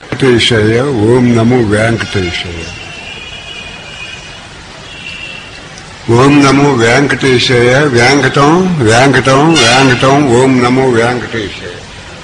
వెంకటేశయ్య ఓం నమో వెంకటేశయ్య ఓం నమో వెంకటేశయ్య వెంకటం వెంకటం వెంకటం ఓం నమో వెంకటేశయ్య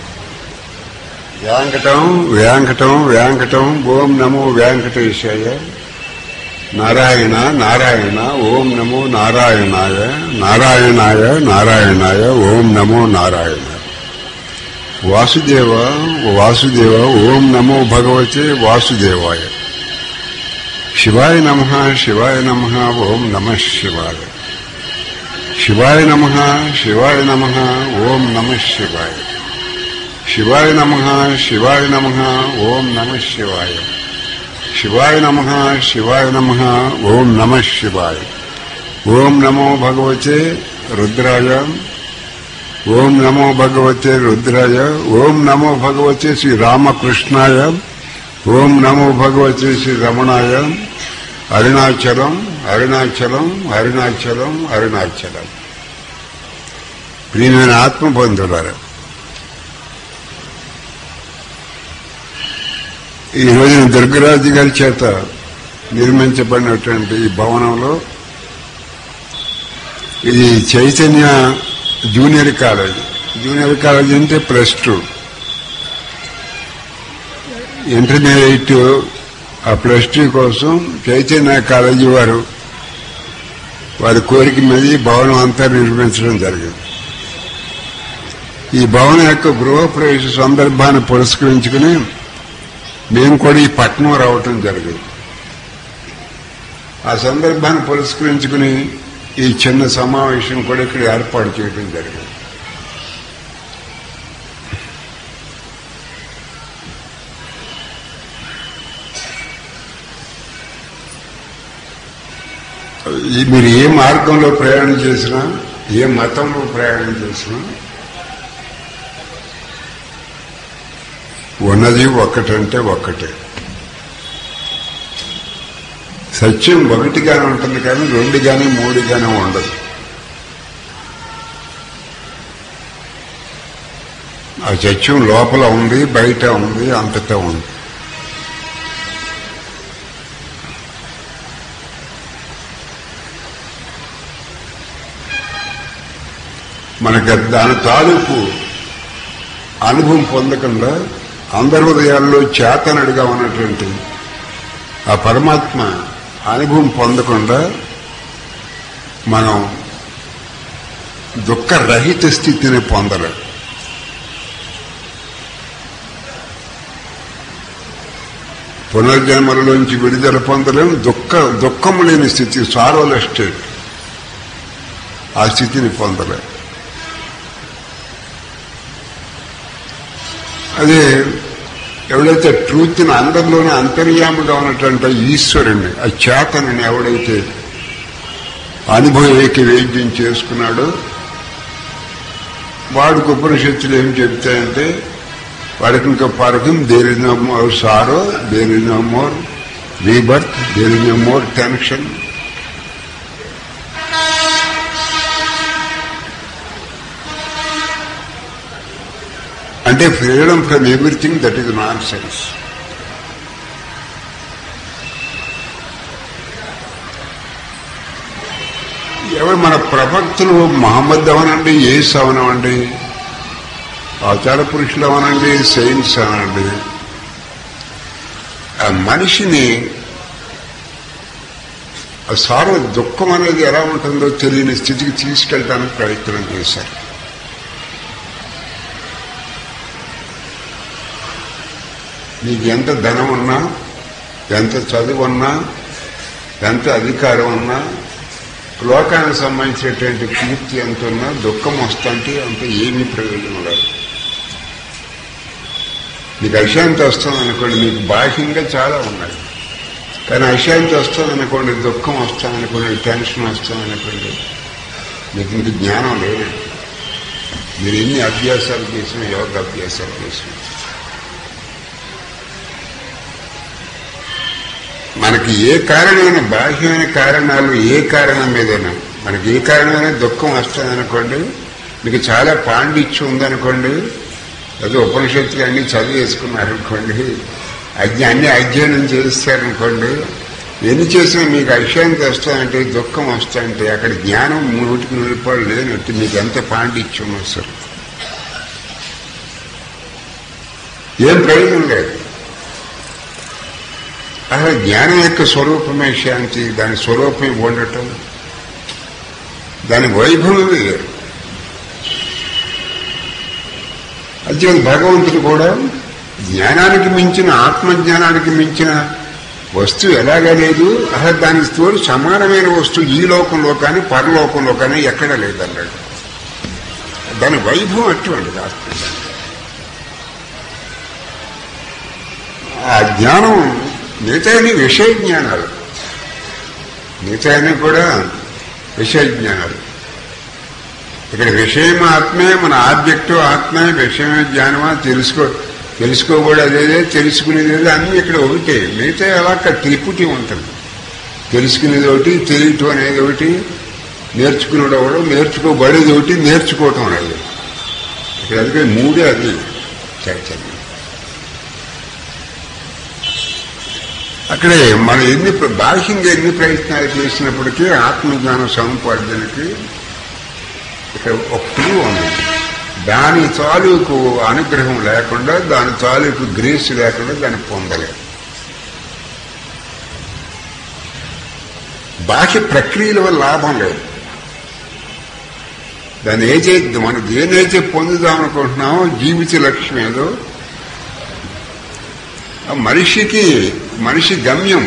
వెంకటం వెంకటం వెంకటం ఓం నమో వెంకటేశయ్య నారాయణ నారాయణ ఓం నమో నారాయణాయ నారాయణాయ నారాయణాయ ఓం నమో నారాయణ వాసుదేవ వాసుదేవ ఓం నమో భగవతే వాసుదేవాయ శివాయ నమ శివాయ నమ ఓం నమ శివాయ శివాయ నమ శివాయ నమ ఓం నమ శివాయ శివాయ నమ శివాయ నమ ఓం నమ శివాయ శివాయ నమ శివాయ నమ ఓం నమ శివాయ ఓం నమో భగవతే రుద్రాయ ఓం నమో భగవతే రుద్రాయ ఓం నమో భగవతే శ్రీ రామకృష్ణాయ ఓం నమో భగవతే శ్రీ రమణాయ అరుణాచలం అరుణాచలం అరుణాచలం అరుణాచలం ప్రియమైన ఆత్మబంధులారా ఈ రోజున దుర్గరాజు గారి చేత నిర్మించబడినటువంటి ఈ భవనంలో ఇది Chaitanya junior college junior college అంటే ప్లస్ టూ ఇంటర్మీడియట్ ఆ ప్లస్ టూ కోసం చైతన్య కాలేజీ వారు వారి కోరిక మీద ఈ భవనం అంతా నిర్మించడం జరిగింది ఈ భవనం యొక్క గృహప్రవేశ సందర్భాన్ని పురస్కరించుకుని మేము కూడా ఈ పట్టణం రావటం జరిగింది ఆ సందర్భాన్ని పురస్కరించుకుని ఈ చిన్న సమావేశం కూడా ఇక్కడ ఏర్పాటు చేయడం జరిగింది ఈ మీరు ఏ మార్గంలో ప్రయాణం చేసినా ఏ మతంలో ప్రయాణం చేసినా ఉన్నది ఒక్కటంటే ఒక్కటే సత్యం ఒకటిగానే ఉంటుంది కానీ రెండు కానీ మూడు కానీ ఉండదు ఆ సత్యం లోపల ఉంది బయట ఉంది అంతటా ఉంది మనకి దాని తాలూకు అనుభవం పొందకుండా అందరి హృదయాల్లో చేతనడుగా ఉన్నటువంటి ఆ పరమాత్మ అనుభవం పొందకుండా మనం దుఃఖరహిత స్థితిని పొందలేం పునర్జన్మలలోంచి విడుదల పొందలేం దుఃఖ దుఃఖము లేని స్థితి సారోల స్టేట్ ఆ స్థితిని పొందలేం అదే ఎవడైతే ట్రూత్ని అందరిలోనే అంతర్యాముగా ఉన్నటువంటి ఈశ్వరుణ్ణి ఆ చేతనని ఎవడైతే అనుభవేకి వేద్యం చేసుకున్నాడో వాడికి ఉపనిషత్తులు ఏం చెప్తాయంటే వాడికి ఇంకా పరకం there is no more sorrow there is no more rebirth there is no more tension అంటే freedom from everything that is nonsense ఎవరు మన ప్రవక్తలు మహమ్మద్ అవనండి ఏస్ అవనవండి ఆచార పురుషులు అవనండి సైన్స్ అవనండి ఆ మనిషిని ఆ సార్వ దుఃఖం అనేది ఎలా ఉంటుందో తెలియని స్థితికి తీసుకెళ్ళడానికి ప్రయత్నం చేశారు నీకు ఎంత ధనం ఉన్నా ఎంత చదువు ఉన్నా ఎంత అధికారం ఉన్నా లోకానికి సంబంధించినటువంటి కీర్తి ఎంత ఉన్నా దుఃఖం వస్తుంటే అంత ఏమీ ప్రయోజనం లేదు నీకు అశాంతి వస్తుంది అనుకోండి నీకు బాహ్యంగా చాలా ఉన్నాయి కానీ అశాంతి వస్తుంది అనుకోండి దుఃఖం వస్తుంది అనుకోండి టెన్షన్ వస్తుంది అనుకోండి మీకు ఇంక జ్ఞానం లేదు మీరు ఎన్ని అభ్యాసాలు చేసినా యోగ అభ్యాసాలు చేసినా మనకి ఏ కారణమైన బాహ్యమైన కారణాలు ఏ కారణం మీదైనా మనకి ఏ కారణమైన దుఃఖం వస్తుందనుకోండి మీకు చాలా పాండిత్యం ఉందనుకోండి అదే ఉపనిషత్తులు అన్ని చదివేసుకున్నారనుకోండి అజ్ఞ అన్ని అధ్యయనం చేస్తారనుకోండి ఎన్ని చేసినా మీకు అశాంతి వస్తాయంటే దుఃఖం వస్తాయంటే అక్కడ జ్ఞానం నూటికి నూరుపాలు లేనట్టు మీకు ఎంత పాండిత్యం వస్తారు ఏం ప్రయోజనం లేదు అసలు జ్ఞానం యొక్క స్వరూపమే శాంతి దాని స్వరూపమే ఉండటం దాని వైభవమే వేరు అదే భగవంతుడు కూడా జ్ఞానానికి మించిన ఆత్మజ్ఞానానికి మించిన వస్తువు ఎలాగా లేదు అసలు దానికి తోడు సమానమైన వస్తువు ఈ లోకంలో కానీ పరలోకంలో కానీ ఎక్కడ లేదన్నాడు దాని వైభవం అటువంటిది ఆత్మజ్ఞానం ఆ జ్ఞానం మిగతాని విషయ జ్ఞానాలు మిగతాని కూడా విషయ జ్ఞానాలు ఇక్కడ విషయం ఆత్మే మన ఆబ్జెక్టు ఆత్మే విషయమే జ్ఞానమా తెలుసుకో తెలుసుకోకూడదేదే తెలుసుకునేది ఏదో అన్నీ ఇక్కడ ఒకటే మిగతా అలా త్రిపుటి ఉంటుంది తెలుసుకునేది ఒకటి తెలియటం అనేది ఒకటి నేర్చుకునేది ఒకటి నేర్చుకోబడేది ఒకటి నేర్చుకోవటం అనేది ఇక్కడ అందుకే మూడే అది చైతన్యం అక్కడే మనం ఎన్ని ప్ర- బాహ్యంగా ఎన్ని ప్రయత్నాలు చేసినప్పటికీ ఆత్మజ్ఞానం సముపార్జనకి ఇక్కడ ఒక క్లూ ఉంది దాని తాలూకు అనుగ్రహం లేకుండా దాని తాలూకు గ్రేస్ లేకుండా దాన్ని పొందలేదు బాహ్య ప్రక్రియల వల్ల లాభం లేదు దాన్ని ఏదైతే మనం దేనైతే పొందుదాం అనుకుంటున్నామో జీవిత లక్ష్యం ఏదో ఆ మనిషికి మనిషి గమ్యం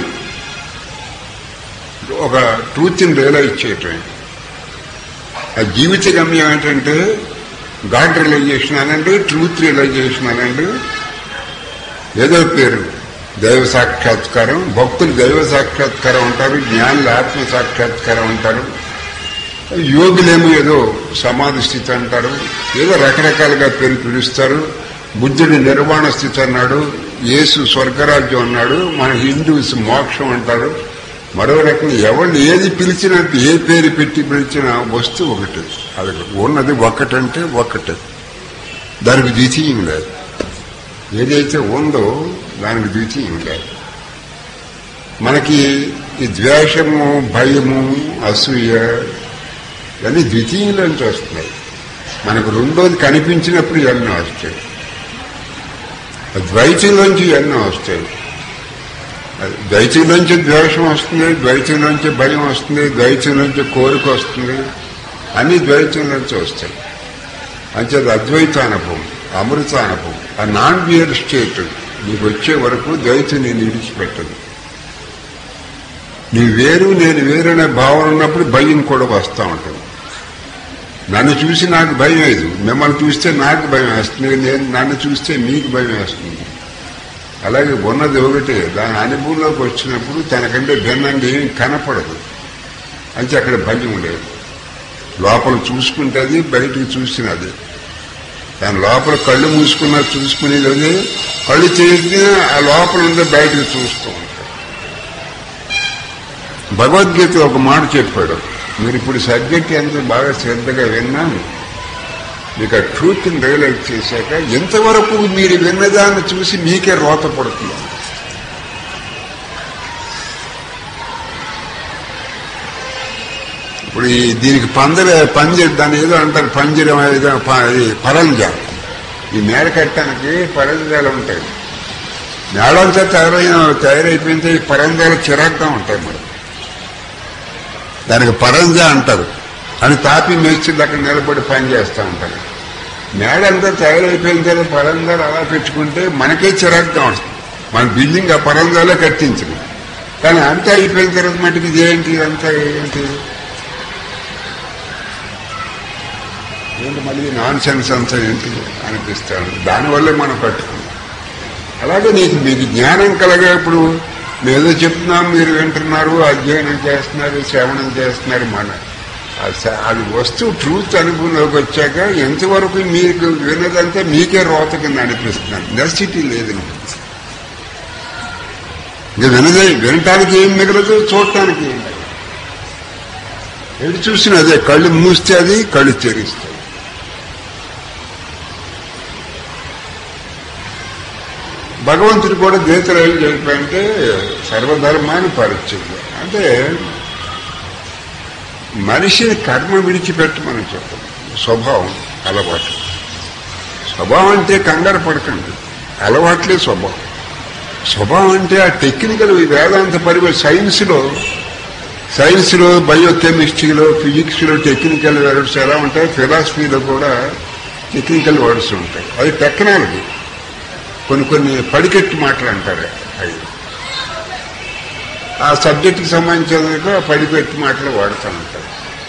ఒక ట్రూత్ని రియలైజ్ చేయటం ఆ జీవిత గమ్యం ఏంటంటే గాడ్ రియలైజేషన్ అనండి ట్రూత్ రియలైజేషన్ అనండి ఏదో పేరు దైవ సాక్షాత్కారం భక్తులు దైవ సాక్షాత్కారం అంటారు జ్ఞానులు ఆత్మ సాక్షాత్కారం అంటారు యోగులేమో ఏదో సమాధి స్థితి అంటారు ఏదో రకరకాలుగా పేరు పిలుస్తారు బుద్ధుడు నిర్వాణ స్థితి అన్నాడు యేసు స్వర్గరాజ్యం అన్నాడు మన హిందూస్ మోక్షం అంటారు మరో రకంగా ఎవరిని ఏది పిలిచినా ఏ పేరు పెట్టి పిలిచినా వస్తువు ఒకటి అది ఉన్నది ఒక్కటంటే ఒక్కటే దానికి ద్వితీయం లేదు ఏదైతే ఉందో దానికి ద్వితీయం లేదు మనకి ఈ ద్వేషము భయము అసూయ ఇవన్నీ ద్వితీయంలోంచి వస్తున్నాయి మనకు రెండోది కనిపించినప్పుడు ఇవన్నీ వస్తాయి ద్వైతంలోంచి ఇవన్నీ వస్తాయి ద్వైతంలోంచి ద్వేషం వస్తుంది ద్వైతంలోంచి భయం వస్తుంది ద్వైతంలోంచి కోరిక వస్తుంది అన్ని ద్వైతంలోంచి వస్తాయి అంచేది అద్వైత అనుభవం అమృత అనుభవం ఆ నాన్ బియర్ స్టేట్ నీకు వచ్చే వరకు ద్వైతం నేను విడిచిపెట్టదు నీ వేరు నేను వేరు అనే భావన ఉన్నప్పుడు భయం కూడా వస్తూ ఉంటుంది నన్ను చూసి నాకు భయం లేదు మిమ్మల్ని చూస్తే నాకు భయం వేస్తుంది నేను నన్ను చూస్తే మీకు భయం వేస్తుంది అలాగే ఉన్నది ఒకటే దాని అనుభవంలోకి వచ్చినప్పుడు తనకంటే భిన్నంగా ఏం కనపడదు అంటే అక్కడ భయం లేదు లోపల చూసుకుంటుంది బయటికి చూసినది దాని లోపల కళ్ళు మూసుకున్నా చూసుకునేది అదే కళ్ళు చేసిన ఆ లోపల ఉండే బయటకు చూస్తూ ఉంటాం భగవద్గీత ఒక మాట చెప్పాడు మీరు ఇప్పుడు సబ్జెక్ట్ ఎంత బాగా శ్రద్ధగా విన్నాను మీకు ఆ ట్రూత్ని రియలైజ్ చేశాక ఎంతవరకు మీరు విన్నదాన్ని చూసి మీకే రోత పడుతుంది ఇప్పుడు ఈ దీనికి పందర పంజర దాన్ని ఏదో అంటారు పంజరం ఏదో ప- ఇది పరంజాలు ఈ మేడ కట్టడానికి పరంజాలు ఉంటాయి మేడంతా తయారైన తయారైపోయితే ఈ పరంజాలు చిరాగ్గా ఉంటాయి మరి దానికి పరంజా అంటారు అని తాపి మేస్తుంది అక్కడ నిలబడి పని చేస్తూ ఉంటారు మేడంతా తయారైపోయిన తర్వాత పరంజాలు అలా పెట్టుకుంటే మనకే చిరాగ్గా ఉంటుంది మన బిల్డింగ్ ఆ పరంజాలే కట్టించదు కానీ అంతా అయిపోయిన తర్వాత మటుకు ఇదేంటి అంతా ఏంటి ఏంటి మళ్ళీ నాన్ సెన్స్ అంతా ఏంటి అనిపిస్తాను దానివల్లే మనం కట్టుకున్నాం అలాగే నీకు మీకు జ్ఞానం కలగా ఇప్పుడు మేదో చెప్తున్నాం మీరు వింటున్నారు అధ్యయనం చేస్తున్నారు శ్రవణం చేస్తున్నారు మన ఆ స- అది వస్తువు ట్రూత్ అనుభవంలోకి వచ్చాక ఎంతవరకు మీకు విన్నదంతా మీకే రోత కింద అనిపిస్తున్నాను నెసిటీ లేదు నీకు. ఇంకా వినదే వినటానికి ఏం మిగలదు చూడటానికి ఏం మిగలదు ఎటు చూసినా అదే కళ్ళు మూస్తే అది కళ్ళు తెరిస్తాయి భగవంతుడు కూడా గీతలో ఏం చెప్పారంటే సర్వధర్మాన్ని పరిచయం అంటే మనిషిని కర్మ విడిచిపెట్టమని చెప్పాం స్వభావం అలవాటు స్వభావం అంటే కంగారు పడకండి అలవాట్లే స్వభావం స్వభావం అంటే ఆ టెక్నికల్ వేదాంత పరివేశ సైన్స్లో సైన్స్లో బయోకెమిస్ట్రీలో ఫిజిక్స్లో టెక్నికల్ వర్డ్స్ ఎలా ఉంటాయి ఫిలాసఫీలో కూడా టెక్నికల్ వర్డ్స్ ఉంటాయి అది టెక్నాలజీ కొన్ని కొన్ని పడికెట్టి మాటలు అంటారు అవి ఆ సబ్జెక్టుకి సంబంధించిన పడిపెట్టి మాటలు వాడుతూ ఉంటారు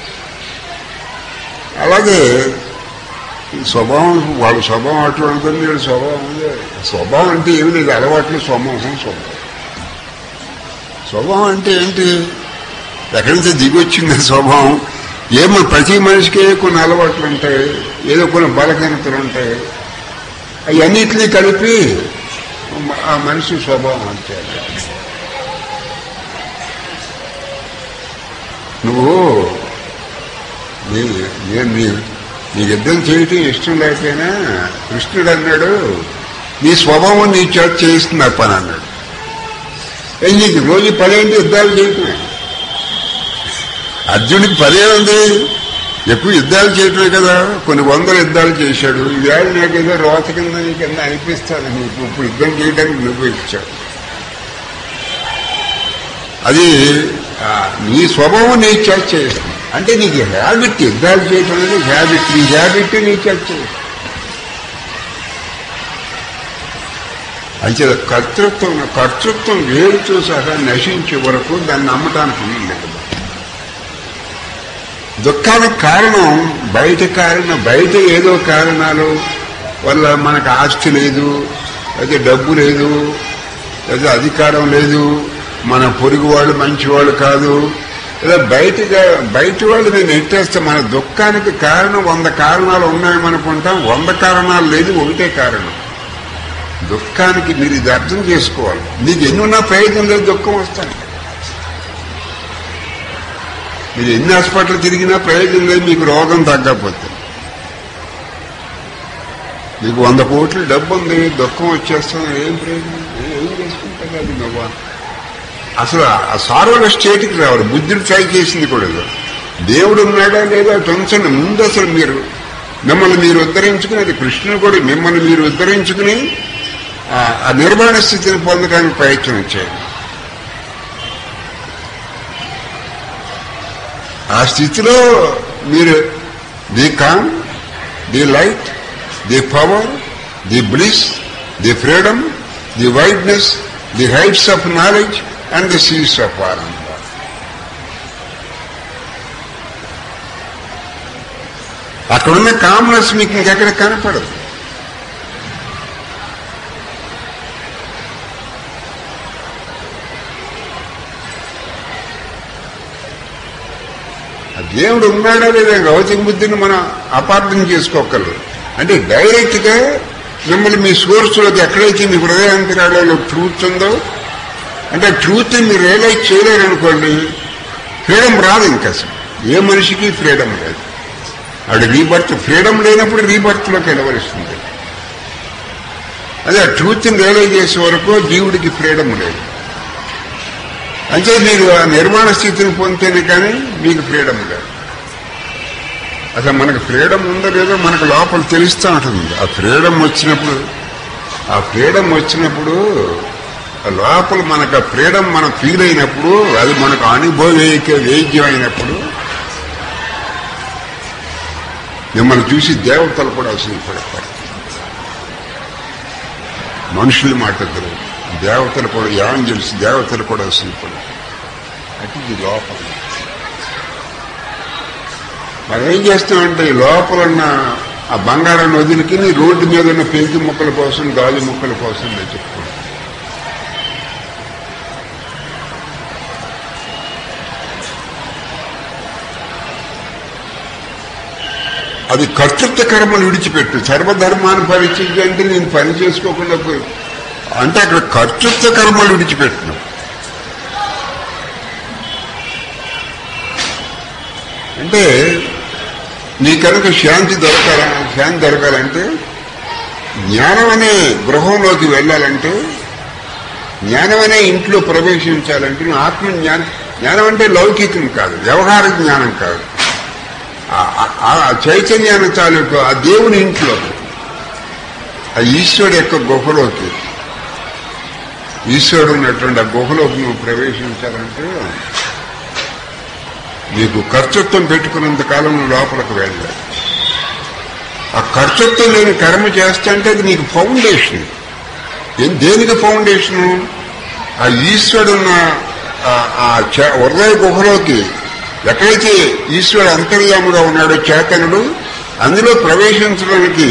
అలాగే ఈ స్వభావం వాళ్ళ స్వభావం అట్లా ఉంటుంది వీళ్ళ స్వభావం ఉంది. స్వభావం అంటే ఏమి లేదు అలవాట్లు స్వమోహం స్వభావం స్వభావం అంటే ఏంటి ఎక్కడి నుంచి దిగొచ్చింది స్వభావం ఏమో ప్రతి మనిషికి కొన్ని అలవాట్లు ఉంటాయి ఏదో కొన్ని బలహీనతలు ఉంటాయి అవన్నిటినీ కలిపి ఆ మనిషి స్వభావం అంటే నువ్వు నీ నేను నీ నీకు యుద్ధం చేయటం ఇష్టం లేకపోయినా కృష్ణుడు అన్నాడు నీ స్వభావం నీ చేత చేయిస్తుంది ఆ పని అన్నాడు ఏం నీకు రోజు పదేంటి యుద్ధాలు చేయటమే అర్జునుడికి పదే ఉంది ఎక్కువ యుద్ధాలు చేయటమే కదా కొన్ని వందల యుద్ధాలు చేశాడు ఈవేళ నాకేదో రోత కింద నీ కింద అనిపిస్తాను నీకు ఇప్పుడు యుద్ధం చేయడానికి నువ్వు ఇచ్చాడు అది ఆ, నీ స్వభావం నీ చేత చేస్తుంది అంటే నీకు హ్యాబిట్ యుద్ధాలు చేయటం అనేది హ్యాబిట్ నీ హ్యాబిట్ నీ చేత చేస్తుంది అయితే కర్తృత్వం కర్తృత్వం వేరుతో సహా నశించే వరకు దాన్ని నమ్మటానికి వీలు లేదు దుఃఖానికి కారణం బయట కారణం బయట ఏదో కారణాలు వల్ల మనకు ఆస్తి లేదు అయితే డబ్బు లేదు లేదా అధికారం లేదు మన పొరుగు వాళ్ళు మంచివాళ్ళు కాదు లేదా బయట బయట వాళ్ళు నేను నెట్టేస్తే మన దుఃఖానికి కారణం వంద కారణాలు ఉన్నాయనుకుంటాం వంద కారణాలు లేదు ఒకటే కారణం దుఃఖానికి మీరు ఇది అర్థం చేసుకోవాలి నీకు ఎన్నున్నా ప్రయోజనం లేదు దుఃఖం వస్తాను మీరు ఎన్ని హాస్పిటల్ తిరిగినా ప్రయోజనం లేదు మీకు రోగం తగ్గకపోతే మీకు వంద కోట్లు డబ్బు ఉంది దుఃఖం వచ్చేస్తుంది ఏం ప్రయోజనం ఏం చేసుకుంటారు అది నువ్వు అసలు ఆ సారోల స్టేట్కి రావాలి బుద్ధుడు ట్రై చేసింది కూడా ఇది. దేవుడు ఉన్నాడా లేదా టెన్షన్ ముందు అసలు మీరు మిమ్మల్ని మీరు ఉద్ధరించుకుని అది కృష్ణుడు కూడా మిమ్మల్ని మీరు ఉద్ధరించుకుని ఆ- ఆ నిర్మాణ స్థితిని పొందడానికి ప్రయత్నం చేయండి ఆ స్థితిలో మీరు the calm the light the power the bliss the freedom the wideness the heights of knowledge and the seas of ఆనంద అక్కడున్న కామ్నెస్ మీకు ఇంకెక్కడ కనపడదు ఆ దేవుడు ఉన్నాడా లేదా గౌతమ బుద్ధిని మనం అపార్థం చేసుకోగలరు అంటే డైరెక్ట్ గా మిమ్మల్ని మీ సోర్సులోకి ఎక్కడైతే మీ హృదయాంతరాలలో ట్రూత్ ఉందో అంటే ట్రూత్ మీరు రియలైజ్ చేయలేరనుకోండి ఫ్రీడమ్ రాదు ఇంకా అసలు ఏ మనిషికి ఫ్రీడమ్ లేదు ఆవిడ రీబర్త్ ఫ్రీడమ్ లేనప్పుడు రీబర్త్లోకి వెళ్ళవలసింది అదే ఆ ట్రూత్ని రియలైజ్ చేసే వరకు జీవుడికి ఫ్రీడమ్ లేదు అంటే మీరు ఆ నిర్మాణ స్థితిని పొందితేనే కానీ మీకు ఫ్రీడమ్ లేదు అసలు మనకు ఫ్రీడమ్ ఉందో లేదో మనకు లోపల తెలుస్తూ ఉంటుంది ఆ ఫ్రీడమ్ వచ్చినప్పుడు ఆ ఫ్రీడమ్ వచ్చినప్పుడు ఆ లోపల మనకు ఆ ఫ్రీడమ్ మనం ఫీల్ అయినప్పుడు అది మనకు అనుభవేక వేద్యం అయినప్పుడు మిమ్మల్ని చూసి దేవతలు కూడా అసలు పడతారు మనుషులు మాట్లాడతారు దేవతలు కూడా యాంజల్స్ దేవతలు కూడా అసలు పడతారు అంటే ఇది లోపల మనం ఏం చేస్తామంటే ఈ లోపల ఉన్న ఆ బంగారాన్ని వదిలికి రోడ్డు మీద ఉన్న పెంకి మొక్కల కోసం గాలి మొక్కల కోసం నేను చెప్పుకుంటాను అది కర్తృత్వ కర్మలు విడిచిపెట్టు సర్వధర్మాన్ని పరిచయం అంటే నేను పని చేసుకోకుండా పోయి- అంటే అక్కడ కర్తృత్వ కర్మలు విడిచిపెట్టినావు అంటే నీ కనుక శాంతి దొరకాల శాంతి దొరకాలంటే జ్ఞానం అనే గృహంలోకి వెళ్ళాలంటే జ్ఞానం అనే ఇంట్లో ప్రవేశించాలంటే నువ్వు ఆత్మ జ్ఞానం జ్ఞానం అంటే లౌకికం కాదు వ్యవహార జ్ఞానం కాదు ఆ- ఆ- ఆ చైతన్యాన్ని తాలూకు ఆ దేవుని ఇంట్లో ఆ ఈశ్వరుడు యొక్క గుహలోకి ఈశ్వరుడు ఉన్నటువంటి ఆ గుహలోకి నువ్వు ప్రవేశించాలంటే నీకు ఖర్చుత్వం పెట్టుకున్నంత కాలం నువ్వు లోపలికి వెళ్ళాలి ఆ ఖర్చుత్వం లేని కర్మ చేస్తుంటే అది నీకు ఫౌండేషన్ ఏం దేనికి ఫౌండేషను ఆ ఈశ్వరుడున్న ఆ- ఆ చ- హృదయ గుహలోకి ఎక్కడైతే ఈశ్వరుడు అంతర్యాముగా ఉన్నాడో చేతనుడు అందులో ప్రవేశించడానికి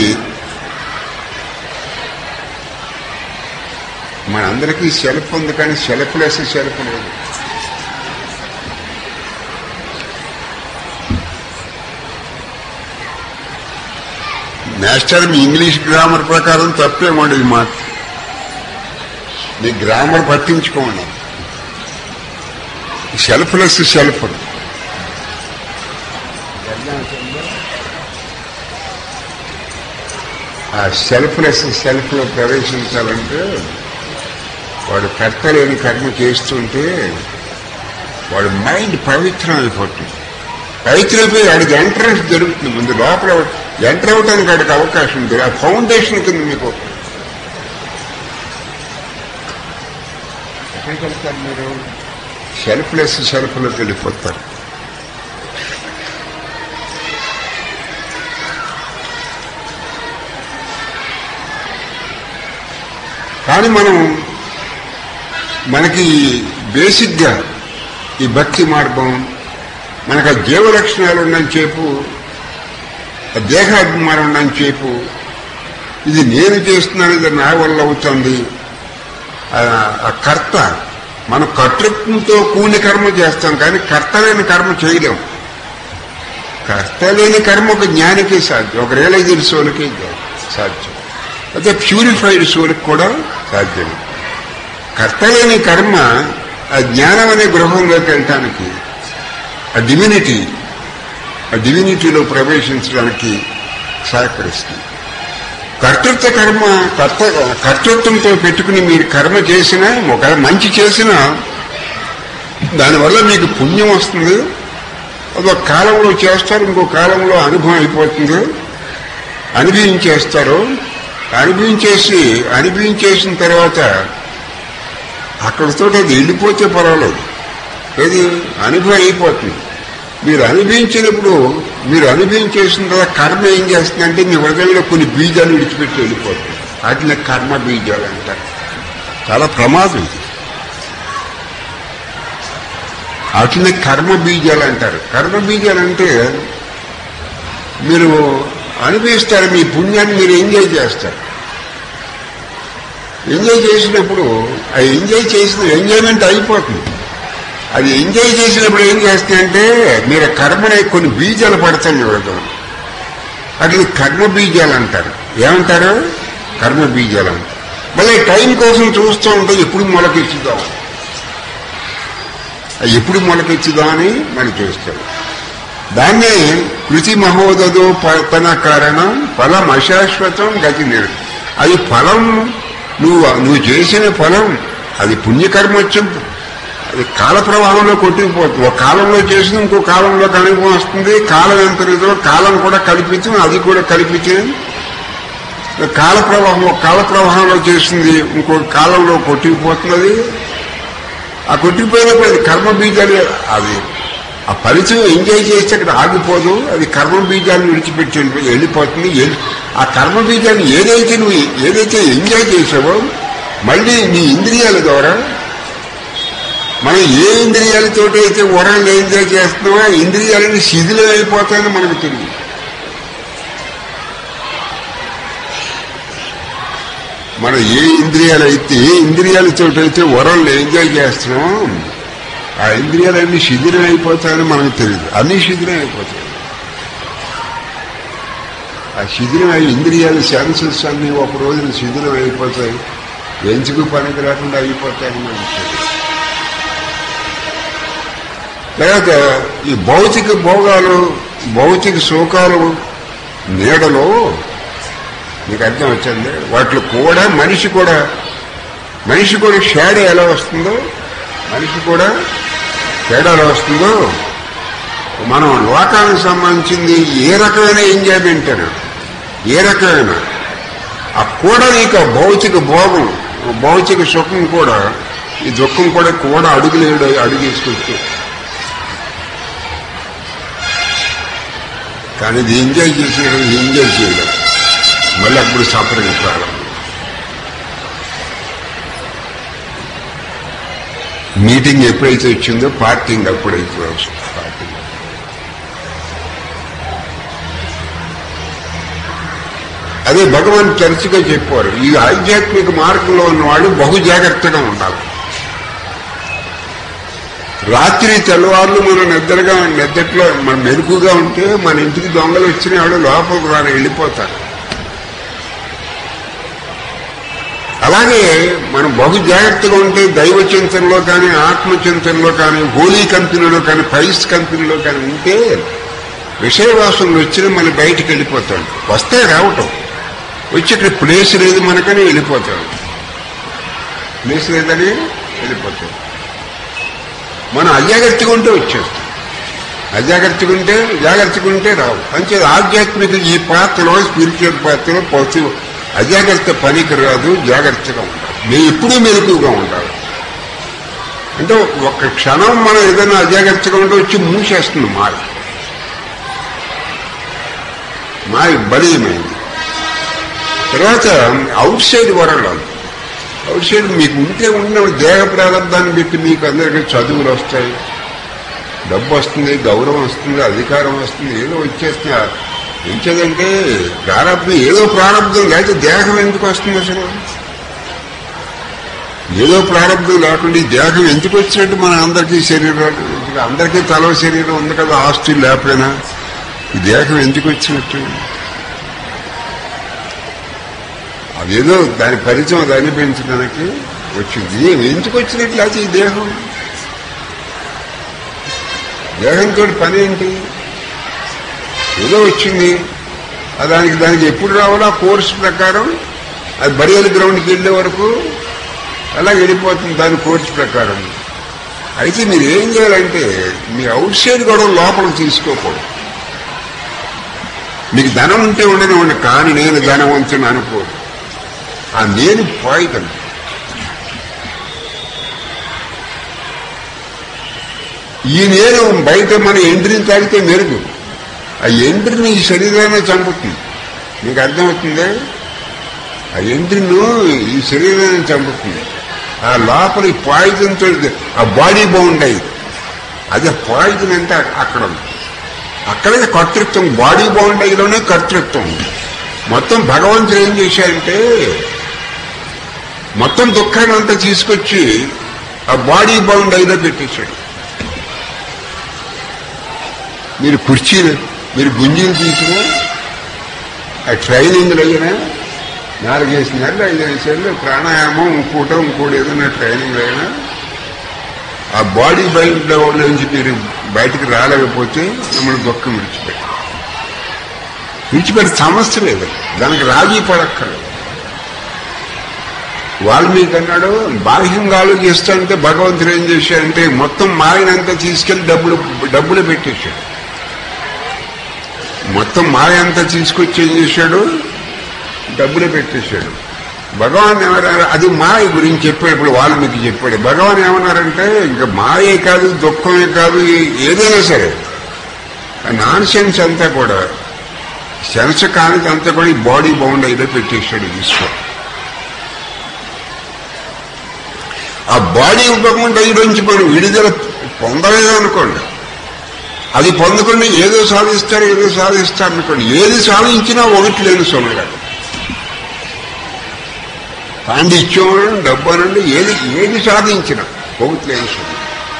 మనందరికీ సెల్ఫ్ ఉంది కానీ సెల్ఫ్ లెస్ సెల్ఫ్ లేదు మాస్టర్ మీ ఇంగ్లీష్ గ్రామర్ ప్రకారం తప్పేమండి ఈ మాట మీ గ్రామర్ పట్టించుకోండి సెల్ఫ్ లెస్ సెల్ఫ్ ఆ సెల్ఫ్ లెస్ సెల్ఫ్ లో ప్రవేశించాలంటే వాడు కర్తలేని కర్మ చేస్తుంటే వాడు మైండ్ పవిత్రం అయిపోతుంది పవిత్రమైపోయి వాడికి ఎంట్రన్స్ దొరుకుతుంది ముందు లోపల ఎంటర్ అవడానికి వాడికి అవకాశం ఉంది ఆ ఫౌండేషన్ కింద మీకు ఎక్కడికి వెళ్తారు మీరు సెల్ఫ్లెస్ సెల్ఫ్లోకి వెళ్ళిపోతారు కానీ మనం మనకి బేసిక్గా ఈ భక్తి మార్గం మనకు ఆ జీవ లక్షణాలు ఉన్నని చెప్పు ఆ దేహాభిమానం ఉన్నని చెప్పు ఇది నేను చేస్తున్నాను ఇది నా వల్ల అవుతుంది ఆ- ఆ కర్త మన కర్తృత్వంతో కూని కర్మ చేస్తాం కానీ కర్త లేని కర్మ చేయలేం కర్త లేని కర్మ ఒక జ్ఞానికే సాధ్యం ఒక రియలైజ్డ్ సోల్కి సాధ్యం అయితే ప్యూరిఫైడ్ సోల్కి కూడా సాధ్యం కర్త లేని కర్మ ఆ జ్ఞానం అనే గృహంలోకి వెళ్ళటానికి ఆ డివినిటీ ఆ డివినిటీలో ప్రవేశించడానికి సహకరిస్తుంది కర్తృత్వ కర్మ కర్త కర్తృత్వంతో పెట్టుకుని మీరు కర్మ చేసినా ఒక మంచి చేసినా దానివల్ల మీకు పుణ్యం వస్తుంది అదొక కాలంలో చేస్తారు ఇంకో కాలంలో అనుభవం అయిపోతుంది అనుభవించేస్తారు అనుభవించేసి అనుభవించేసిన తర్వాత అక్కడితో అది వెళ్ళిపోతే పర్వాలేదు ఏది అనుభవం అయిపోతుంది మీరు అనుభవించినప్పుడు మీరు అనుభవించేసిన తర్వాత కర్మ ఏం చేస్తుందంటే మీ హృదయంలో కొన్ని బీజాలు విడిచిపెట్టి వెళ్ళిపోతుంది వాటిని కర్మ బీజాలు అంటారు చాలా ప్రమాదం ఇది వాటిని కర్మ బీజాలు అంటారు కర్మ బీజాలు అంటే మీరు అనుభవిస్తారు మీ పుణ్యాన్ని మీరు ఎంజాయ్ చేస్తారు ఎంజాయ్ చేసినప్పుడు ఆ ఎంజాయ్ చేసిన ఎంజాయ్మెంట్ అయిపోతుంది అది ఎంజాయ్ చేసినప్పుడు ఏం చేస్తాయంటే మీరు కర్మనే కొన్ని బీజాలు పడతాయి ఇవ్వడం అది కర్మ బీజాలు అంటారు ఏమంటారు కర్మ బీజాలు అంటారు మళ్ళీ టైం కోసం చూస్తూ ఉంటే ఎప్పుడు మొలకెచ్చుదాం అది ఎప్పుడు మొలకెచ్చుదాం అని మళ్ళీ చూస్తాడు దాన్నే కృతి మహోదదో పతన కారణం ఫలం అశాశ్వతం గతి నిర్ అది ఫలం నువ్వు నువ్వు చేసిన ఫలం అది పుణ్యకర్మ వచ్చి అది కాల ప్రవాహంలో కొట్టుకుపోతుంది ఒక కాలంలో చేసిన ఇంకో కాలంలో కనుగొని వస్తుంది కాలం ఎంత రీతిలో కాలం కూడా కల్పించం అది కూడా కల్పించం కాల ప్రవాహం ఒక కాల ప్రవాహంలో చేసింది ఇంకో కాలంలో కొట్టుకుపోతున్నది ఆ కొట్టుకుపోయినప్పుడు అది కర్మ బీజాలు అది ఆ ఫలితం ఎంజాయ్ చేస్తే అక్కడ ఆగిపోదు అది కర్మ బీజాలను విడిచిపెట్టి వెళ్ళిపో- వెళ్ళిపోతుంది ఎల్- ఆ కర్మ బీజాన్ని ఏదైతే నువ్వు ఏదైతే ఎంజాయ్ చేసావో మళ్ళీ నీ ఇంద్రియాల ద్వారా మనం ఏ ఇంద్రియాలతో అయితే వరల్డ్ ఎంజాయ్ చేస్తున్నామో ఆ ఇంద్రియాలని శిథిలం అయిపోతాయని మనకు తెలియదు మనం ఏ ఇంద్రియాలు అయితే ఏ ఇంద్రియాలతో అయితే వరల్డ్ ఎంజాయ్ చేస్తున్నాం ఆ ఇంద్రియాలన్నీ శిథిలం అయిపోతాయని మనకు తెలియదు అన్ని శిథిలం అయిపోతాయి ఆ శిథిలం అయి ఇంద్రియాలు సెన్సెస్ అన్ని ఒక రోజున శిథిలం అయిపోతాయి ఎందుకు పనికి రాకుండా అయిపోతాయని మనకు తెలియదు తర్వాత ఈ భౌతిక భోగాలు భౌతిక సుఖాలు నీడలో మీకు అర్థం వచ్చింది వాటిలో కూడా మనిషి కూడా మనిషి కూడా షేడ ఎలా వస్తుందో మనిషి కూడా షేడ ఎలా వస్తుందో మనం లోకానికి సంబంధించింది ఏ రకమైన ఎంజాయ్మెంట్ అని ఏ రకమైన ఆ కూడా నీకు ఆ భౌతిక భోగం భౌతిక సుఖం కూడా ఈ దుఃఖం కూడా కూడా అడుగులేడు అడుగేసుకొచ్చు కానీ ఇది ఎంజాయ్ చేసేది ఎంజాయ్ చేయడం మళ్ళీ అప్పుడు సఫరింగ్ ప్రారంభం మీటింగ్ ఎప్పుడైతే వచ్చిందో పార్కింగ్ అప్పుడైతే వస్తుంది పార్కింగ్ అదే భగవాన్ తరచుగా చెప్పారు ఈ ఆధ్యాత్మిక మార్గంలో ఉన్నవాడు బహు జాగ్రత్తగా ఉండాలి రాత్రి తెల్లవారులు మనం నిద్రగా నిద్రలో మనం మెరుకుగా ఉంటే మన ఇంటికి దొంగలు వచ్చిన వాడు లోపలికి రాని వెళ్ళిపోతారు అలాగే మనం బహు జాగ్రత్తగా ఉంటే దైవ చింతనలో కానీ ఆత్మ చింతనలో కానీ హోలీ కంపెనీలో కానీ ప్రైస్ కంపెనీలో కానీ ఉంటే విషయవాసనలు వచ్చిన మళ్ళీ బయటికి వెళ్ళిపోతాడు వస్తే రావటం వచ్చి ఇక్కడ ప్లేస్ లేదు మనకని వెళ్ళిపోతాడు ప్లేస్ లేదని వెళ్ళిపోతాడు మనం అజాగ్రత్తగా ఉంటే వచ్చేస్తాం అజాగ్రత్తగా ఉంటే జాగ్రత్తగా ఉంటే రావు అంతే ఆధ్యాత్మిక ఈ పాత్రలో స్పిరిచువల్ పాత్రలో పశు అజాగ్రత్త పనికి రాదు జాగ్రత్తగా ఉండాలి మేము ఎప్పుడూ మెలకుగా ఉండాలి అంటే ఒక్క క్షణం మనం ఏదైనా అజాగ్రత్తగా ఉంటే వచ్చి మూసేస్తుంది మాయ మాయ బలీయమైంది తర్వాత outside world outside మీకు ఉంటే ఉన్న దేహ ప్రారంభాన్ని పెట్టి మీకు అందరికీ చదువులు వస్తాయి డబ్బు వస్తుంది గౌరవం వస్తుంది అధికారం వస్తుంది ఏదో వచ్చేస్తుంది ఎంచేదంటే ప్రారంభం ఏదో ప్రారంభం లేకపోతే దేహం ఎందుకు వస్తుంది అసలు ఏదో ప్రారంభం లేకుండా ఈ దేహం ఎందుకు వచ్చినట్టు మన అందరికీ శరీరాలు అందరికీ తల శరీరం ఉంది కదా ఆస్తులు లేకపోయినా ఈ దేహం ఎందుకు వచ్చినట్టు అదేదో దాని పరిచయం అది అనిపించడానికి వచ్చింది ఏం ఎందుకు వచ్చినట్లు అది ఈ దేహం దేహంతో పని ఏంటి ఏదో వచ్చింది ఆ దానికి దానికి ఎప్పుడు రావాలో ఆ కోర్సు ప్రకారం అది బరియల్ గ్రౌండ్కి వెళ్ళే వరకు అలా వెళ్ళిపోతుంది దాని కోర్సు ప్రకారం అయితే మీరు ఏం చేయాలంటే మీ అవుట్ సైడ్ కూడా లోపలికి తీసుకోకూడదు మీకు ధనం ఉంటే ఉండనివ్వండి కానీ నేను ధనవంతుని అనుకోదు ఆ నేను పాయితం ఈ నేను బయట మన ఎండ్రిని తాగితే మెరుగు ఆ ఎండ్రిని ఈ శరీరాన్ని చంపుతుంది మీకు అర్థమవుతుందే ఆ ఎండ్రిను ఈ శరీరాన్ని చంపుతుంది ఆ లోపల ఈ పాయిజన్ తో ఆ బాడీ బౌండ్ అయ్యి అదే పాయిజన్ అంటే అక్కడ ఉంది అక్కడే కర్తృత్వం బాడీ బౌండ్ అయ్యలోనే కర్తృత్వం ఉంది మొత్తం భగవంతుడు ఏం చేశాడంటే మొత్తం దుఃఖాన్ని అంతా తీసుకొచ్చి ఆ బాడీ బౌండ్ అయిలో పెట్టేశాడు మీరు కుర్చీలు మీరు గుంజీలు తీసిన ఆ ట్రైనింగ్లు అయినా నాలుగేసి నెలలు ఐదేసి నెలలు ప్రాణాయామం ఇంకోటో ఇంకోటి ఏదైనా ట్రైనింగ్ అయినా ఆ బాడీ బైండ్ నుంచి మీరు బయటికి రాలేకపోతే మిమ్మల్ని దుఃఖం విడిచిపెట్టి విడిచిపెట్టి సమస్య లేదు దానికి రాజీ పడక్కర్లేదు వాల్మీకి అన్నాడు బాహ్యంగా ఆలోచిస్తుంటే భగవంతుడు ఏం చేశాడంటే మొత్తం మాయనంతా తీసుకెళ్లి డబ్బులు డబ్బులు పెట్టేశాడు మొత్తం మాయ అంతా తీసుకొచ్చి ఏం చేశాడు డబ్బులు పెట్టేశాడు భగవాన్ ఏమన్నారు అది మాయ గురించి చెప్పాడు ఇప్పుడు వాల్మీకి చెప్పాడు భగవాన్ ఏమన్నారంటే ఇంకా మాయే కాదు దుఃఖమే కాదు ఏదైనా సరే నాన్ సెన్స్ అంతా కూడా సెన్స్ కానిది అంతా కూడా ఈ బాడీ బౌండ్ అయితే పెట్టేశాడు ఈశ్వర్ ఆ బాడీ ఉపకుండా నుంచి మనం విడుదల పొందలేదనుకోండి అది పొందకుండా ఏదో సాధిస్తారు ఏదో సాధిస్తారు అనుకోండి ఏది సాధించినా ఒకటి లేని సొమ్ముగాడు పాండిత్యం డబ్బు అనండి ఏది ఏది సాధించినా ఒకటి లేని సొమ్ము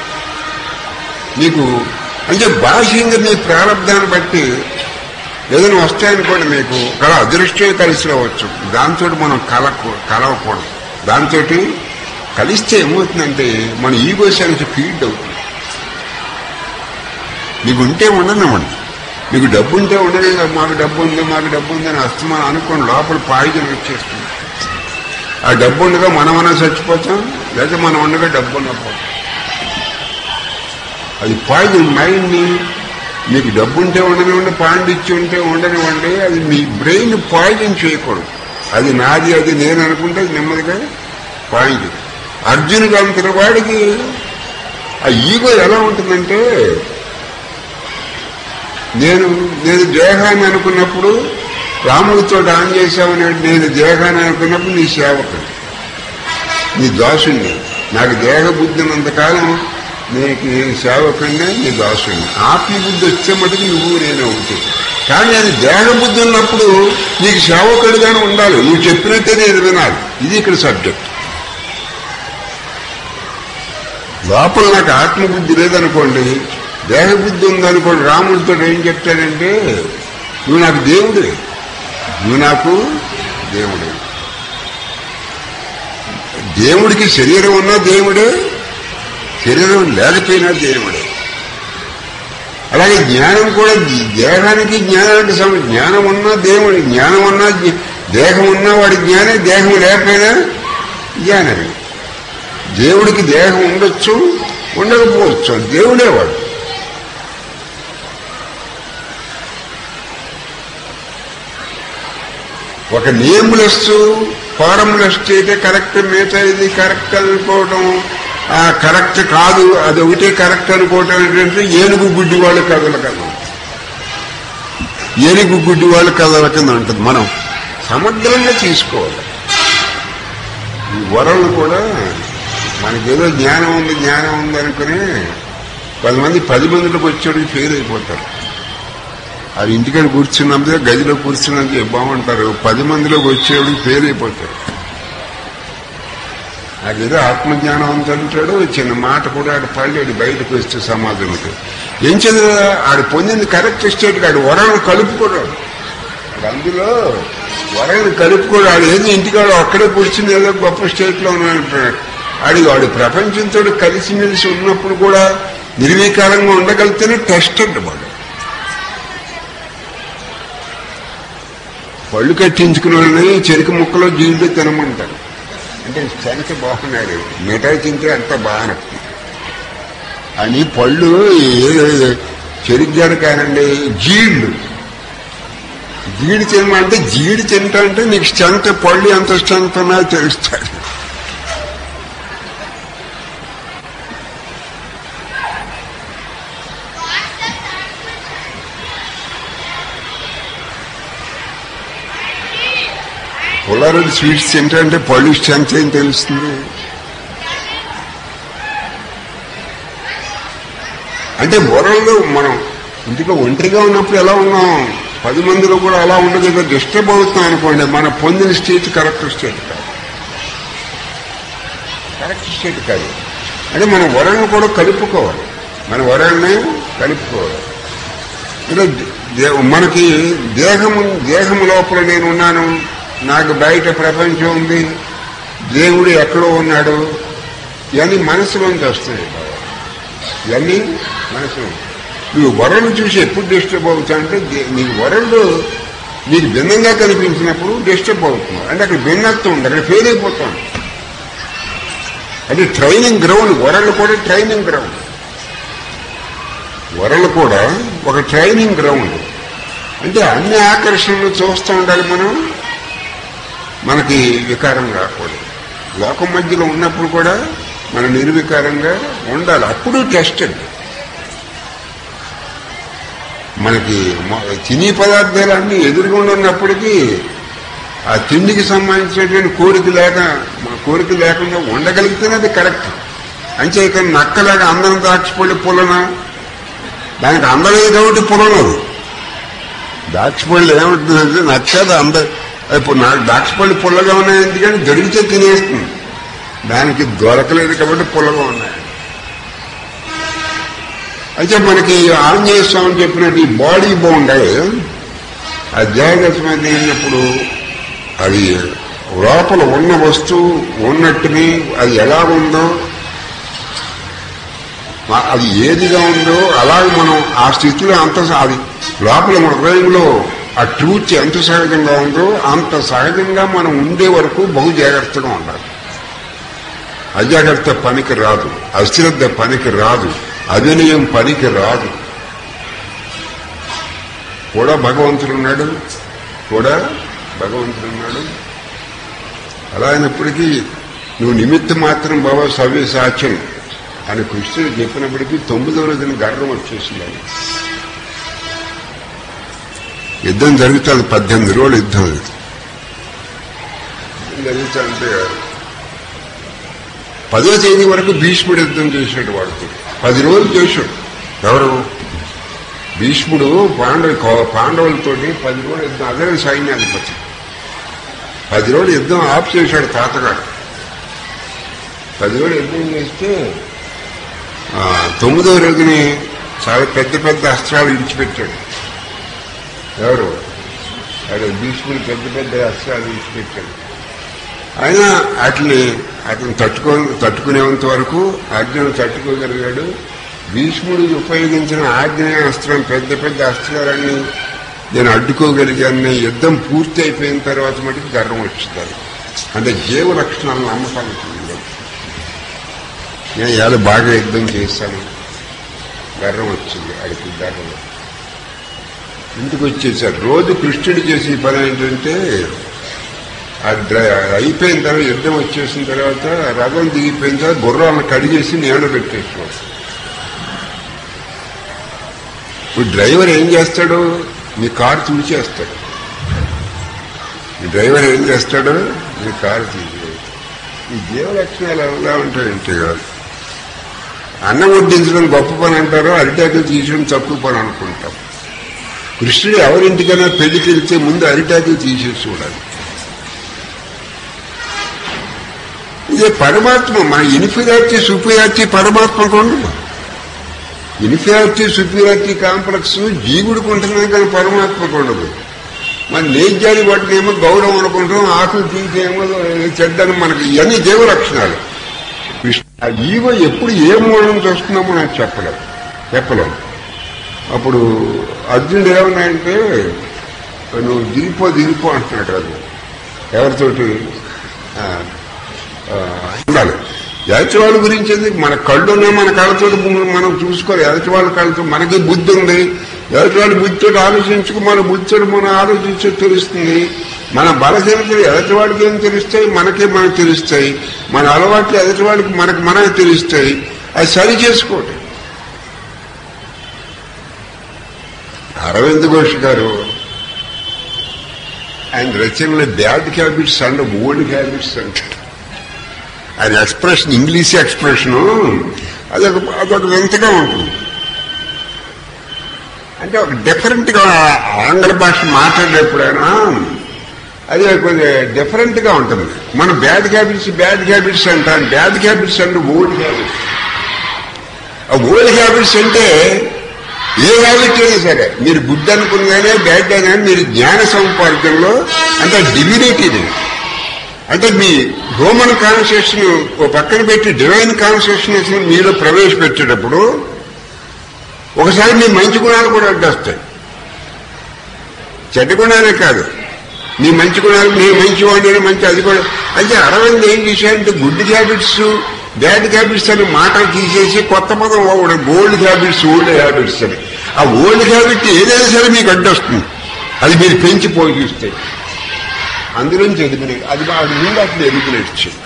మీకు అంటే బాహ్యంగా మీ ప్రారంభాన్ని బట్టి ఏదైనా వస్తాయనుకోండి మీకు కళ అదృష్టం కలిసి రావచ్చు దాంతో మనం కల కలవకూడదు దాంతో కలిస్తే ఏమవుతుందంటే మన ఈగో సెన్స్ ఫీడ్ అవుతుంది మీకు ఉంటే ఉండనివ్వండి మీకు డబ్బు ఉంటే ఉండదు మాకు డబ్బు ఉంది మాకు డబ్బు ఉంది అని అస్తమానం అనుకోండి లోపల పాయిజన్ వచ్చేస్తుంది ఆ డబ్బు ఉండగా మనమన్నా చచ్చిపోతాం లేదా మనం ఉండగా డబ్బు ఉన్నపోతాం అది పాయిజన్ మైండ్ని మీకు డబ్బు ఉంటే ఉండనివ్వండి పాండిత్యం ఉంటే ఉండనివ్వండి అది మీ బ్రెయిన్ పాయిజన్ చేయకూడదు అది నాది అది నేను అనుకుంటే అది నెమ్మదిగా పాయింట్ అర్జునుడు అంతటి వాడికి ఆ ఈగో ఎలా ఉంటుందంటే నేను నేను దేహాన్ని అనుకున్నప్పుడు రాముడితో ఆన్ చేశామని నేను దేహాన్ని అనుకున్నప్పుడు నీ సేవకుడు నీ దాసుని నాకు దేహ బుద్ధి ఉన్నంతకాలం నీకు సేవకుడినే నీ దాసుని ఆత్మ బుద్ధి వచ్చే మటుకు నువ్వు నేను ఒకటి కానీ అది దేహ బుద్ధి ఉన్నప్పుడు నీకు సేవకుడిగానే ఉండాలి నువ్వు చెప్పినట్టే నేను వినాలి ఇది ఇక్కడ సబ్జెక్ట్ లోపల నాకు ఆత్మబుద్ధి లేదనుకోండి దేహబుద్ధి ఉందనుకోండి రాముడితో ఏం చెప్తాడంటే నువ్వు నాకు దేవుడే నువ్వు నాకు దేవుడే దేవుడికి శరీరం ఉన్నా దేవుడే శరీరం లేకపోయినా దేవుడే అలాగే జ్ఞానం కూడా దేహానికి జ్ఞానానికి సమ జ్ఞానం ఉన్నా దేవుడి జ్ఞానం ఉన్నా జ్ఞ- దేహం ఉన్నా వాడి జ్ఞానే దేహం లేకపోయినా జ్ఞానమే దేవుడికి దేహం ఉండొచ్చు ఉండకపోవచ్చు దేవుడే వాడు ఒక నేములెస్ ఫారములెస్ అయితే కరెక్ట్ మిగతా ఇది కరెక్ట్ అనుకోవటం ఆ కరెక్ట్ కాదు అది ఒకటే కరెక్ట్ అనుకోవటం ఏంటంటే ఏనుగు గుడ్డి వాళ్ళ కథల కదా ఏనుగు గుడ్డి వాళ్ళ కథల కింద ఉంటుంది మనం సమగ్రంగా తీసుకోవాలి ఈ వరలు కూడా మనకేదో జ్ఞానం ఉంది జ్ఞానం ఉంది అనుకుని కొంతమంది పది మందిలోకి వచ్చేటికి ఫెయిల్ అయిపోతారు అది ఇంటికాడ కూర్చున్నప్పుడే గదిలో కూర్చున్నది బాగుంటారు పది మందిలోకి వచ్చేవాడికి ఫెయిల్ అయిపోతారు నాకేదో ఆత్మజ్ఞానం అంటాడు చిన్న మాట కూడా ఆడు పళ్ళేడు బయటకు వస్తే సమాజంకి ఏం చదివా ఆడు పొందింది కరెక్ట్ స్టేట్ ఆడు వరను కలుపుకోరాడు ఆడు అందులో వరను కలుపుకోడు ఆడు ఏదో ఇంటికాడు అక్కడే కూర్చుని ఏదో గొప్ప స్టేట్లో ఉన్నాడు ఆడి వాడు ప్రపంచంతో కలిసిమెలిసి ఉన్నప్పుడు కూడా నిర్వీకారంగా ఉండగలిగితేనే టెస్ట్ అంట వాడు పళ్ళు కట్టించుకున్న వాళ్ళని చెరుకు ముక్కలో జీళ్ళు తినమంటారు అంటే శనక బాగున్నాడు మిఠాయి తింటే అంత బాగా అని పళ్ళు ఏ- చెరుగ్గాడు కానండి జీళ్ళు జీడి తినమంటే జీడి తింటా అంటే నీకు స్ట్రెంత్ పళ్ళు ఎంత స్ట్రెంత్ ఉన్నాయో తెలుస్తాడు పుల్లారెడ్డి స్వీట్స్ తింటా అంటే పళ్ళు స్ట్రెంత్ ఏం తెలుస్తుంది అంటే బొరల్లో మనం ఇంటిలో ఒంటరిగా ఉన్నప్పుడు ఎలా ఉన్నాం పది మందిలో కూడా అలా ఉండదు కదా డిస్టర్బ్ అవుతున్నాం అనుకోండి మన పొందిన స్టేట్ కరెక్ట్ స్టేట్ కాదు కరెక్ట్ స్టేట్ కాదు అంటే మన వరల్ని కూడా కలుపుకోవాలి మన వరల్ని కలుపుకోవాలి ఇలా దే- మనకి దేహము దేహం లోపల నేను ఉన్నాను నాకు బయట ప్రపంచం ఉంది దేవుడు ఎక్కడో ఉన్నాడు ఇవన్నీ మనసులోంచి వస్తాయి ఇవన్నీ మనసు నువ్వు వరల్డ్ చూసి ఎప్పుడు డిస్టర్బ్ అవుతా అంటే దే- నీకు వరల్డ్ నీకు భిన్నంగా కనిపించినప్పుడు డిస్టర్బ్ అవుతున్నావు అంటే అక్కడ భిన్నత్వం ఉంది అక్కడ ఫెయిల్ అయిపోతాం అంటే ట్రైనింగ్ గ్రౌండ్ వరల్డ్ కూడా ట్రైనింగ్ గ్రౌండ్ వరల్డ్ కూడా ఒక ట్రైనింగ్ గ్రౌండ్ అంటే అన్ని ఆకర్షణలు చూస్తూ ఉండాలి మనం మనకి వికారం రాకూడదు లోకం మధ్యలో ఉన్నప్పుడు కూడా మనం నిర్వికారంగా ఉండాలి అప్పుడు టెస్టెడ్ మనకి మొ- తినే పదార్థాలన్నీ ఎదురుగుండా ఉన్నప్పటికీ ఆ తిండికి సంబంధించినటువంటి కోరిక లేక మన కోరిక లేకుండా ఉండగలిగితేనే అది కరెక్ట్ అంతే కానీ నక్కలాగా అందరం దాచిపడి పుల్లన దానికి అందలేదు కాబట్టి పుల్లనది దాచిపళ్ళు ఏమంటుందంటే నచ్చదు అంద ఇప్పుడు నాకు దాచిపళ్ళు పుల్లగా ఉన్నాయి ఎందుకంటే దొరికితే తినేస్తుంది దానికి దొరకలేదు కాబట్టి పుల్లగా ఉన్నాయి అయితే మనకి ఆంజనేయ స్వామి చెప్పినట్టు ఈ బాడీ బాగుండాలి ఆ దేహగతమైన అయినప్పుడు అది లోపల ఉన్న వస్తువు ఉన్నట్టుని అది ఎలా ఉందో మా- అది ఏదిగా ఉందో అలాగే మనం ఆ స్థితిలో అంత అది లోపల మన హృదయంలో ఆ ట్రూత్ ఎంత సహజంగా ఉందో అంత సహజంగా మనం ఉండే వరకు బహు జాగ్రత్తగా ఉండాలి అజాగ్రత్త పనికి రాదు అశ్రద్ధ పనికి రాదు అవినయం పనికి రాదు కూడా భగవంతుడు ఉన్నాడు కూడా భగవంతుడు ఉన్నాడు అలా అయినప్పటికీ నువ్వు నిమిత్త మాత్రం బాబా సవ్య సాక్ష్యం అని కృష్ణుడు చెప్పినప్పటికీ తొమ్మిదో రోజున గర్వం వచ్చేసింది ఆయన. యుద్ధం జరుగుతుంది పద్దెనిమిది రోజులు యుద్ధం అది. యుద్ధం జరుగుతుంటే పదో తేదీ వరకు భీష్ముడు యుద్ధం చేశాడు వాడితో పది రోజులు చేశాడు ఎవరు భీష్ముడు పాండవ పాండవులతోటి పది రోజులు యుద్ధం అదే సైన్యాధిపతి పది రోజులు యుద్ధం ఆఫ్ చేశాడు తాతగారు పది రోజులు యుద్ధం చేస్తే ఆ, తొమ్మిదో రోజుని చాలా పెద్ద పెద్ద అస్త్రాలు విడిచిపెట్టాడు ఎవరు అదే భీష్ముడు పెద్ద పెద్ద అస్త్రాలు విడిచిపెట్టాడు అయినా అట్లని అతను తట్టుకో తట్టుకునేంత వరకు అర్జునుడు తట్టుకోగలిగాడు భీష్ముడు ఉపయోగించిన ఆగ్నేయ అస్త్రం పెద్ద పెద్ద అస్త్రాలన్నీ నేను అడ్డుకోగలిగాను యుద్ధం పూర్తి అయిపోయిన తర్వాత మటుకు గర్వం వచ్చింది అంటే జీవ లక్షణాలను నమ్మకానికి లేదు. నేను ఇవాళ బాగా యుద్ధం చేశాను గర్వం వచ్చింది అడిగి గర్వం ఇంటికి వచ్చేసారు రోజు కృష్ణుడు చేసే పని ఏంటంటే ఆ డ్ర- అయిపోయిన తర్వాత యుద్ధం వచ్చేసిన తర్వాత రథం దిగిపోయిన తర్వాత గుర్రాలను కడిగేసి నీళ్లు పెట్టేసుకోవాలి ఇప్పుడు డ్రైవర్ ఏం చేస్తాడు మీ కారు తుడిచేస్తాడు ఈ డ్రైవర్ ఏం చేస్తాడు మీ కారు తుడిచేస్తాడు ఈ జీవ లక్షణాలు ఎలా ఉంటాయంటే కాదు అన్నం వడ్డించడం గొప్ప పని అంటారు అరిటాకులు తీసడం తక్కువ పని అనుకుంటాం కృష్ణుడు ఎవరింటికైనా పెళ్లికి వెళ్తే ముందు అరిటాకులు తీసేసి చూడాలి ఇదే పరమాత్మ మన ఇన్ఫీరియారిటీ సుపీరియారిటీ పరమాత్మకు ఉండదు ఇన్ఫీరియారిటీ సుపీరియారిటీ కాంప్లెక్స్ జీవుడికి ఉంటున్నాయి కానీ పరమాత్మకు ఉండదు మన నేజ్యాన్ని వాటినేమో గౌరవం అనుకుంటాం ఆకులు తీసేమో చెడ్డని మనకి ఇవన్నీ దేవ లక్షణాలు కృష్ణ ఆ ఈగో ఎప్పుడు ఏ మూలం నుంచి వస్తుందో మనం చెప్పలేం చెప్పలేం అప్పుడు అర్జునుడు ఏమన్నాయంటే నువ్వు దిగిపో దిగిపో అంటున్నాడు అది ఎవరితోటి ఆ, ఆ, ఉండాలి ఎదటి వాళ్ళ గురించి ఎందుకు? మన కళ్ళునే మన కళ్ళతో మనం చూసుకోవాలి ఎదటి వాళ్ళ కళ్ళతో మనకి బుద్ధి ఉంది ఎదటి వాళ్ళ బుద్ధితో ఆలోచించుకు మన బుద్ధితో మనం ఆలోచించే తెలుస్తుంది మన బలహీనతలు ఎదటి వాడికి ఏం తెలుస్తాయి మనకే మనకు తెలుస్తాయి మన అలవాట్లు ఎదటి వాడికి మనకు మనకు తెలుస్తాయి అది సరి చేసుకోండి అరవింద్ ఘోష్ గారు ఆయన రచనలో bad habits and old habits అంటారు ఆయన ఎక్స్ప్రెషన్ ఇంగ్లీష్ ఎక్స్ప్రెషను అదొక అదొక వింతగా ఉంటుంది అంటే ఒక డిఫరెంట్ గా ఆంగ్ల భాష మాట్లాడేప్పుడైనా అది కొంచెం డిఫరెంట్ గా ఉంటుంది మన బ్యాడ్ హ్యాబిట్స్ బ్యాడ్ హ్యాబిట్స్ అంటాం బ్యాడ్ హ్యాబిట్స్ అంటే ఓల్డ్ హ్యాబిట్స్ ఆ ఓల్డ్ హ్యాబిట్స్ అంటే ఏ హ్యాబిట్ అయినా సరే మీరు గుడ్ అనుకున్నానే బ్యాడ్ అయినా మీరు జ్ఞాన సముపార్జనలో అంటే డివినేటిది అంటే మీ హ్యూమన్ కాన్షియస్ను ఓ పక్కన పెట్టి డివైన్ కాన్షియస్నెస్ మీలో ప్రవేశపెట్టేటప్పుడు ఒకసారి మీ మంచి గుణాలు కూడా అడ్డొస్తాయి చెడ్డ గుణాలే కాదు మీ మంచి గుణాలు మీ మంచి వాడిని మంచి అది కూడా అయితే అరవింద్ ఏం చేశారంటే గుడ్ హ్యాబిట్స్ బ్యాడ్ హ్యాబిట్స్ అని మాటలు తీసేసి కొత్త పదం ఒకటి ఓల్డ్ హ్యాబిట్స్ ఓల్డ్ హ్యాబిట్స్ అని ఆ ఓల్డ్ హ్యాబిట్ ఏదైనా సరే మీకు అడ్డొస్తుంది అది మీరు పెంచిపోయి చూస్తే అందులోంచి ఎలిమినేట్ అది మా ముందు అట్లా ఎలిమినేట్ చేయి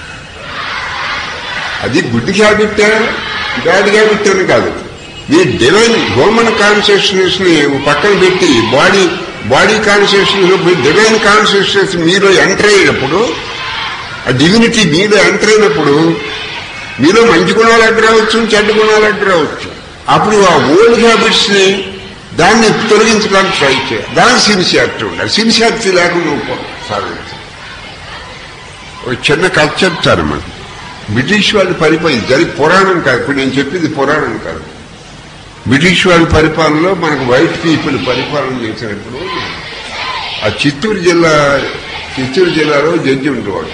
అది గుడ్ హ్యాబిట్ బ్యాడ్ హ్యాబిట్ అని కాదు మీ డివైన్ హ్యూమన్ కాన్షియస్నెస్ ని పక్కన పెట్టి body body consciousness divine consciousness మీలో ఎంటర్ అయినప్పుడు ఆ డివినిటీ మీలో ఎంటర్ అయినప్పుడు మీలో మంచి గుణాలు ఎక్కడ రావచ్చు చెడ్డ గుణాలు ఎక్కడ రావచ్చు అప్పుడు ఆ ఓల్డ్ హ్యాబిట్స్ ని దాన్ని తొలగించడానికి ట్రై చేయాలి దానికి సిన్సియారిటీ ఉండాలి సిన్సియారిటీ లేకుండా నువ్వు సాధించు ఒక చిన్న కథ చెప్తాను మనం బ్రిటిష్ వాళ్ళు పరిపాలన జరిగి పురాణం కాదు ఇప్పుడు నేను చెప్పింది పురాణం కాదు బ్రిటిష్ వాళ్ళ పరిపాలనలో మనకు వైట్ పీపుల్ పరిపాలన చేసినప్పుడు ఆ చిత్తూరు జిల్లా చిత్తూరు జిల్లాలో జడ్జి ఉండేవాడు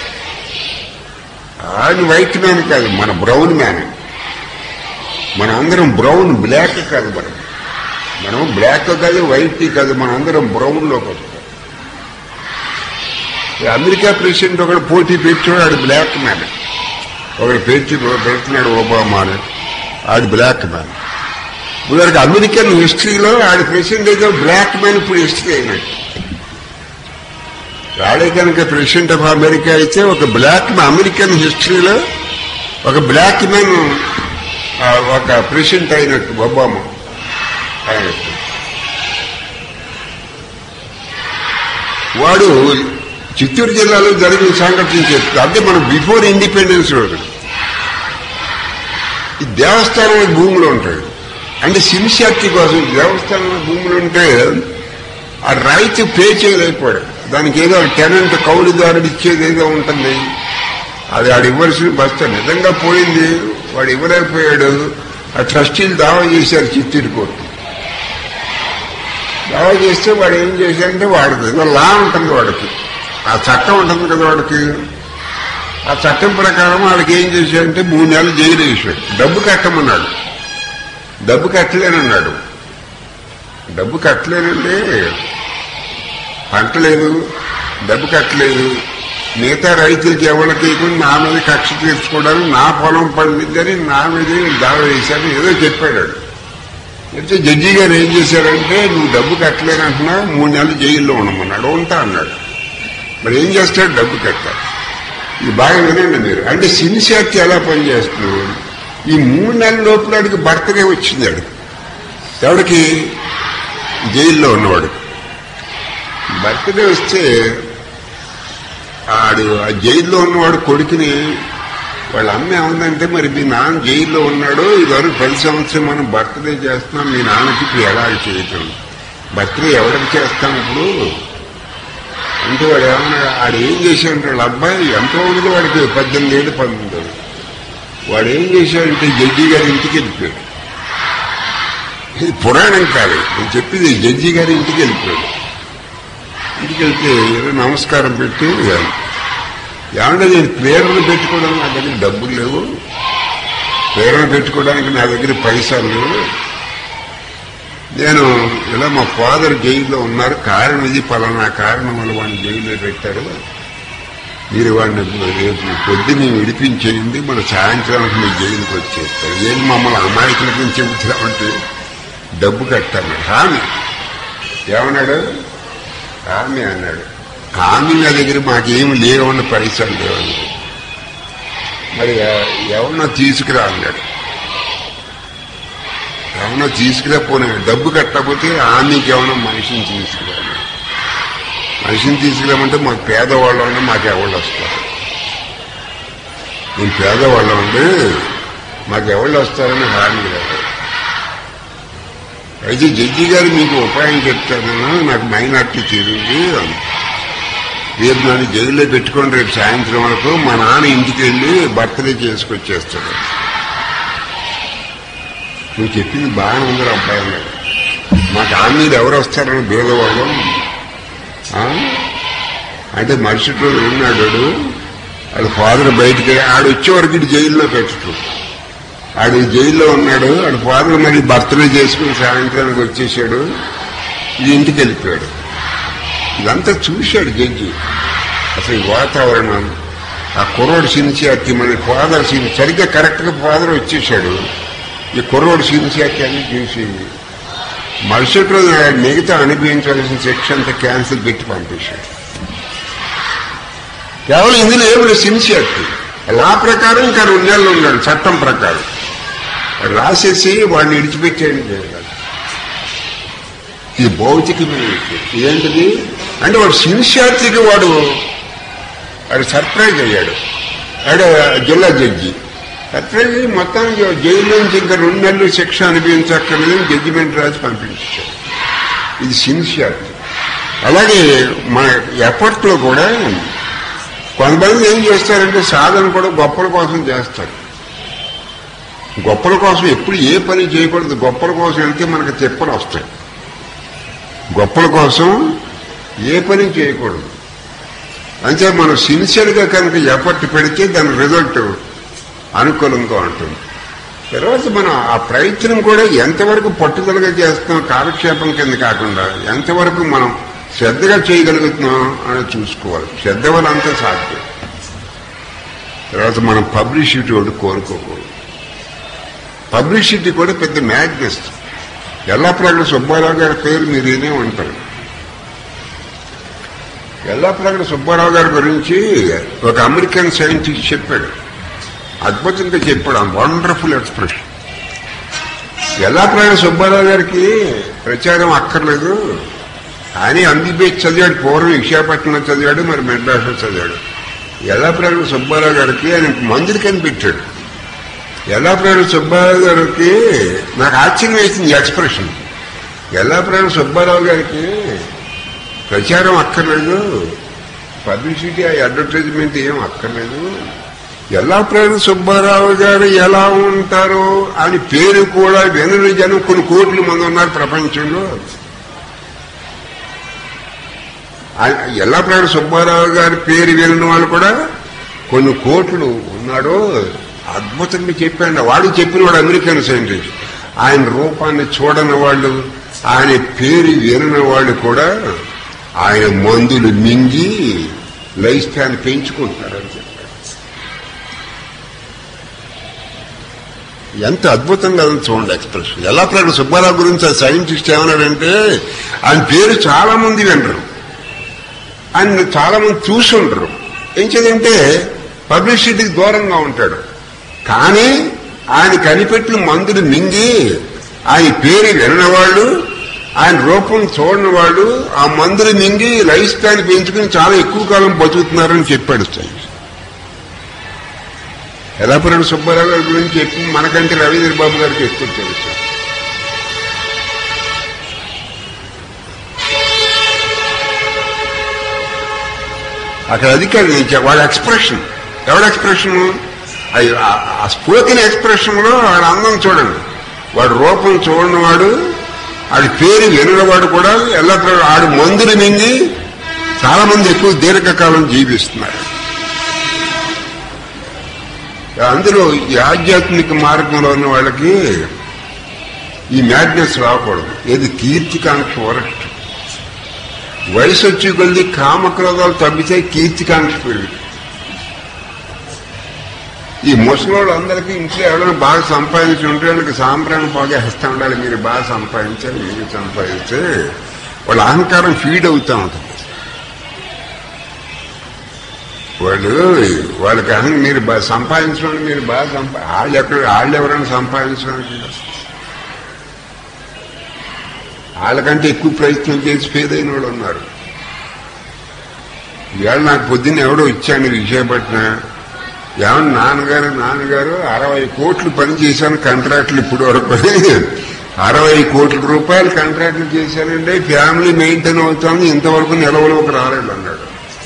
ఆయన వైట్ మ్యాన్ కాదు మన బ్రౌన్ మ్యాన్ మన అందరం బ్రౌన్ బ్లాక్ కాదు మనం మనం బ్లాక్ కాదు వైట్ కాదు మనం అందరం బ్రౌన్లోకి వస్తాం ఈ అమెరికా ప్రెసిడెంట్ ఒకడు పోటీ పెట్టాడు ఆడు బ్లాక్ మ్యాన్ ఒకడు పెట్టి పెడుతున్నాడు ఒబామా అని ఆడు బ్లాక్ మ్యాన్ ఇప్పుడు అమెరికన్ హిస్టరీలో ఆడి ప్రెసిడెంట్ అయితే బ్లాక్ మ్యాన్ ఇప్పుడు హిస్టరీ అయినట్టు వాడే కనుక ప్రెసిడెంట్ ఆఫ్ అమెరికా అయితే ఒక బ్లాక్ అమెరికన్ హిస్టరీలో ఒక బ్లాక్ మ్యాన్ ఆ, ఒక ప్రెసిడెంట్ అయినట్టు ఒబామా అయినట్టు వాడు చిత్తూరు జిల్లాలో జరిగిన సంఘటన చెప్తా అంటే మనం బిఫోర్ ఇండిపెండెన్స్ రోజు ఈ దేవస్థానం భూములు ఉంటాయి అంటే సిన్సియారిటీ కోసం దేవస్థానం భూములు ఉంటే ఆ రైతు పే చేయలేకపోయాడు దానికి ఏదో టెనెంట్ కౌలుదారుడు ఇచ్చేది ఏదో ఉంటుంది అది వాడు ఇవ్వాల్సిన బస్తా నిజంగా పోయింది వాడు ఇవ్వలేకపోయాడు ఆ ట్రస్టీలు దావా చేశారు చిత్తూరు కోర్టు దావా చేస్తే వాడు ఏం చేశాడంటే వాడికి ఏదో లా ఉంటుంది వాడికి ఆ చట్టం ఉంటుంది కదా వాడికి ఆ చట్టం ప్రకారం వాడికి ఏం చేశాడంటే మూడు నెలలు జైలు వేసాడు డబ్బు కట్టమన్నాడు డబ్బు కట్టలేనన్నాడు డబ్బు కట్టలేనండి పంట లేదు డబ్బు కట్టలేదు మిగతా రైతులకి ఎవరికి ఇవ్వకుండా నా మీద కక్ష తీర్చుకోవడానికి నా పొలం పండిద్దని నా మీద దావ వేశాను ఏదో చెప్పాడు వాడు. అయితే జడ్జి గారు ఏం చేశారంటే నువ్వు డబ్బు కట్టలేనంటున్నా మూడు నెలలు జైల్లో ఉండమన్నాడు ఉంటా అన్నాడు మరి ఏం చేస్తాడు డబ్బు కట్టాలి ఇది బాగా వినండి మీరు అంటే సిన్సియారిటీ ఎలా పనిచేస్తుంది ఈ మూడు నెలల లోపల వాడికి బర్త్డే వచ్చింది వాడికి ఎవడికి జైల్లో ఉన్నవాడు బర్త్డే వస్తే ఆడు ఆ జైల్లో ఉన్నవాడు కొడుకుని వాళ్ళ అమ్మ ఏముందంటే మరి మీ నాన్న జైల్లో ఉన్నాడు ఇదివరకు పది సంవత్సరం మనం బర్త్డే చేస్తున్నాం మీ నాన్నకి ఇప్పుడు ఎలా చేయటం బర్త్డే ఎవరికి చేస్తాం ఇప్పుడు అంటే వాడు ఏమన్నా ఆడు ఏం చేశాడంటే వాళ్ళ అబ్బాయి ఎంతో ఉంది వాడికి పద్దెనిమిది ఏళ్ళు పంతొమ్మిది ఏళ్ళు. వాడు ఏం చేశాడంటే జడ్జి గారి ఇంటికి వెళ్ళిపోయాడు ఇది పురాణం కాదు నేను చెప్పింది జడ్జి గారి ఇంటికి వెళ్ళిపోయాడు ఇంటికి వెళ్తే ఏదో నమస్కారం పెట్టి ఏమంటే నేను ప్రేరణ పెట్టుకోవడానికి నా దగ్గర డబ్బులు లేవు ప్రేరణ పెట్టుకోవడానికి నా దగ్గర పైసలు లేవు నేను ఇలా మా ఫాదర్ జైల్లో ఉన్నారు కారణం ఇది పలానా కారణం వల్ల వాడిని జైల్లో పెట్టారు మీరు వాడిని రేపు పొద్దున్న విడిపించేయండి మన సాయంత్రానికి మీ జైలుకి వచ్చేస్తారు ఏం మమ్మల్ని అమాయకుల గురించి చెబుతున్నామంటే డబ్బు కట్టాను హామీ ఏమన్నాడు హామీ అన్నాడు హామీ నా దగ్గర మాకేమి లేవన్న పైసలు లేవని మరి ఎవరన్నా తీసుకురా అన్నాడు ఏమన్నా తీసుకురాపోయినా డబ్బు కట్టకపోతే ఆమెకి ఏమన్నా మనిషిని తీసుకురా అన్నాడు. మనిషిని తీసుకురామంటే మాకు పేదవాళ్ళం ఉండి మాకు ఎవళ్ళు వస్తారు మేము పేదవాళ్ళం ఉండి మాకు ఎవళ్ళు వస్తారని హామీ లేదు అయితే జడ్జి గారు మీకు ఉపాయం చెప్తాను నాకు మైనార్టీ తీరింది రేపు నన్ను జైల్లో పెట్టుకొని రేపు సాయంత్రం వరకు మా నాన్న ఇంటికి వెళ్ళి బర్త్డే చేసుకొచ్చేస్తాడు నువ్వు చెప్పింది బాగానే ఉంది అబ్బాయి అన్నాడు మాకు ఆమెలు ఎవరు వస్తారని భేదవాళ్ళం ఆ? అంటే మరుసటి రోజు ఉన్నాడు వాడు. వాళ్ళ ఫాదర్ బయటికి ఆడు వచ్చేవరకు ఇటు జైల్లో పెట్టు ఆడు జైల్లో ఉన్నాడు ఆడు ఫాదర్ మరి బర్త్డే చేసుకుని సాయంత్రానికి వచ్చేసాడు ఇది ఇంటికి వెళ్ళిపోయాడు ఇదంతా చూశాడు జడ్జి అసలు ఈ వాతావరణం ఆ కుర్రోడు సిన్సియారిటీ మన ఫాదర్ సిన్ సరిగ్గా కరెక్ట్గా ఫాదర్ వచ్చేసాడు ఈ కుర్రోడు సిన్సియారిటీ అన్ని చూసి మరుసటి రోజు ఆయన మిగతా అనుభవించాల్సిన శిక్ష అంతా క్యాన్సిల్ పెట్టి పంపించాడు కేవలం ఇందులో ఏమి సిన్సియారిటీ లా ప్రకారం ఇంకా రెండు నెలలు ఉన్నాడు చట్టం ప్రకారం రాసేసి వాడిని విడిచిపెట్టేయండి చేయాలి ఇది భౌతికమైన విషయం. ఇదేంటిది అంటే వాడు సిన్సియారిటీకి వాడు వాడు సర్ప్రైజ్ అయ్యాడు వాడు జిల్లా జడ్జి సర్ప్రైజ్ అయ్యి మొత్తానికి జైలు నుంచి ఇంకా రెండు నెలలు శిక్ష అనిపించక్కర్లేదని జడ్జిమెంట్ రాసి పంపించాడు ఇది సిన్సియారిటీ అలాగే మన ఎఫర్ట్లో కూడా కొంతమంది ఏం చేస్తారంటే సాధన కూడా గొప్పల కోసం చేస్తారు గొప్పల కోసం ఎప్పుడు ఏ పని చేయకూడదు గొప్పల కోసం వెళ్తే మనకు తిప్పలు వస్తాయి గొప్పల కోసం ఏ పని చేయకూడదు అంటే మనం సిన్సియర్గా కనుక ఎఫర్ట్ పెడితే దాని రిజల్ట్ అనుకూలంగా ఉంటుంది తర్వాత మనం ఆ ప్రయత్నం కూడా ఎంతవరకు పట్టుదలగా చేస్తున్నాం కాలక్షేపం కింద కాకుండా ఎంతవరకు మనం శ్రద్ధగా చేయగలుగుతున్నాం అని చూసుకోవాలి శ్రద్ధ వల్ల అంతా సాధ్యం తర్వాత మనం పబ్లిసిటీ ఒకటి కోరుకోకూడదు పబ్లిసిటీ కూడా పెద్ద మ్యాగ్నెస్ ఎల్లాప్రగడ సుబ్బారావు గారి పేరు మీరు వినే ఉంటారు ఎల్లాప్రగడ సుబ్బారావు గారి గురించి ఒక అమెరికన్ సైంటిస్ట్ చెప్పాడు అద్భుతంగా చెప్పాడు ఆ వండర్ఫుల్ ఎక్స్ప్రెషన్ ఎల్లాప్రగడ సుబ్బారావు గారికి ప్రచారం అక్కర్లేదు కానీ ఎంబీబీఎస్ చదివాడు పూర్వం విశాఖపట్నంలో చదివాడు మరి మెడ్రాస్లో చదివాడు ఎల్లాప్రగడ సుబ్బారావు గారికి ఆయన మందులు కనిపెట్టాడు ఎల్లాప్రగడ సుబ్బారావు గారికి నాకు ఆశ్చర్యం వేసింది ఈ ఎక్స్ప్రెషన్ ఎల్లాప్రగడ సుబ్బారావు గారికి ప్రచారం అక్కర్లేదు పబ్లిసిటీ ఆ అడ్వర్టైజ్మెంట్ ఏం అక్కర్లేదు ఎల్లాప్రగడ సుబ్బారావు గారు ఎలా ఉంటారో అని పేరు కూడా వినని జనం కొన్ని కోట్ల మంది ఉన్నారు ప్రపంచంలో ఎల్లాప్రగడ సుబ్బారావు గారి పేరు వినని వాళ్ళు కూడా కొన్ని కోట్లు ఉన్నాడు అద్భుతంగా చెప్పాడు వాడు చెప్పిన వాడు అమెరికన్ సైంటిస్ట్ ఆయన రూపాన్ని చూడని వాళ్ళు ఆయన పేరు వినని వాళ్ళు కూడా ఆయన మందులు మింగి లైఫ్ స్పాన్ పెంచుకుంటారని చెప్పాడు ఎంత అద్భుతంగా ఉంది చూడండి ఎక్స్ప్రెషన్ ఎలా ప్రకటన సుబ్బారావు గురించి ఆ సైంటిస్ట్ ఏమన్నాడంటే ఆయన పేరు చాలా మంది వినరు ఆయన చాలా మంది చూసి ఉండరు ఏం చేదంటే పబ్లిసిటీకి దూరంగా ఉంటాడు కానీ ఆయన కనిపెట్టిన మందులు మింగి ఆయన పేరు వినని వాళ్ళు ఆయన రూపం చూడని వాళ్ళు ఆ మందులు మింగి లైఫ్ స్టైల్ పెంచుకుని చాలా ఎక్కువ కాలం బతుకుతున్నారని చెప్పాడు సైన్స్ ఎలాపురం సుబ్బారావు గారి గురించి ఎక్కువ మనకంటే రవీంద్ర బాబు గారికి ఎక్కువ తెలుసు అక్కడ అధికారి వాడి ఎక్స్ప్రెషన్ ఎవడి ఎక్స్ప్రెషన్ ఆ స్పోకెన్ ఎక్స్ప్రెషన్ లో వాడు అందం చూడండి వాడు రూపం చూడని వాడు ఆడి పేరు వినవాడు కూడా ఎల్లప్పుడూ ఆడు మందులు మింగి చాలా మంది ఎక్కువ దీర్ఘకాలం జీవిస్తున్నారు అందులో ఈ ఆధ్యాత్మిక మార్గంలో ఉన్న వాళ్ళకి ఈ మ్యాడ్నెస్ రాకూడదు ఏది కీర్తికాంక్ష వరస్ట్ వయసు వచ్చి కొద్ది కామక్రోధాలు తగ్గితే కీర్తికాంక్ష పెరుగుతుంది ఈ ముసలోళ్ళు అందరికీ ఇంట్లో ఎవరైనా బాగా సంపాదించి ఉంటే వాళ్ళకి సాంబ్రాన్ని బాగా హస్తం ఉండాలి మీరు బాగా సంపాదించాలి మీరు సంపాదిస్తే వాళ్ళ అహంకారం ఫీడ్ అవుతూ ఉంటుంది వాళ్ళు వాళ్ళకి అహం మీరు బాగా సంపాదించడం మీరు బాగా సంపా వాళ్ళు ఎక్కడ వాళ్ళు ఎవరైనా సంపాదించడానికి వాళ్ళకంటే ఎక్కువ ప్రయత్నం చేసి పేదైన వాళ్ళు ఉన్నారు ఇవాళ నాకు పొద్దున్న ఎవడో ఇచ్చాను విశాఖపట్నం ఏమన్నా నాన్నగారు నాన్నగారు అరవై కోట్లు పని చేశాను కాంట్రాక్టులు ఇప్పుడు వరకు అరవై కోట్ల రూపాయలు కాంట్రాక్టులు చేశానంటే ఫ్యామిలీ మెయింటైన్ అవుతుంది ఇంతవరకు నిలవలోకి రాలేదు అన్నాడు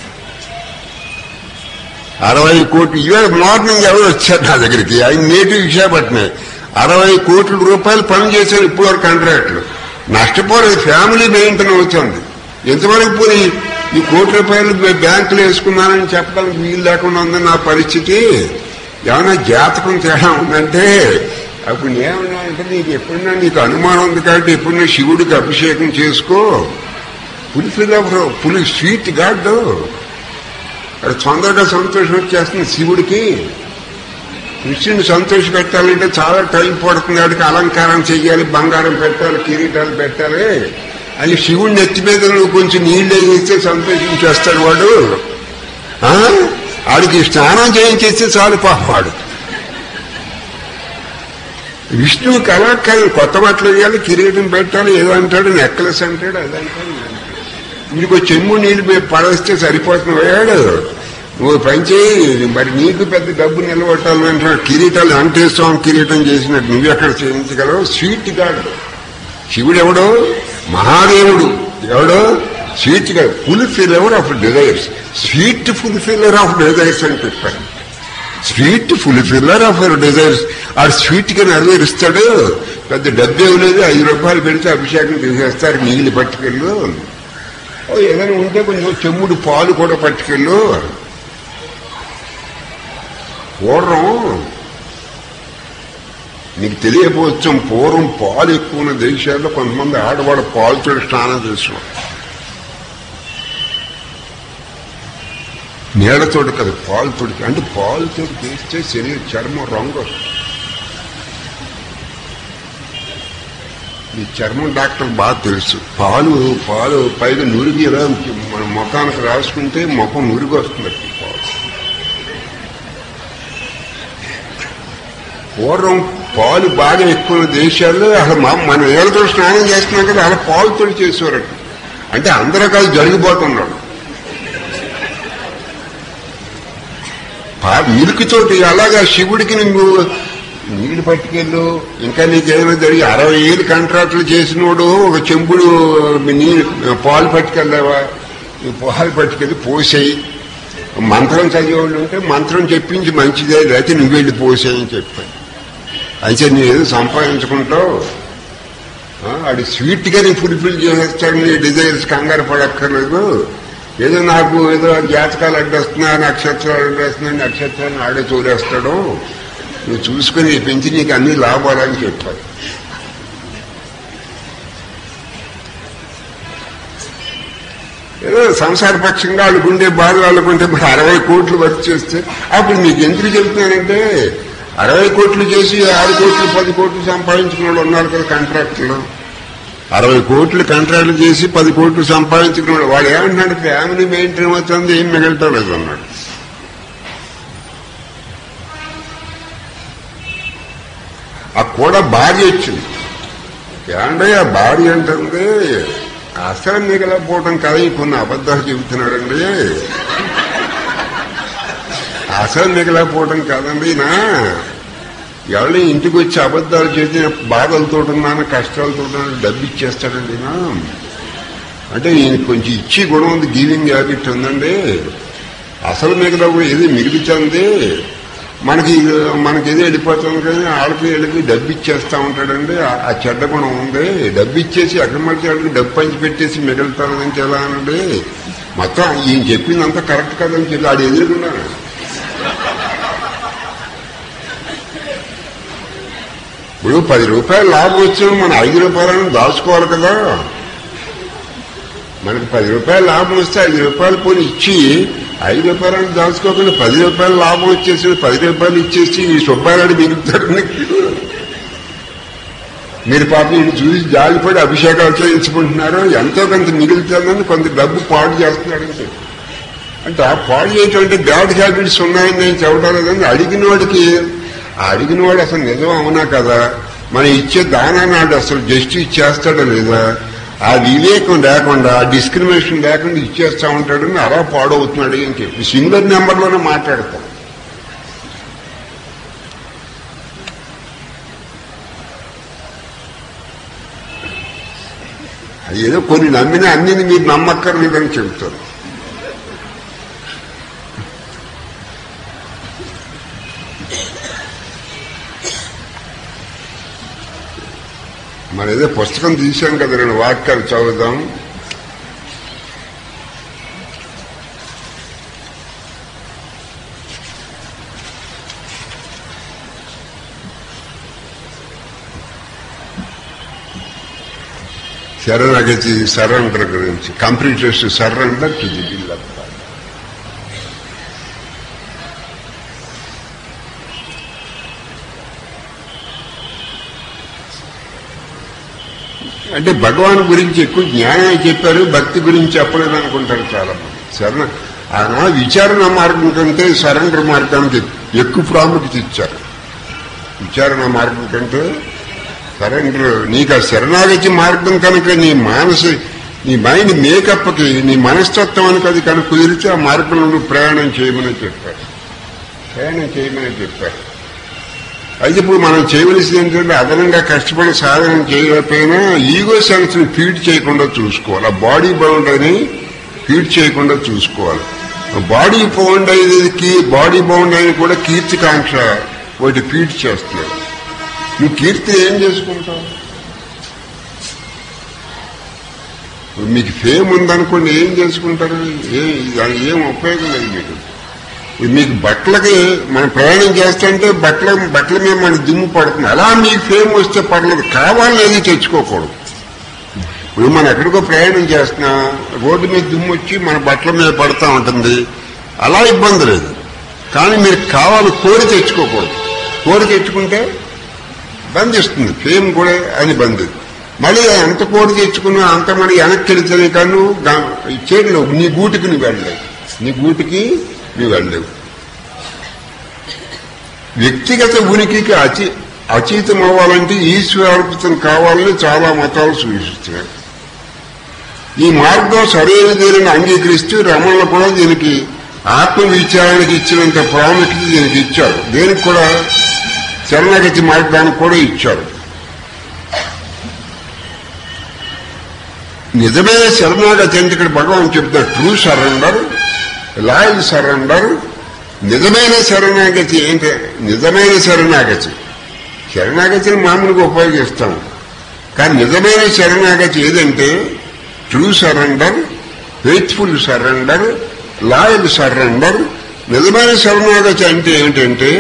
అరవై కోట్లు ఇవాళ మార్నింగ్ ఎవరు వచ్చారు నా దగ్గరికి ఆయన నేటివ్ విశాఖపట్నం అరవై కోట్ల రూపాయలు పని చేశారు ఇప్పుడు వరకు కాంట్రాక్టులు నష్టపోలేదు ఫ్యామిలీ మెయింటైన్ అవుతుంది ఎంతవరకు పోయి ఈ కోటి రూపాయలు బ్యాంకులో వేసుకున్నానని చెప్పడానికి వీలు లేకుండా ఉంది నా పరిస్థితి ఏమైనా జాతకం తేడా ఉందంటే అప్పుడు ఏమన్నా అంటే నీకు ఎప్పుడన్నా నీకు అనుమానం ఉంది కాబట్టి ఎప్పుడన్నా శివుడికి అభిషేకం చేసుకో పులిఫిల్ పులి స్వీట్ గాడ్ అది తొందరగా సంతోషం వచ్చేస్తుంది శివుడికి కృష్ణుని సంతోష పెట్టాలంటే చాలా టైం పడుతుంది వాడికి అలంకారం చెయ్యాలి బంగారం పెట్టాలి కిరీటాలు పెట్టాలి అని శివుడిని ఎత్తి మీద నువ్వు కొంచెం నీళ్ళు వేస్తే సంతోషించేస్తాడు వాడు ఆడికి స్నానం చేయించేస్తే చాలు పాపాడు విష్ణువుకి అలా కాదు కొత్త బట్టలు వేయాలి కిరీటం పెట్టాలి ఏదో అంటాడు నెక్లెస్ అంటాడు అదంటాడు మీకు చెమ్ము నీళ్ళు పడేస్తే సరిపోతుంది పోయాడు నువ్వు పనిచేయి మరి నీకు పెద్ద డబ్బు నిలబట్టాలంటే కిరీటాలు వెంకటేశ్వరం కిరీటం చేసినట్టు నువ్వు ఎక్కడ చేయించగలవు స్వీట్ గాడు శివుడు ఎవడో మహాదేవుడు ఎవడో స్వీట్ గాడు fulfiller of desires sweet fulfiller of desires అని చెప్పాడు sweet fulfiller of desires ఆ స్వీట్ గా నెరవేరుస్తాడు పెద్ద డబ్బు లేదు ఐదు రూపాయలు పెడితే అభిషేకం చేసేస్తారు నీళ్ళు పట్టుకెళ్ళు ఏదైనా ఉంటే కొంచెం చెమ్ముడు పాలు కూడా పట్టుకెళ్ళు పూర్వం మీకు తెలియకపోవచ్చు పూర్వం పాలు ఎక్కువ ఉన్న దేశాల్లో కొంతమంది ఆడవాళ్ళ పాలుతో స్నానం చేసేవారు నీళ్లతోటి కదా పాలుతోటి అంటే పాలుతోటి చేస్తే శరీర చర్మం రంగు వస్తుంది ఈ చర్మం డాక్టర్ బాగా తెలుసు పాలు పాలు పైగా నురిగి ఎలా మన ముఖానికి రాసుకుంటే ముఖం నురిగి వస్తుంది పాలు పూర్వం పాలు బాగా ఎక్కువ ఉన్న దేశాల్లో అసలు మా- మన ఏళ్ళతో స్నానం చేస్తున్నాం కదా అలా పాలుతో చేసేవారట అంటే అందరూ కాదు జరిగిపోతున్నాడు మిల్క్ తోటి అలాగా శివుడికి నువ్వు నీళ్లు పట్టుకెళ్ళు ఇంకా నీకేమైనా జరిగి అరవై ఏళ్ళు కాంట్రాక్టులు చేసినోడు ఒక చెంబుడు నీళ్ళు పాలు పట్టుకెళ్ళావా ఈ పాలు పట్టుకెళ్ళి పోసేయి మంత్రం చదివేవాళ్ళు ఉంటే మంత్రం చెప్పించి మంచిదే లేకపోతే నువ్వు వెళ్ళి పోసేయని చెప్పాను అయితే నేను ఏదో సంపాదించుకుంటావు ఆ, ఆడు స్వీట్ గాని ఫుల్ఫిల్ చేసేస్తాడు నీ డిజైర్స్ కంగారు పడక్కర్లేదు ఏదో నాకు ఏదో జాతకాలు అడ్డొస్తున్నా నక్షత్రాలు అడ్డొస్తున్నా నక్షత్రాన్ని ఆడే చూరేస్తాడు నువ్వు చూసుకుని పెంచి నీకు అన్ని లాభాలని చెప్పారు ఏదో సంసారపక్షంగా వాళ్ళకుండే బాధ వాళ్ళకుంటే మరి అరవై కోట్లు వర్క్ చేస్తే అప్పుడు మీకు ఎందుకు చెప్తున్నానంటే అరవై కోట్లు చేసి ఆరు కోట్లు పది కోట్లు సంపాదించుకున్న వాళ్ళు ఉన్నారు కదా కాంట్రాక్టులు అరవై కోట్లు కాంట్రాక్టులు చేసి పది కోట్లు సంపాదించుకున్నాడు వాడు ఏమంటున్నాడు ఫ్యామిలీ మెయింటైన్ అవుతుంది ఏం మిగలటం లేదు అన్నాడు ఆ కూడా భార్య వచ్చింది ఏమంటే ఆ భార్య అంటుంది అసలు మిగలపోవటం కదా ఈ కొన్ని అబద్ధాలు చెబుతున్నాడండి అసలు మిగలపోవటం కాదండి నా ఎవరి ఇంటికి వచ్చి అబద్ధాలు చేసి బాధలతో ఉన్నాను కష్టాలతో ఉన్నాను డబ్బు ఇచ్చేస్తాడండి నా అంటే ఈయన కొంచెం ఇచ్చి గుణం ఉంది గివింగ్ హ్యాబిట్ ఉందండి అసలు మిగలవు ఏది మిగులుతుంది మనకి మనకి ఏదో వెళ్ళిపోతుంది కానీ ఆడకి వెళ్ళి డబ్బు ఇచ్చేస్తా ఉంటాడండి ఆ- ఆ చెడ్డ గుణం ఉంది డబ్బు ఇచ్చేసి ఎక్కడ మళ్ళీ వాళ్ళకి డబ్బు పంచి పెట్టేసి మిగులుతారని ఎలా అనండి మొత్తం ఈయన చెప్పిందంతా కరెక్ట్ కదని చెప్పి ఆడు ఎదురుకున్నాను ఇప్పుడు పది రూపాయలు లాభం వచ్చిన మన ఐదు రూపాయలను దాచుకోవాలి కదా మనకి పది రూపాయలు లాభం వస్తే ఐదు రూపాయలు పోనీ ఇచ్చి ఐదు రూపాయలను దాచుకోకుండా పది రూపాయలు లాభం వచ్చేసి పది రూపాయలు ఇచ్చేసి ఈ సుబ్బారాడు మిగులుతాడు మీరు పాపం ఈయన చూసి జాలిపడి అభిషేకాలు చేయించుకుంటున్నారు ఎంతో కొంత మిగులుతుందని కొంత డబ్బు పాడు చేస్తున్నాడని చెప్పి అంటే ఆ పాడు చేయటువంటి బ్యాడ్ హ్యాబిట్స్ ఉన్నాయని నేను చెప్పడం లేదని అడిగిన వాడికి ఆ అడిగిన వాడు అసలు నిజం అవునా కదా మనం ఇచ్చే దానాన్ని వాడు అసలు జస్టిస్ చేస్తాడా లేదా ఆ వివేకం లేకుండా ఆ డిస్క్రిమినేషన్ లేకుండా ఇచ్చేస్తా ఉంటాడని అలా పాడవుతున్నాడు అని చెప్పి సింగర్ నెంబర్లోనే మాట్లాడతాం అది ఏదో కొన్ని నమ్మినా అన్ని మీరు నమ్మక్కర్లేదని చెబుతారు మరి ఏదో పుస్తకం తీశాం కదా నేను వాక్యాలు చదువుదాం శరణగతి సరెండర్ గురించి completest surrender to the will of God అంటే భగవాన్ గురించి ఎక్కువ జ్ఞానం చెప్పారు భక్తి గురించి చెప్పలేదు అనుకుంటారు చాలా మంది శరణ ఆయన విచారణ మార్గం కంటే సరెండర్ మార్గానికి ఎక్కువ ప్రాముఖ్యత ఇచ్చారు విచారణ మార్గం కంటే సరెండర్ నీకు ఆ శరణాగతి మార్గం కనుక నీ మానస నీ మైండ్ మేకప్కి నీ మనస్తత్వానికి అది కనుక కుదిరితే ఆ మార్గంలో నువ్వు ప్రయాణం చేయమని చెప్పారు ప్రయాణం చేయమని చెప్పారు అయితే ఇప్పుడు మనం చేయవలసింది ఏంటంటే అదనంగా కష్టపడి సాధన చేయకపోయినా ఈగో సెన్స్ ని ఫీడ్ చేయకుండా చూసుకోవాలి ఆ బాడీ బౌండ్ అని ఫీడ్ చేయకుండా చూసుకోవాలి బాడీ బౌండ్ అయ్యేది బాడీ బౌండ్ అని కూడా కీర్తికాంక్ష వాటి ఫీడ్ చేస్తున్నాడు నువ్వు కీర్తి ఏం చేసుకుంటావు ఇప్పుడు మీకు ఫేమ్ ఉందనుకోండి ఏం చేసుకుంటారు ఏం దానికి ఏం ఉపయోగం లేదు మీకు ఇది మీకు బట్టలకి మనం ప్రయాణం చేస్తుంటే బట్టల బట్టల మీద మన దుమ్ము పడుతుంది అలా మీకు ఫేమ్ వస్తే పర్లేదు కావాలని ఏది తెచ్చుకోకూడదు ఇప్పుడు మనం ఎక్కడికో ప్రయాణం చేస్తున్నా రోడ్డు మీద దుమ్ము వచ్చి మన బట్టల మీద పడుతూ ఉంటుంది అలా ఇబ్బంది లేదు కానీ మీరు కావాలి కోరి తెచ్చుకోకూడదు కోరి తెచ్చుకుంటే బంధిస్తుంది ఫేమ్ కూడా అని బంధు మళ్ళీ ఎంత కోడి తెచ్చుకున్నా అంత మళ్ళీ వెనక్కి వెళితేనే కానీ చేయలేవు నీ గూటికి నువ్వు వెళ్ళలేవు నీ గూటికి నువ్వు వెళ్ళలేవు వ్యక్తిగత ఉనికికి అతి అతీతం అవ్వాలంటే ఈశ్వరార్పితం కావాలని చాలా మతాలు సూచిస్తున్నాయి ఈ మార్గం సరైనదేనని అంగీకరిస్తూ రమణలు కూడా దీనికి ఆత్మ విచారణకి ఇచ్చినంత ప్రాముఖ్యత దీనికి ఇచ్చారు దేనికి కూడా శరణగతి మార్గానికి కూడా ఇచ్చారు నిజమైన శరణాగతి అంటే ఇక్కడ భగవాన్ చెప్తారు ట్రూ సరెండర్ లాయల్ సరెండర్ నిజమైన శరణాగతి ఏంటి నిజమైన శరణాగతి శరణాగతిని మామూలుగా ఉపయోగిస్తాం కానీ నిజమైన శరణాగతి ఏదంటే true surrender faithful surrender loyal surrender నిజమైన శరణాగతి అంటే ఏమిటంటే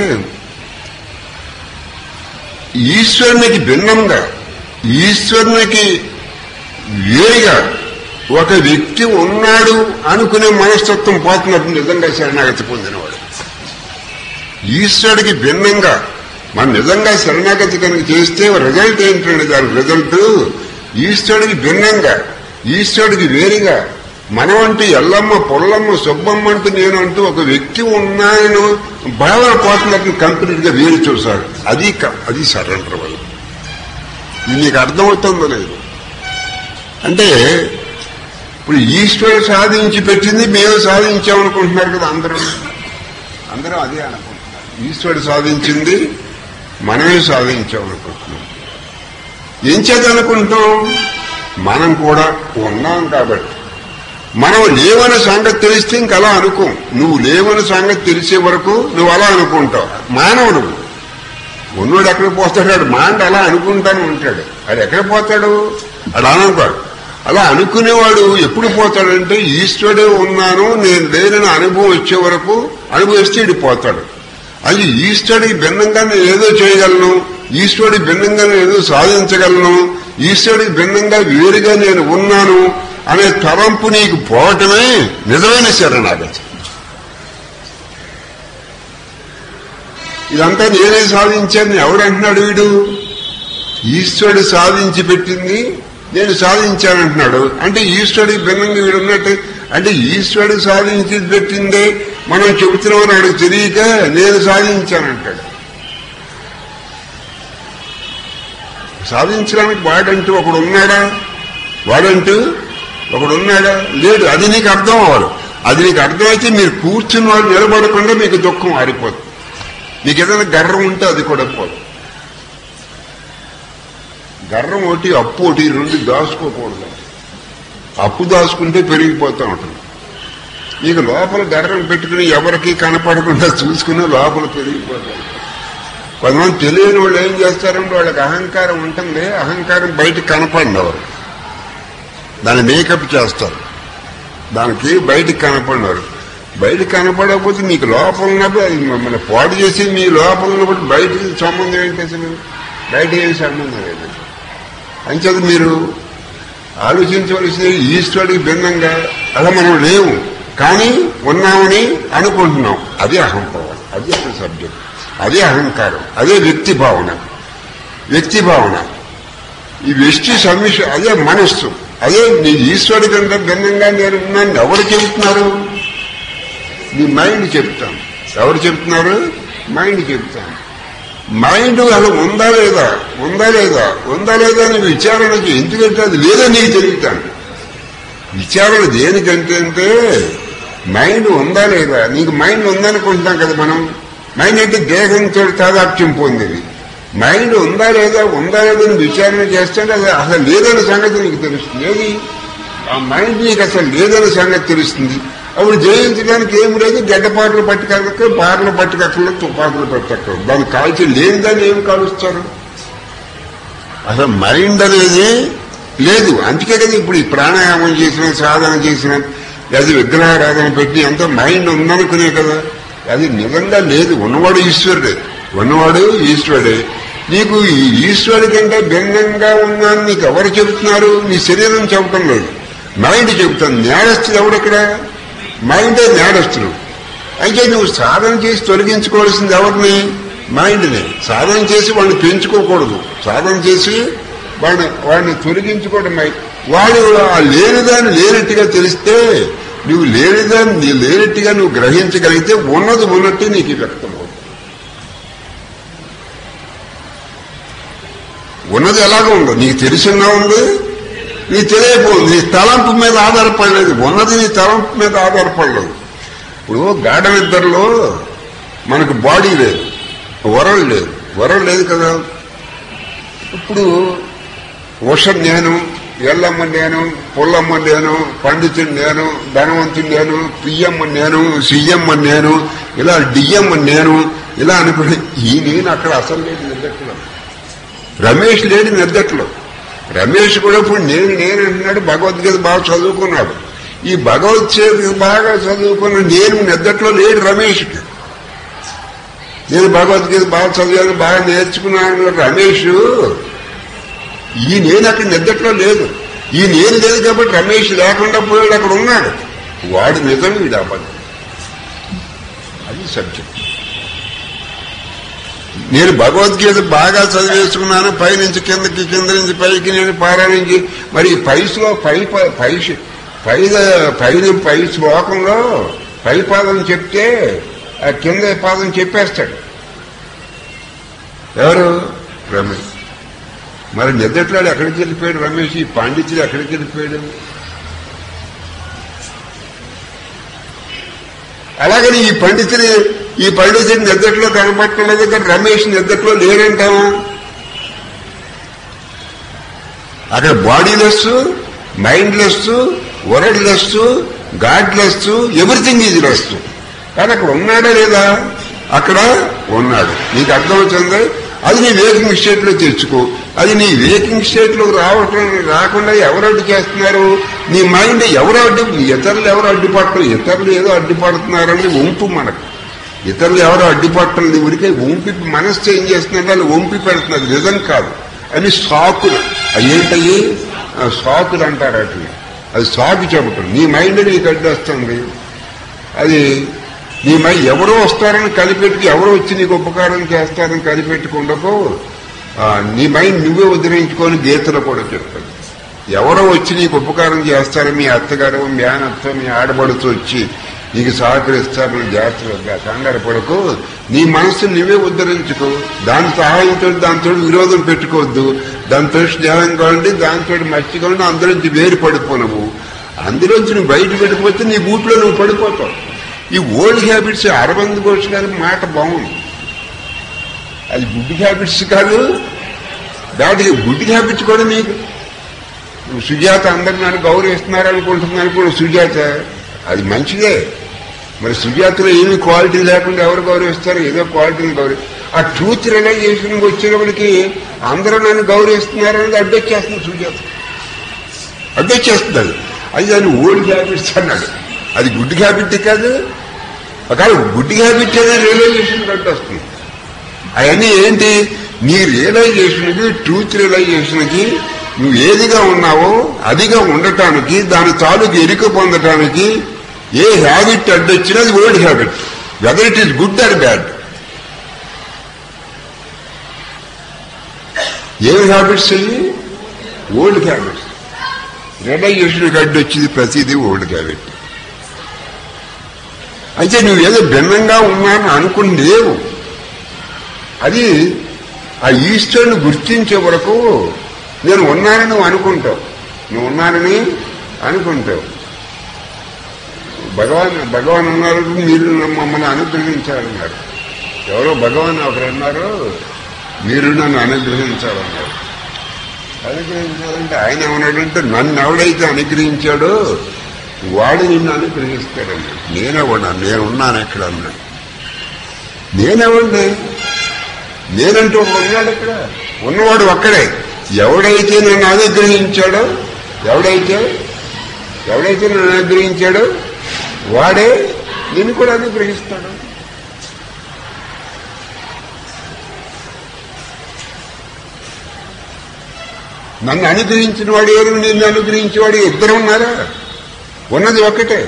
ఈశ్వరునికి భిన్నంగా ఈశ్వరునికి వేరుగా ఒక వ్యక్తి ఉన్నాడు అనుకునే మనస్తత్వం పోతున్నట్టు నిజంగా శరణాగతి పొందినవాడు ఈశ్వరుడికి భిన్నంగా మనం నిజంగా శరణాగతి కనుక చేస్తే రిజల్ట్ ఏంటండి దాని రిజల్ట్ ఈశ్వరుడికి భిన్నంగా ఈశ్వరుడికి వేరుగా మనం అంటూ ఎల్లమ్మ పొల్లమ్మ సుబ్బమ్మ అంటూ నేను అంటూ ఒక వ్యక్తి ఉన్నాయను భావన పోతున్నట్టు కంప్లీట్ గా వేరు చూశారు అది క- అది సరెండర్ వల్ల ఇది నీకు అర్థమవుతుందో లేదు అంటే ఇప్పుడు ఈశ్వరుడు సాధించి పెట్టింది మేము సాధించామనుకుంటున్నారు కదా అందరూ అందరూ అదే అనుకుంటున్నారు ఈశ్వరుడు సాధించింది మనమే సాధించామనుకుంటున్నాం ఏం చేద్దామనుకుంటాం మనం కూడా ఉన్నాం కాబట్టి మనం లేవని సంగతి తెలిస్తే ఇంక అలా అనుకో నువ్వు లేవని సంగతి తెలిసే వరకు నువ్వు అలా అనుకుంటావు మానవుడు ఉన్నోడు ఎక్కడ పోతాడు వాడు మాండ అలా అనుకుంటాను ఉంటాడు అది ఎక్కడ పోతాడు అది అనుకోడు అలా అనుకునేవాడు ఎప్పుడు పోతాడంటే ఈశ్వరుడే ఉన్నాను నేను లేనని అనుభవం వచ్చే వరకు అనుభవిస్తే ఇటు పోతాడు అది ఈశ్వరుడికి భిన్నంగా నేను ఏదో చేయగలను ఈశ్వరుడికి భిన్నంగా నేను ఏదో సాధించగలను ఈశ్వరుడికి భిన్నంగా వేరుగా నేను ఉన్నాను అనే తలంపు నీకు పోవటమే నిజమైన శరణాగతి ఇదంతా నేనే సాధించాను ఎవడంటున్నాడు వీడు ఈశ్వరుడు సాధించి పెట్టింది నేను సాధించానంటున్నాడు అంటే ఈశ్వరుడికి భిన్నంగా వీడు ఉన్నట్టు అంటే ఈశ్వరుడు సాధించి పెట్టిందే మనం చెబుతున్నామని వాడికి తెలియక నేను సాధించానంటాడు సాధించడానికి వాడంటూ ఒకడు ఉన్నాడా వాడంటూ ఒకడు ఉన్నాడా లేడు అది నీకు అర్థం అవ్వాలి అది నీకు అర్థమైతే మీరు కూర్చున్న వాళ్ళు నిలబడకుండా మీకు దుఃఖం ఆరిపోతుంది మీకు ఏదైనా గర్వం ఉంటే అది కూడా పోదు గర్వం ఒకటి అప్పు ఒకటి ఈ రెండు దాచుకోకూడదు అప్పు దాచుకుంటే పెరిగిపోతూ ఉంటుంది నీకు లోపల గర్వం పెట్టుకుని ఎవరికి కనపడకుండా చూసుకుని లోపల పెరిగిపోతాయి కొంతమంది తెలియని వాళ్ళు ఏం చేస్తారంటే వాళ్ళకి అహంకారం ఉంటుంది అహంకారం బయటకు కనపడినవారు దాన్ని మేకప్ చేస్తారు దానికి బయటకు కనపడినారు బయటకు కనపడకపోతే మీకు లోపల ఉన్నప్పుడు అది మిమ్మల్ని పాడు చేసి మీ లోపల ఉన్నప్పుడు బయటకి సంబంధం ఏంటి అసలు బయట ఏం సంబంధం లేదు అంచేత మీరు ఆలోచించవలసింది ఈశ్వరుడికి భిన్నంగా అలా మనం లేవు కానీ ఉన్నామని అనుకుంటున్నాం అదే అహంభావం అదే అసలు సబ్జెక్ట్ అదే అహంకారం అదే వ్యక్తి భావన వ్యక్తి భావన ఈ వ్యక్తి సమిష అదే మనస్సు అదే నీ ఈశ్వరుడి కంటే భిన్నంగా నేను ఉన్నాను ఎవరు చెబుతున్నారు నీ మైండ్ చెప్తాను ఎవరు చెప్తున్నారు మైండ్ చెప్తాను మైండ్ అసలు ఉందా లేదా ఉందా లేదా ఉందా లేదా అని విచారణకి ఎందుకంటే అది లేదని నీకు తెలియటాను విచారణ దేనికంటే అంటే మైండ్ ఉందా లేదా నీకు మైండ్ ఉందనుకుంటున్నాం కదా మనం మైండ్ అంటే దేహంతో తాదాప్యం పొందేది మైండ్ ఉందా లేదా ఉందా లేదా అని విచారణ చేస్తే అది అసలు లేదన్న సంగతి నీకు తెలుస్తుంది ఏది ఆ మైండ్ నీకు అసలు లేదన్న సంగతి తెలుస్తుంది అప్పుడు జయించడానికి ఏం లేదు గడ్డపాటలు పట్టుకెళ్ళక బార్లు పట్టుకెక్కలు తుపాకులు పట్టుకెక్కలు దాన్ని కాల్చి లేనిదాన్ని ఏం కాలుస్తారు అసలు మైండ్ అనేది లేదు అందుకే కదా ఇప్పుడు ఈ ప్రాణాయామం చేసిన సాధన చేసిన లేదా విగ్రహారాధన పెట్టి అంత మైండ్ ఉందనుకునే కదా అది నిజంగా లేదు ఉన్నవాడు ఈశ్వరుడే ఉన్నవాడు ఈశ్వరుడే నీకు ఈ ఈశ్వరుడి కంటే భిన్నంగా ఉన్నాను నీకు ఎవరు చెబుతున్నారు నీ శరీరం చెప్పటం లేదు మైండ్ చెబుతాను నేరస్తుడు ఎవడెక్కడ మైండే నేరస్తుడు అయితే నువ్వు సాధన చేసి తొలగించుకోవాల్సింది ఎవరిని మైండ్ని సాధన చేసి వాడిని పెంచుకోకూడదు సాధన చేసి వాడిని వాడిని తొలగించుకోవడం మైండ్ వాడు ఆ లేనిదాన్ని లేనట్టుగా తెలిస్తే నువ్వు లేనిదాన్ని నీ లేనట్టుగా నువ్వు గ్రహించగలిగితే ఉన్నది ఉన్నట్టు నీకు వ్యక్తం అవుతుంది ఉన్నది ఎలాగో ఉండదు నీకు తెలిసినా ఉంది నీ తెలియకపోఉంది నీ తలంపు మీద ఆధారపడలేదు ఉన్నది నీ తలంపు మీద ఆధారపడలేదు ఇప్పుడు గాఢ నిద్రలో మనకు బాడీ లేదు వరల్డ్ లేదు వరల్డ్ లేదు కదా ఇప్పుడు ఉష నేను ఎల్లమ్మ నేను పుల్లమ్మ నేను పండితుడు నేను ధనవంతుడు నేను పియ్యమ్మ నేను సియ్యమ్మ నేను ఇలా డియ్యమ్మ నేను ఇలా అనుకుని ఈ నేను అక్కడ అసలు లేదు నిద్దట్లో రమేష్ లేడు నిద్దట్లో రమేష్ కూడా ఇప్పుడు నేను నేను అంటున్నాడు భగవద్గీత బాగా చదువుకున్నాడు ఈ భగవద్గీత బాగా చదువుకున్న నేను నిద్దట్లో లేడు రమేష్కి నేను భగవద్గీత బాగా చదివాను బాగా నేర్చుకున్నాను రమేష్ ఈ నేను అక్కడ నిద్దట్లో లేదు ఈ నేను లేదు కాబట్టి రమేష్ లేకుండా పోయాడు అక్కడ ఉన్నాడు వాడు నిజం వీడు అబద్ధం అది సబ్జెక్ట్ నేను భగవద్గీత బాగా చదివేసుకున్నాను పైనుంచి కిందకి కింద నుంచి పైకి నేను పారాయణించి మరి పైసులో పై ప- పై పై పైన పై శ్లోకంలో పై పాదం చెప్తే ఆ కింద పాదం చెప్పేస్తాడు ఎవరు రమేష్ మరి నిద్రట్లాడు ఎక్కడికి వెళ్ళిపోయాడు రమేష్ ఈ పాండిత్యుడు ఎక్కడికి వెళ్ళిపోయాడు అలాగని ఈ పండితుని ఈ పండితుడి నిద్రలో కనపట్టలేదు కానీ రమేష్ నిద్రలో లేనంటావా అక్కడ bodyless mindless worldless godless everything is less కానీ అక్కడ ఉన్నాడా లేదా అక్కడ ఉన్నాడు నీకు అర్థమవుతుంది అది నీ వేకింగ్ స్టేట్ లో తెచ్చుకో అది నీ వేకింగ్ స్టేట్ లో రావటం రాకుండా ఎవరు అడ్డు చేస్తున్నారు నీ మైండ్ ఎవరు అడ్డు ఇతరులు ఎవరు అడ్డుపట్టరు ఇతరులు ఏదో అడ్డుపడుతున్నారని వంపు మనకు ఇతరులు ఎవరు అడ్డుపట్టరు నీ ఊరికే వంపి మనస్సు ఏం చేస్తున్నారు వాళ్ళు వంపి పెడుతున్నారు నిజం కాదు అని సాకులు అవి ఏంటయ్యి ఆ, సాకులు అంటారు అట్లా అది సాకు చెప్పటం నీ మైండ్ నీకు అడ్డొస్తుంది అది నీ మై ఎవరో వస్తారని కనిపెట్టుకు ఎవరో వచ్చి నీకు ఉపకారం చేస్తారని కనిపెట్టుకుండకు ఆ, నీ మైండ్ నువ్వే ఉద్ధరించుకొని గీతలో కూడా చెప్తాడు ఎవరో వచ్చి నీకు ఉపకారం చేస్తారు మీ అత్తగారు మీ ఆయనతో మీ ఆడబడుతూ వచ్చి నీకు సహకరిస్తారని జాగ్రత్తగా కంగారు పడకు నీ మనసు నువ్వే ఉద్ధరించుకో దాని సహాయంతో దాంతో విరోధం పెట్టుకోవద్దు దాంతో స్నేహంగా ఉండి దాంతో మచ్చిగా ఉండి అందులోంచి వేరు పడిపోనవు అందులోంచి నువ్వు బయట పడిపోతే నీ బూట్లో నువ్వు పడిపోతావు ఈ ఓల్డ్ హ్యాబిట్స్ అరవింద్ ఘోష్ గారి మాట బాగుంది అది గుడ్ హ్యాబిట్స్ కాదు దాటికి గుడ్ హ్యాబిట్స్ కూడా నీకు నువ్వు సుజాత అందరు నన్ను గౌరవిస్తున్నారు అనుకుంటున్నాను కూడా సుజాత అది మంచిదే మరి సుజాతలో ఏమి క్వాలిటీ లేకుండా ఎవరు గౌరవిస్తారు ఏదో క్వాలిటీని గౌరవ ఆ ట్రూత్ రియలైజేషన్ వచ్చేటప్పటికి అందరూ నన్ను గౌరవిస్తున్నారనేది అడ్డొచ్చేస్తుంది సుజాత అడ్డొచ్చేస్తుంది అది అది దాన్ని ఓల్డ్ హ్యాబిట్స్ అన్నాడు అది గుడ్ హ్యాబిట్ కాదు ఒకవేళ గుడ్ హ్యాబిట్ అనేది రియలైజేషన్ కట్టొస్తుంది అవన్నీ ఏంటి నీ రియలైజేషన్కి ట్రూత్ రియలైజేషన్కి నువ్వు ఏదిగా ఉన్నావో అదిగా ఉండటానికి దాని తాలూకు ఎరుక పొందటానికి ఏ హ్యాబిట్ అడ్డొచ్చినా అది old habit whether it is good or bad ఏం హ్యాబిట్స్ అయ్యి ఓల్డ్ హ్యాబిట్స్ రియలైజేషన్కి అడ్డొచ్చింది ప్రతిదీ ఓల్డ్ హ్యాబిట్ అయితే నువ్వు ఏదో భిన్నంగా ఉన్నాను అనుకుని లేవు అది ఆ ఈశ్వరుని గుర్తించే వరకు నేను ఉన్నానని నువ్వు అనుకుంటావు నువ్వు ఉన్నానని అనుకుంటావు భగవాన్ భగవాన్ అన్నారు మీరు మమ్మల్ని అనుగ్రహించాలన్నారు ఎవరో భగవాన్ ఒకరు అన్నారు మీరు నన్ను అనుగ్రహించాలన్నారు అనుగ్రహించాలంటే ఆయన ఏమన్నాడంటే నన్ను ఎవడైతే అనుగ్రహించాడో వాడు నిన్ను అనుగ్రహిస్తాడన్నాడు నేనెవడా నేనున్నాను ఎక్కడ అన్నాడు నేనెవండి నేనంటూ ఒకడు ఉన్నాడు ఇక్కడ ఉన్నవాడు ఒక్కడే ఎవడైతే నన్ను అనుగ్రహించాడో ఎవడైతే ఎవడైతే నన్ను అనుగ్రహించాడో వాడే నిన్ను కూడా అనుగ్రహిస్తాడు నన్ను అనుగ్రహించిన వాడు ఎవరు నిన్ను అనుగ్రహించేవాడు ఇద్దరు ఉన్నారా ఉన్నది ఒక్కటే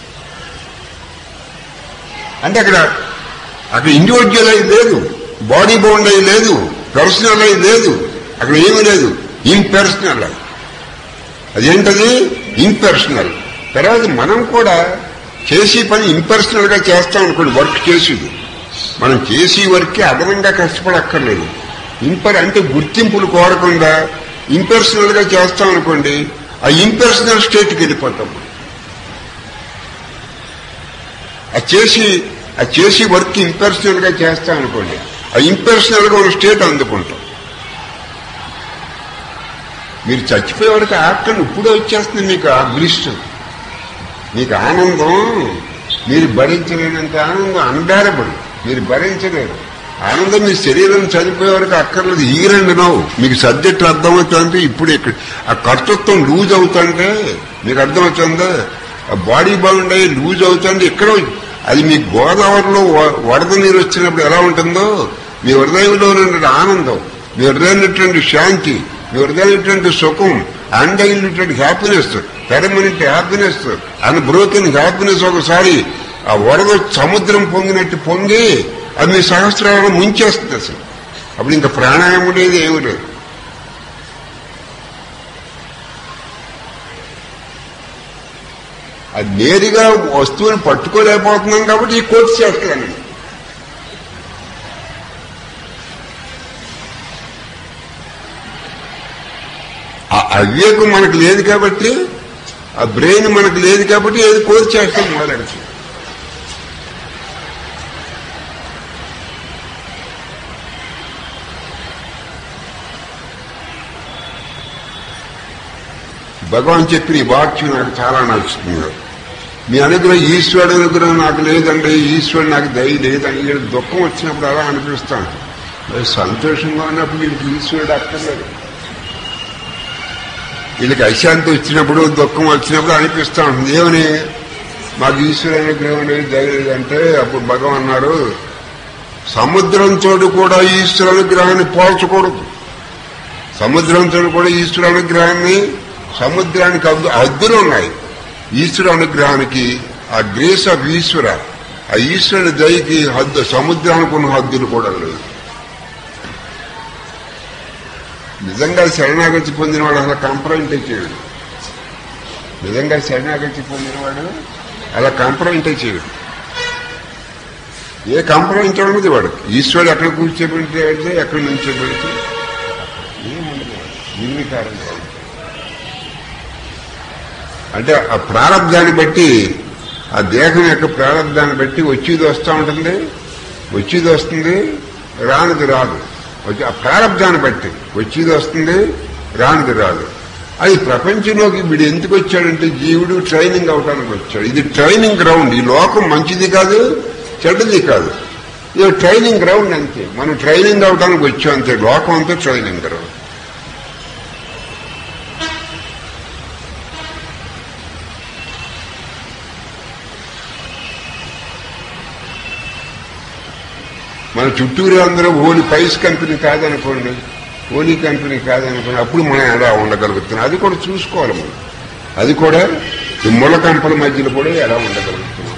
అంటే అక్కడ అక్కడ ఇండివిజువల్ అయి లేదు బాడీ బౌండ్ అయి లేదు పర్సనల్ అయి లేదు అక్కడ ఏమీ లేదు ఇంపర్సనల్ అయి అదేంటది ఇంపర్సనల్ తర్వాత మనం కూడా చేసే పని ఇంపర్సనల్ గా చేస్తాం అనుకోండి వర్క్ చేసేది మనం చేసే వర్క్ అదనంగా కష్టపడక్కర్లేదు ఇంపర్ అంటే గుర్తింపులు కోరకుండా ఇంపర్సనల్ గా చేస్తాం అనుకోండి ఆ ఇంపర్సనల్ స్టేట్కి వెళ్ళిపోతాం అది చేసి అది చేసి వర్క్ ఇంపర్సనల్ గా చేస్తాం అనుకోండి ఆ ఇంపర్సనల్ గా ఉన్న స్టేట్ అందుకుంటాం మీరు చచ్చిపోయేవాడికి ఆకలి ఇప్పుడే వచ్చేస్తుంది మీకు ఆ గ్లిస్ట్ మీకు ఆనందం మీరు భరించలేనంత ఆనందం అన్బేరబుల్ మీరు భరించలేరు ఆనందం మీ శరీరం చనిపోయే వరకు అక్కర్లేదు ఈరండి నవ్వు మీకు సబ్జెక్ట్ అర్థమవుతుందంటే ఇప్పుడు ఇక్కడ ఆ కర్తృత్వం లూజ్ అవుతుంటే మీకు అర్థమవుతుందా ఆ బాడీ బౌండ్ అయ్యి లూజ్ అవుతుంది ఎక్కడో అది మీ గోదావరిలో వ- వరద నీరు వచ్చినప్పుడు ఎలా ఉంటుందో మీ హృదయంలో ఉన్నటువంటి ఆనందం మీ హృదయంలో శాంతి మీ హృదయంలో సుఖం అండైనటువంటి happiness permanent happiness and broken happiness ఒకసారి ఆ వరద సముద్రం పొంగినట్టు పొంగి అది మీ సహస్రాలను ముంచేస్తుంది అసలు అప్పుడు ఇంకా ప్రాణాయామం లేదు ఏమి లేదు అది నేరుగా వస్తువుని పట్టుకోలేకపోతున్నాం కాబట్టి ఈ కోర్సు చేస్తాను ఆ అవివేకం మనకు లేదు కాబట్టి ఆ బ్రెయిన్ మనకు లేదు కాబట్టి ఏది కోర్సు చేస్తాం మొదలెడుతుంది భగవాన్ చెప్పిన ఈ వాక్యం నాకు చాలా నచ్చుతుంది మీ అనుగ్రహం ఈశ్వరుడు అనుగ్రహం నాకు లేదండి ఈశ్వరుడు నాకు దయ లేదండి వీళ్ళకి దుఃఖం వచ్చినప్పుడు అలా అనిపిస్తాను మరి సంతోషంగా ఉన్నప్పుడు వీళ్ళకి ఈశ్వరుడు అక్కర్లేదు వీళ్ళకి అశాంతి వచ్చినప్పుడు దుఃఖం వచ్చినప్పుడు అనిపిస్తా ఉంటుంది ఏమని మాకు ఈశ్వరు అనుగ్రహం లేదు దయ లేదంటే అప్పుడు భగవాన్ అన్నారు సముద్రంతో కూడా ఈశ్వర అనుగ్రహాన్ని పోల్చకూడదు సముద్రంతో కూడా ఈశ్వర అనుగ్రహాన్ని సముద్రానికి హద్దు హద్దులు ఉన్నాయి ఈశ్వర అనుగ్రహానికి ఆ గ్రేస్ ఆఫ్ ఈశ్వర ఆ ఈశ్వరుని దయకి హద్దు సముద్రానికి ఉన్న హద్దులు కూడా లేవు నిజంగా శరణాగతి పొందినవాడు అసలు కంప్లైంట్ చేయడు నిజంగా శరణాగతి పొందినవాడు అలా కంప్లైంట్ చేయడు ఏ కంప్లైంట్ ఉన్నది వాడు ఈశ్వరుడు ఎక్కడ కూర్చోబెడితే అయితే ఎక్కడి నుంచో పెడితే ఏముండదు నిర్వికారంగా ఉంటుంది. అంటే ఆ ప్రారంధాన్ని బట్టి ఆ దేహం యొక్క ప్రారంధాన్ని బట్టి వచ్చేది వస్తూ ఉంటుంది వచ్చేది వస్తుంది రానిది రాదు వచ్చి ఆ ప్రారంధాన్ని బట్టి వచ్చేది వస్తుంది రానిది రాదు అది ప్రపంచంలోకి వీడు ఎందుకు వచ్చాడంటే జీవుడు ట్రైనింగ్ అవడానికి వచ్చాడు ఇది ట్రైనింగ్ గ్రౌండ్ ఈ లోకం మంచిది కాదు చెడ్డది కాదు ఇది ట్రైనింగ్ గ్రౌండ్ అంతే మనం ట్రైనింగ్ అవడానికి వచ్చాం అంతే లోకం అంతా ట్రైనింగ్ గ్రౌండ్ మన చుట్టూరు అందరూ ఓని పైస్ కంపెనీ కాదనుకోండి ఓనీ కంపెనీ కాదనుకోండి అప్పుడు మనం ఎలా ఉండగలుగుతున్నాం అది కూడా చూసుకోవాలి మనం అది కూడా ఈ ముళ్ళ కంపల మధ్యలో కూడా ఎలా ఉండగలుగుతున్నాం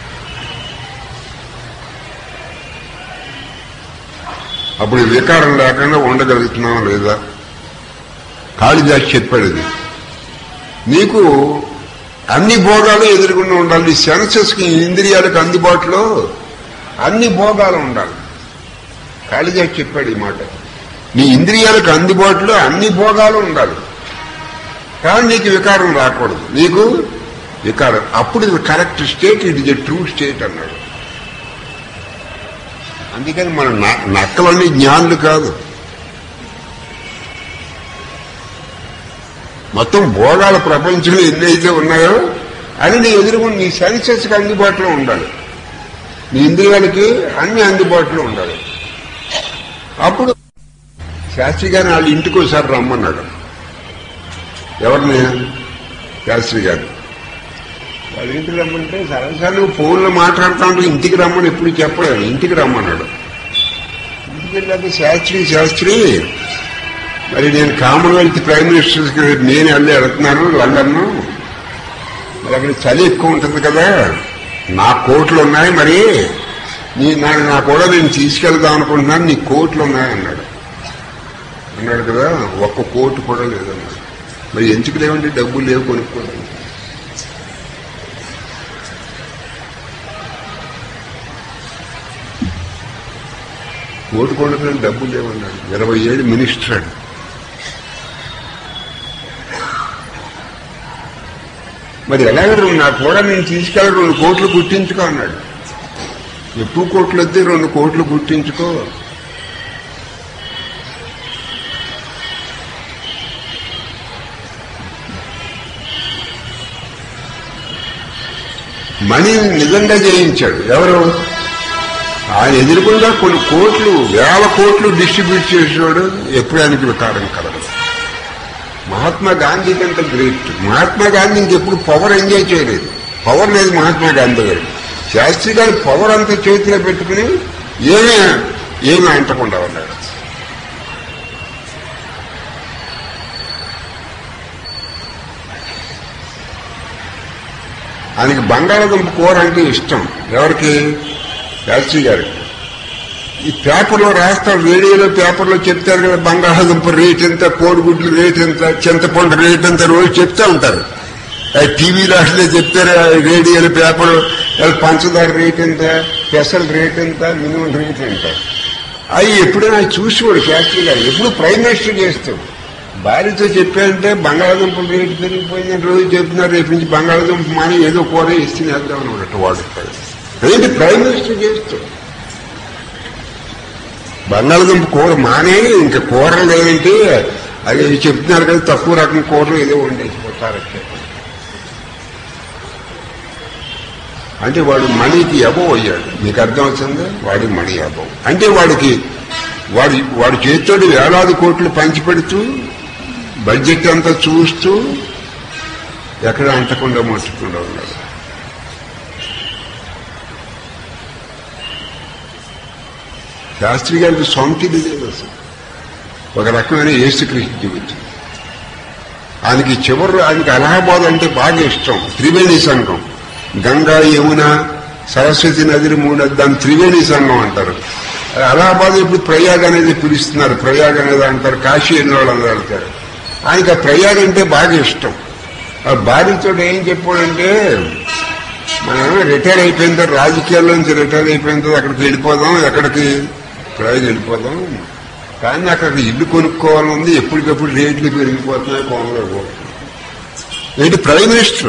అప్పుడు ఈ వికారం లేకుండా ఉండగలుగుతున్నాం లేదా కాళిదాస్ చెప్పాడు ఇది నీకు అన్ని భోగాలు ఎదురుగుండా ఉండాలి సెన్సెస్ కి ఇంద్రియాలకు అందుబాటులో అన్ని భోగాలు ఉండాలి కాళిదాస్ చెప్పాడు ఈ మాట నీ ఇంద్రియాలకు అందుబాటులో అన్ని భోగాలు ఉండాలి కానీ నీకు వికారం రాకూడదు నీకు వికారం అప్పుడు ఇది correct state it is a true state అన్నాడు అందుకని మన న- నక్కలన్నీ జ్ఞానులు కాదు మొత్తం భోగాల ప్రపంచంలో ఎన్నైతే ఉన్నాయో అని నీ ఎదురుకుండా నీ సెన్సెస్కి అందుబాటులో ఉండాలి నీ ఇంద్రియాలకి అన్ని అందుబాటులో ఉండాలి అప్పుడు శాస్త్రి గారిని వాళ్ళ ఇంటికి ఒకసారి రమ్మన్నాడు ఎవరిని శాస్త్రి గారు వాళ్ళ ఇంటికి రమ్మంటే సరసాలు ఫోన్లో మాట్లాడుతా ఉంటే ఇంటికి రమ్మని ఎప్పుడు చెప్పలేదు ఇంటికి రమ్మన్నాడు ఇంటికి వెళ్ళాక శాస్త్రి శాస్త్రి మరి నేను కామన్వెల్త్ ప్రైమ్ మినిస్టర్కి నేను వెళ్ళి వెళ్తున్నాను లండన్ మరి అక్కడ చలి ఎక్కువ ఉంటుంది కదా నా కోట్లు ఉన్నాయి మరి నీ నాకు నా కూడా నేను తీసుకెళ్దాం అనుకుంటున్నాను నీ కోట్లు ఉన్నాయి అన్నాడు అన్నాడు కదా ఒక్క కోటు కూడా లేదన్నాడు మరి ఎందుకు లేవంటే డబ్బులు లేవు కొనుక్కోవడానికి కోటు కొనుక్కోవడానికి డబ్బులు లేవన్నాడు ఇరవై ఏడు మినిస్టర్ అడు మరి ఎలాగ నా కూడా నేను తీసుకెళ్ళి రెండు కోట్లు గుర్తించుకో అన్నాడు ఎక్కువ కోట్లు వద్దే రెండు కోట్లు గుర్తించుకో మనీ నిజంగా జయించాడు ఎవరు ఆయన ఎదురుకుండా కొన్ని కోట్లు వేల కోట్లు డిస్ట్రిబ్యూట్ చేసేవాడు ఎప్పుడు ఆయనకి వికారం కలగదు మహాత్మా గాంధీ కంటే గ్రేట్ మహాత్మా గాంధీ ఇంకెప్పుడు పవర్ ఎంజాయ్ చేయలేదు పవర్ లేదు మహాత్మా గాంధీ గారు శాస్త్రి గారు పవర్ అంతా చేతిలో పెట్టుకుని ఏమీ ఏమీ అంటకుండా ఉన్నాడు ఆయనకి బంగాళాదుంప కూర అంటే ఇష్టం ఎవరికి శాస్త్రి గారికి ఈ పేపర్లో రాస్తారు రేడియోలో పేపర్లో చెప్తారు కదా బంగాళాదుంప రేట్ ఎంత కోడిగుడ్లు రేట్ ఎంత చింతపండు రేట్ ఎంత రోజు చెప్తా ఉంటారు టీవీలో అట్లే చెప్తారు ఆ రేడియోలో పేపర్ పంచదార రేట్ ఎంత స్పెషల్ రేట్ ఎంత మినిమం రేట్ ఎంత అవి ఎప్పుడైనా చూసేవాడు శాస్త్రి గారు ఎప్పుడు ప్రైమ్ మినిస్టర్ చేస్తాడు భార్యతో చెప్పారంటే బంగాళాదుంపల రేటు పెరిగిపోయిందని రోజు చెప్తున్నారు రేపు నుంచి బంగాళాదుంప మాని ఏదో కూర ఇస్తే వేద్దాం అన్నట్టు వాడు ఏంటి ప్రైమ్ మినిస్టర్ చేస్తాడు బంగాళదుంప కూర మానే ఇంకా కూర లేదంటే అది చెప్తున్నారు కదా తక్కువ రకం కూరలు ఏదో వండేసిపోతారంటే అంటే వాడు మనీకి అబవ్ అయ్యాడు మీకు అర్థం అవుతుంది వాడి మనీ అబవ్ అంటే వాడికి వాడి వాడి చేతితోటి వేలాది కోట్లు పంచిపెడుతూ బడ్జెట్ అంతా చూస్తూ ఎక్కడ అంటకుండా ముట్టకుండా ఉన్నాడు శాస్త్రి గారికి సొంతిది లేదు అసలు ఒక రకమైన ఏసుకృష్ణ జీవితం ఆయనకి చివరి ఆయనకి అలహాబాద్ అంటే బాగా ఇష్టం త్రివేణి సంఘం గంగా యమున సరస్వతి నదిని మూడు దాన్ని త్రివేణి సంఘం అంటారు అలహాబాద్ ఇప్పుడు ప్రయాగ్ అనేది పిలుస్తున్నారు ప్రయాగ్ అనేది అంటారు కాశీ ఎన్ని వాళ్ళు అందరూ అంటారు ఆయనకి ఆ ప్రయాగ్ అంటే బాగా ఇష్టం ఆ భార్యతో ఏం చెప్పాడంటే మనం రిటైర్ అయిపోయిన తర్వాత రాజకీయాల్లో నుంచి రిటైర్ అయిపోయిన తర్వాత అక్కడికి వెళ్ళిపోదాం ఎక్కడికి ప్రయాగ్ వెళ్ళిపోదాం కానీ అక్కడ ఇల్లు కొనుక్కోవాలని ఎప్పటికప్పుడు రేట్లు పెరిగిపోతున్నాయి కోనలో ఏంటి ప్రైమ్ మినిస్టర్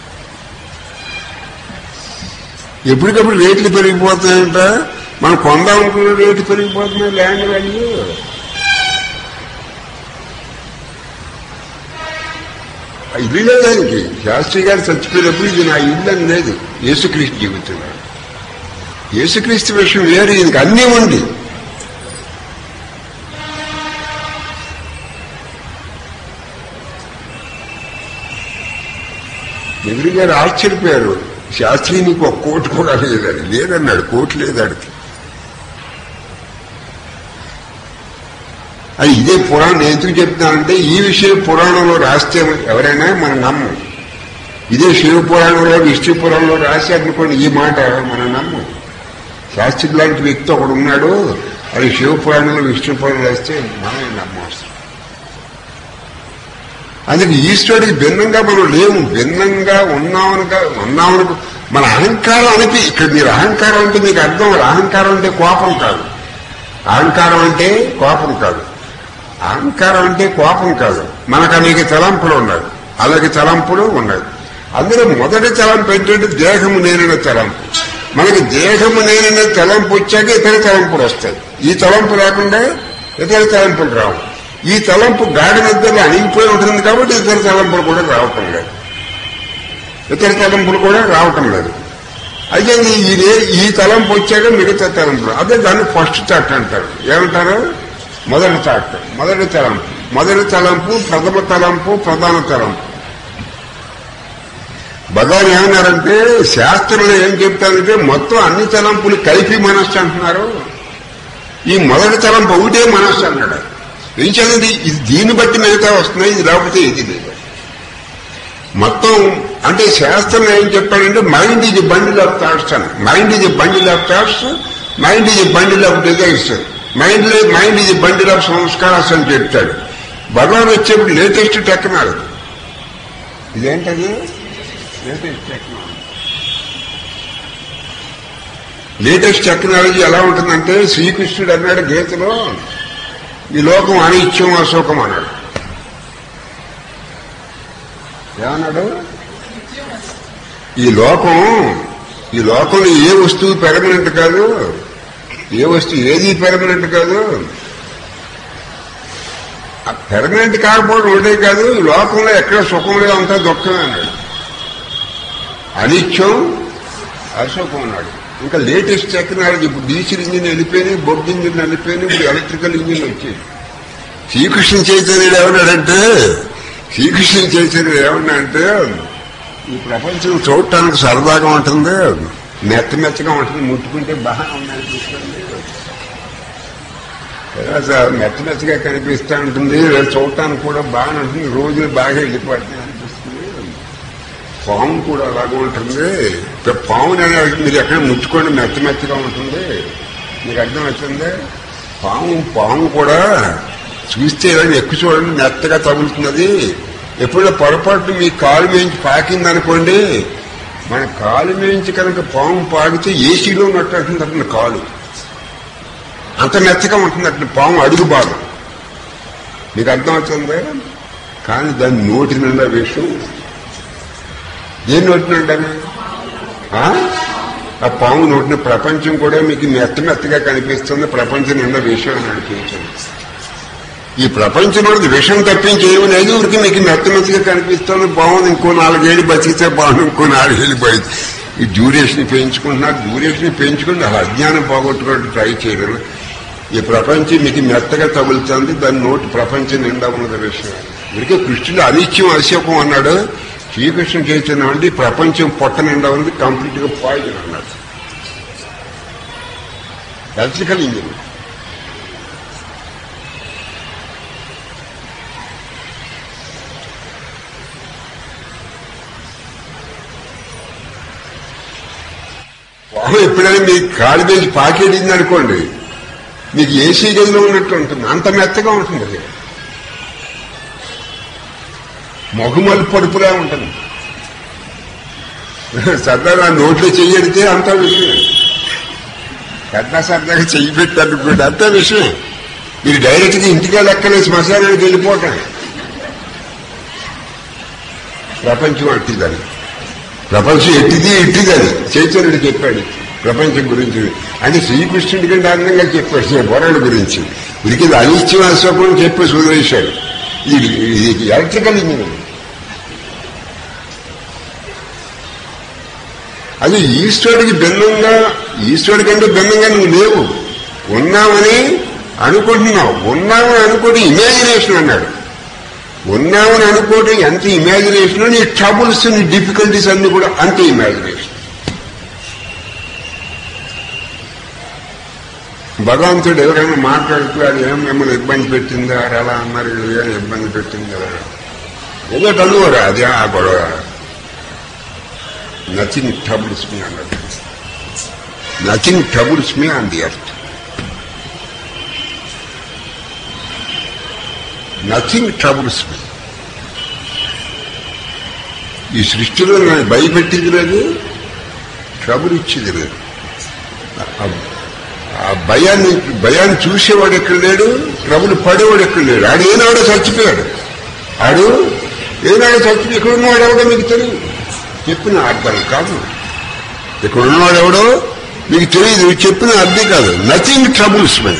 ఎప్పటికప్పుడు రేట్లు పెరిగిపోతున్నాయంట మనం కొందామనుకున్న రేటు పెరిగిపోతున్నాయి ల్యాండ్ వాల్యూ ఇల్లు లేదు ఆయనకి శాస్త్రి గారు చచ్చిపోయినప్పుడు ఇది నా ఇల్లు అని లేదు యేసుక్రీస్తు జీవితం యేసుక్రీస్తు విషయం వేరు ఈయనకి అన్నీ ఉంది ఎదురు గారు ఆశ్చర్యపోయారు శాస్త్రి నీకు ఒక కోటు కూడా లేదని లేదన్నాడు కోటు లేదాడికి అది ఇదే పురాణం నేను ఎందుకు చెప్తున్నానంటే ఈ విషయం పురాణంలో రాస్తే ఎవరైనా మనం నమ్మం ఇదే శివ పురాణంలో విష్ణు పురాణంలో రాశారనుకోండి ఈ మాట మనం నమ్మం శాస్త్రి లాంటి వ్యక్తి ఒకడు ఉన్నాడు అది శివ పురాణంలో విష్ణు పురాణం రాస్తే మనమే నమ్మవసరం అందుకే ఈశ్వరుడికి భిన్నంగా మనం లేము భిన్నంగా ఉన్నామనుగా ఉన్నామను మన అహంకారం అనిపి ఇక్కడ మీరు అహంకారం అంటే మీకు అర్థం అహంకారం అంటే కోపం కాదు అహంకారం అంటే కోపం కాదు అహంకారం అంటే కోపం కాదు మనకు అనేక తలంపులు ఉన్నాయి అలాగే తలంపులు ఉన్నాయి అందులో మొదటి తలంపు ఏంటంటే దేహము నేనైన తలంపు మనకి దేహము నేనైన తలంపు వచ్చాక ఇతర తలంపులు వస్తాయి ఈ తలంపు లేకుండా ఇతర తలంపులు రావు ఈ తలంపు గాడి నిద్రలో అణిగిపోయి ఉంటుంది కాబట్టి ఇతర తలంపులు కూడా రావటం లేదు ఇతర తలంపులు కూడా రావటం లేదు అయితే ఈ ఈ తలంపు వచ్చాక మిగతా తలంపులు అదే దాన్ని ఫస్ట్ థాట్ అంటారు ఏమంటారు మొదటి థాట్ మొదటి తలంపు మొదటి తలంపు ప్రథమ తలంపు ప్రధాన తలంపు భగవాన్ ఏమన్నారంటే శాస్త్రంలో ఏం చెప్తారంటే మొత్తం అన్ని తలంపులు కలిపి మనస్సు అంటున్నారు ఈ మొదటి తలంపు ఒకటే మనస్సు అన్నాడు ఏం చేయాలండి ఇది దీన్ని బట్టి మిగతా వస్తున్నాయి ఇది లేకపోతే ఇది లేదు మొత్తం అంటే శాస్త్రం ఏం చెప్పాడంటే మైండ్ ఇది బండిల్ ఆఫ్ థాట్స్ అని మైండ్ ఇది బండిల్ ఆఫ్ థాట్స్ మైండ్ ఇది bundle of desires mind mind ఇది బండిల్ ఆఫ్ సంస్కారాస్ అని చెప్తాడు భగవాన్ వచ్చేప్పుడు లేటెస్ట్ టెక్నాలజీ ఇదేంటది లేటెస్ట్ టెక్నాలజీ లేటెస్ట్ టెక్నాలజీ ఎలా ఉంటుందంటే శ్రీకృష్ణుడు అన్నాడు గీతలో ఈ లోకం అనిత్యం అశోకం అన్నాడు ఏమన్నాడు ఈ లోకం ఈ లోకంలో ఏ వస్తువు పెర్మనెంట్ కాదు ఏ వస్తువు ఏది పెర్మనెంట్ కాదు పెర్మనెంట్ కాకపోవడం ఒకటే కాదు ఈ లోకంలో ఎక్కడ సుఖం లేదు అంతా దుఃఖమే అన్నాడు అనిత్యం అశోకం అన్నాడు ఇంకా లేటెస్ట్ టెక్నాలజీ ఇప్పుడు డీజిల్ ఇంజిన్ వెళ్ళిపోయినాయి బొగ్గు ఇంజిన్ వెళ్ళిపోయినాయి ఇప్పుడు ఎలక్ట్రికల్ ఇంజిన్ వచ్చాయి శ్రీకృష్ణ చైతన్యుడు ఏమన్నాడంటే శ్రీకృష్ణ చైతన్యుడు ఏమన్నా అంటే ఈ ప్రపంచం చూడటానికి సరదాగా ఉంటుంది మెత్త మెత్తగా ఉంటుంది ముట్టుకుంటే బాగా ఉందనిపిస్తుంది తర్వాత మెత్త మెత్తగా కనిపిస్తూ ఉంటుంది చూడటానికి కూడా బాగా ఉంటుంది రోజులు బాగా వెళ్ళిపోతాయి అనిపిస్తుంది పాము కూడా అలాగే ఉంటుంది పాముని అనేది మీరు ఎక్కడ ముట్టుకోండి మెత్త మెత్తగా ఉంటుంది మీకు అర్థం అవుతుంది పాము పాము కూడా చూస్తే ఏదైనా ఎక్కువ చూడండి మెత్తగా తగులుతున్నది ఎప్పుడో పొరపాటు మీ కాలు మేంచి పాకిందనుకోండి మన కాలు మేంచి కనుక పాము పాకితే ఏసీలో ఉన్నట్టు అంటుంది అతని కాలు అంత మెత్తగా ఉంటుంది అట్లా పాము అడుగు భాగం మీకు అర్థమవుతుంది కానీ దాని నోటి నిండా విషయం ఏం నోటి నిండా ఆ? ఆ పాము నోటిన ప్రపంచం కూడా మీకు మెత్త మెత్తగా కనిపిస్తుంది ప్రపంచం నిండా విషయం నడిపించండి ఈ ప్రపంచంలో విషం తప్పించి ఏమి లేదు ఊరికి మీకు మెత్త మెత్తగా కనిపిస్తుంది బాగుంది ఇంకో నాలుగేళ్ళు బతికితే బాగుంది ఇంకో నాలుగేళ్ళు బయట ఈ డ్యూరేషన్ పెంచుకుంటున్నారు డ్యూరేషన్ పెంచుకుంటే అలా అజ్ఞానం పోగొట్టుకోవడం ట్రై చేయడం ఈ ప్రపంచం మీకు మెత్తగా తగులుతుంది దాని నోటి ప్రపంచం నిండా ఉన్నది విషయం ఇదికే కృష్ణుడు అనిత్యం అశోకం అన్నాడు శ్రీకృష్ణ చైతన్యం అంటే ఈ ప్రపంచం పొట్ట నిండా ఉంది కంప్లీట్ గా పాయిజన్ అన్నాడు ఎలక్ట్రికల్ ఇంజిన్ పాము ఎప్పుడైనా మీ కాలు మీద పాకెడింది అనుకోండి మీకు ఏసీ గదిలో ఉన్నట్టు ఉంటుంది అంత మెత్తగా ఉంటుంది అది మొగమల్ పడుపులా ఉంటుంది సరదాగా నోట్లో చెయ్యడితే అంత విషయం సరదా సరదాగా చెయ్యి పెట్టనుకోండి అంత విషయం మీరు డైరెక్ట్ గా ఇంటికి లెక్కలే శ్మశానానికి వెళ్ళిపోవటం ప్రపంచం అట్టిదని ప్రపంచం ఎట్టిది ఎట్టిది అది చైతన్యుడు చెప్పాడు ప్రపంచం గురించి అంటే శ్రీకృష్ణుడి కంటే అందంగా చెప్పాడు వరుడు గురించి వీరికి ఇది అనిత్యం అశోకం చెప్పి వదిలేశాడు ఇది ఇది ఎలక్ట్రికల్ ఇంజిన్ అది ఈశ్వరుడికి భిన్నంగా ఈశ్వరుడి కంటే భిన్నంగా నువ్వు లేవు ఉన్నామని అనుకుంటున్నావు ఉన్నామని అనుకోవడం ఇమాజినేషన్ అన్నాడు ఉన్నామని అనుకోవడం ఎంత ఇమాజినేషన్ నీ ట్రబుల్స్ నీ డిఫికల్టీస్ అన్ని కూడా అంతే ఇమాజినేషన్ భగవంతుడు ఎవరైనా మాట్లాడుతూ అది ఏం మిమ్మల్ని ఇబ్బంది పెట్టిందా అది ఎలా అన్నారు వీళ్ళు ఏం ఇబ్బంది పెట్టిందా ఏదో అనుకోరా అది ఆ గొడవ నథింగ్ ట్రబుల్స్ మీ అన్నాడు nothing troubles me on the earth nothing troubles me ఈ సృష్టిలో నన్ను భయపెట్టింది లేదు ట్రబుల్ ఇచ్చేది లేదు ఆ- ఆ భయాన్ని భయాన్ని చూసేవాడు ఎక్కడ లేడు ట్రబుల్ పడేవాడు ఎక్కడ లేడు ఆడు ఏనాడో చచ్చిపోయాడు ఆడు ఏనాడో చచ్చిపోయి ఇక్కడ ఉన్నవాడు ఎవడో మీకు తెలియదు చెప్పిన అర్థం కాదు ఇక్కడ ఉన్నవాడు ఎవడో మీకు తెలియదు చెప్పిన అర్థం కాదు నథింగ్ ట్రబుల్స్ మై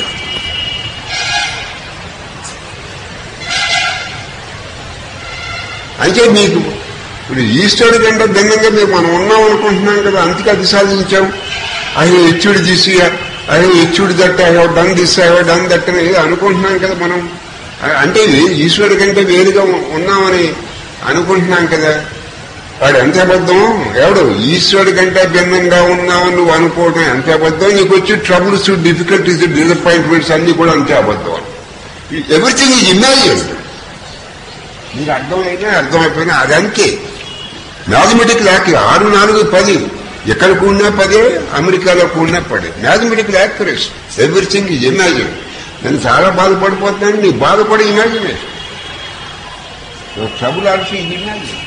అంటే మీకు ఇప్పుడు ఈస్టర్డ్ కంటే భిన్నంగా మేము మనం ఉన్నాం అనుకుంటున్నాం కదా అందుకే అది సాధించాం అయ్యో హెచ్చుడు తీసి అయ్యో హెచ్చుడు దట్ అయ్యో డన్ దిస్ అయ్యో డన్ దట్ అని ఏదో అనుకుంటున్నాం కదా మనం అ- అంటే ఈశ్వరుడి కంటే వేరుగా ఉన్నామని అనుకుంటున్నాం కదా వాడు ఎంత అబద్ధం ఎవడు ఈశ్వరుడి కంటే భిన్నంగా ఉన్నామని నువ్వు అనుకోవడం ఎంత అబద్ధం నీకు వచ్చి ట్రబుల్స్ డిఫికల్టీస్ డిసప్పాయింట్మెంట్స్ అన్ని కూడా అంతే అబద్ధం ఎవ్రీథింగ్ ఈజ్ ఇమాజిన్ మీకు అర్థమైనా అర్థమైపోయినా అది అంతే మ్యాథమెటిక్ యాక్ట్ ఆరు నాలుగు పది ఎక్కడ కూడినా పదే అమెరికాలో కూడినా పదే mathematical accuracies everything is imagine నేను చాలా బాధపడిపోతున్నాను నీ బాధపడే imagination trouble also is imagine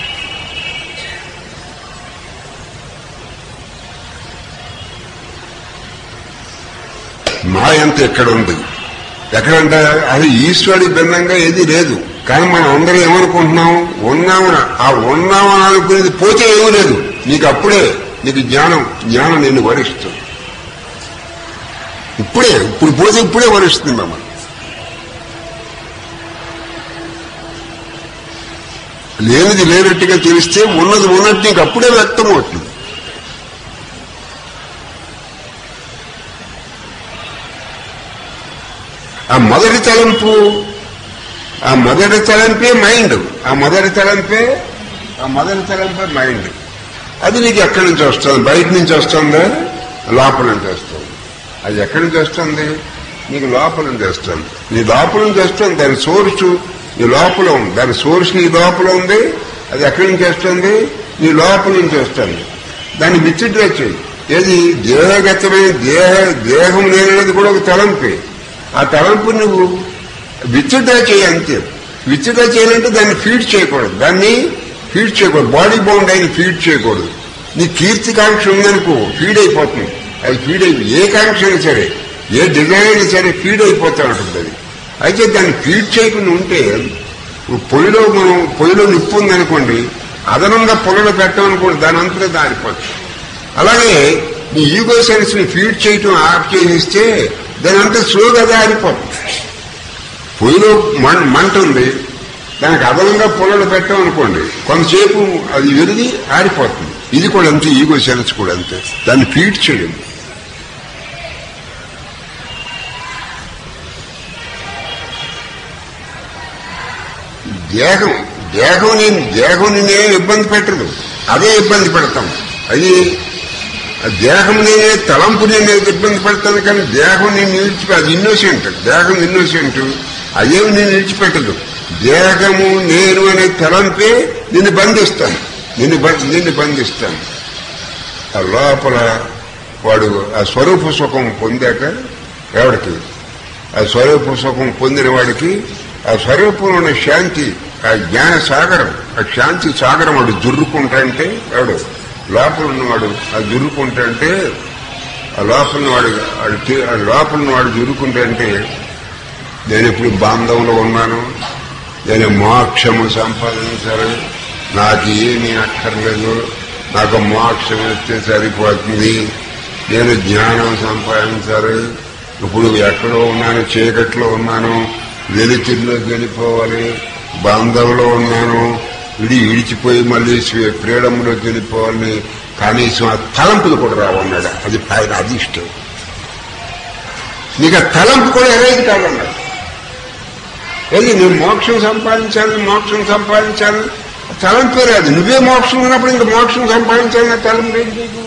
మాయ అంతా ఎక్కడ ఉంది ఎక్కడంటే అది ఈశ్వరుడి భిన్నంగా ఏది లేదు కానీ మనం అందరం ఏమనుకుంటున్నాం ఉన్నామని ఆ ఉన్నామని అనుకునేది పోతే ఏమీ లేదు నీకు అప్పుడే నీకు జ్ఞానం జ్ఞానం నిన్ను వరిస్తుంది ఇప్పుడే ఇప్పుడు పోతే ఇప్పుడే వరిస్తుంది మమ్మల్ని లేనిది లేనట్టుగా తెలిస్తే ఉన్నది ఉన్నట్టు నీకు అప్పుడే వ్యక్తం అవుతుంది ఆ మొదటి తలంపు ఆ మొదటి తలంపే మైండ్ ఆ మొదటి తలంపే ఆ మొదటి తలంపే మైండ్ అది నీకు ఎక్కడి నుంచి వస్తుంది బయట నుంచి వస్తుందా లోపల నుంచి వస్తుంది అది ఎక్కడి నుంచి వస్తుంది నీకు లోపల నుంచి వస్తుంది నీ లోపల నుంచి వస్తుంది దాని సోర్స్ నీ లోపల ఉంది దాని సోర్స్ నీ లోపల ఉంది అది ఎక్కడి నుంచి వస్తుంది నీ లోపల నుంచి వస్తుంది దాన్ని విత్డ్రా చేయి ఏది దేహగతమైన దేహ దేహం లేనిది కూడా ఒక తలంపే ఆ తలంపు నువ్వు విత్డ్రా చేయి అంతే విత్డ్రా చేయాలంటే దాన్ని ఫీడ్ చేయకూడదు దాన్ని ఫీడ్ చేయకూడదు బాడీ బౌండ్ అయిన ఫీడ్ చేయకూడదు నీ కీర్తికాంక్ష ఉందనుకో ఫీడ్ అయిపోతుంది అది ఫీడ్ అయి ఏ కాంక్ష అయినా సరే ఏ డిజైన్ అయినా సరే ఫీడ్ అయిపోతా ఉంటుంది అది అయితే దాన్ని ఫీడ్ చేయకుండా ఉంటే ఇప్పుడు పొయ్యిలో మనం పొయ్యిలో నిప్పు ఉందనుకోండి అదనంగా పొలలో పెట్టామనుకోండి దాని అంతటే దారిపోతుంది అలాగే నీ ఈగో సెన్స్ ని ఫీడ్ చేయటం ఆఫ్ చేసిస్తే దాని అంతా స్లోగా దారిపోతుంది పొయ్యిలో మం మంట ఉంది దానికి అదనంగా పొలలు పెట్టామనుకోండి కొంతసేపు అది విరిగి ఆరిపోతుంది ఇది కూడా అంతే ఈగో సెన్స్ కూడా అంతే దాన్ని ఫీడ్ చేయడం దేహం దేహం నేను దేహం నేనే ఇబ్బంది పెట్టదు అదే ఇబ్బంది పెడతాం అది ఆ దేహం నేనే తలంపు నేను ఇబ్బంది పెడతాను కానీ దేహం నేను నిలిచిపె అది ఇన్నోసెంట్ దేహం ఇన్నోసెంట్ అదేమి నేను నిలిచిపెట్టదు దేహము నేను అనే తలంపే నిన్ను బంధిస్తాను నిన్ను బ- నిన్ను బంధిస్తాను ఆ లోపల వాడు ఆ స్వరూప సుఖం పొందాక ఎవడికి ఆ స్వరూప సుఖం పొందిన వాడికి ఆ స్వరూపంలో ఉన్న శాంతి ఆ జ్ఞాన సాగరం ఆ శాంతి సాగరం వాడు జుర్రుకుంటాంటే వాడు లోపల ఉన్నవాడు ఆ జుర్రుకుంటాంటే ఆ లోపల వాడు వాడు తి- ఆ లోపల వాడు జురుకుంటాంటే నేను ఇప్పుడు బాంధంలో ఉన్నాను నేను మోక్షము సంపాదించాలి నాకు ఏమీ అక్కర్లేదు నాకు మోక్షం ఇస్తే సరిపోతుంది నేను జ్ఞానం సంపాదించాలి ఇప్పుడు ఎక్కడో ఉన్నాను చీకట్లో ఉన్నాను వెలుతురులోకి వెళ్ళిపోవాలి బంధంలో ఉన్నాను విడి విడిచిపోయి మళ్ళీ ఫ్రీడంలోకి వెళ్ళిపోవాలని కనీసం ఆ తలంపులు కూడా రావన్నాడు అది ఆయన అదిష్టం నీకు ఆ తలంపు కూడా ఎరేది కాదన్నాడు ఏది నేను మోక్షం సంపాదించాలి మోక్షం సంపాదించాలి తలంపే రాదు నువ్వే మోక్షం ఉన్నప్పుడు ఇంకా మోక్షం సంపాదించాలని తలంపు ఏంటి నీకు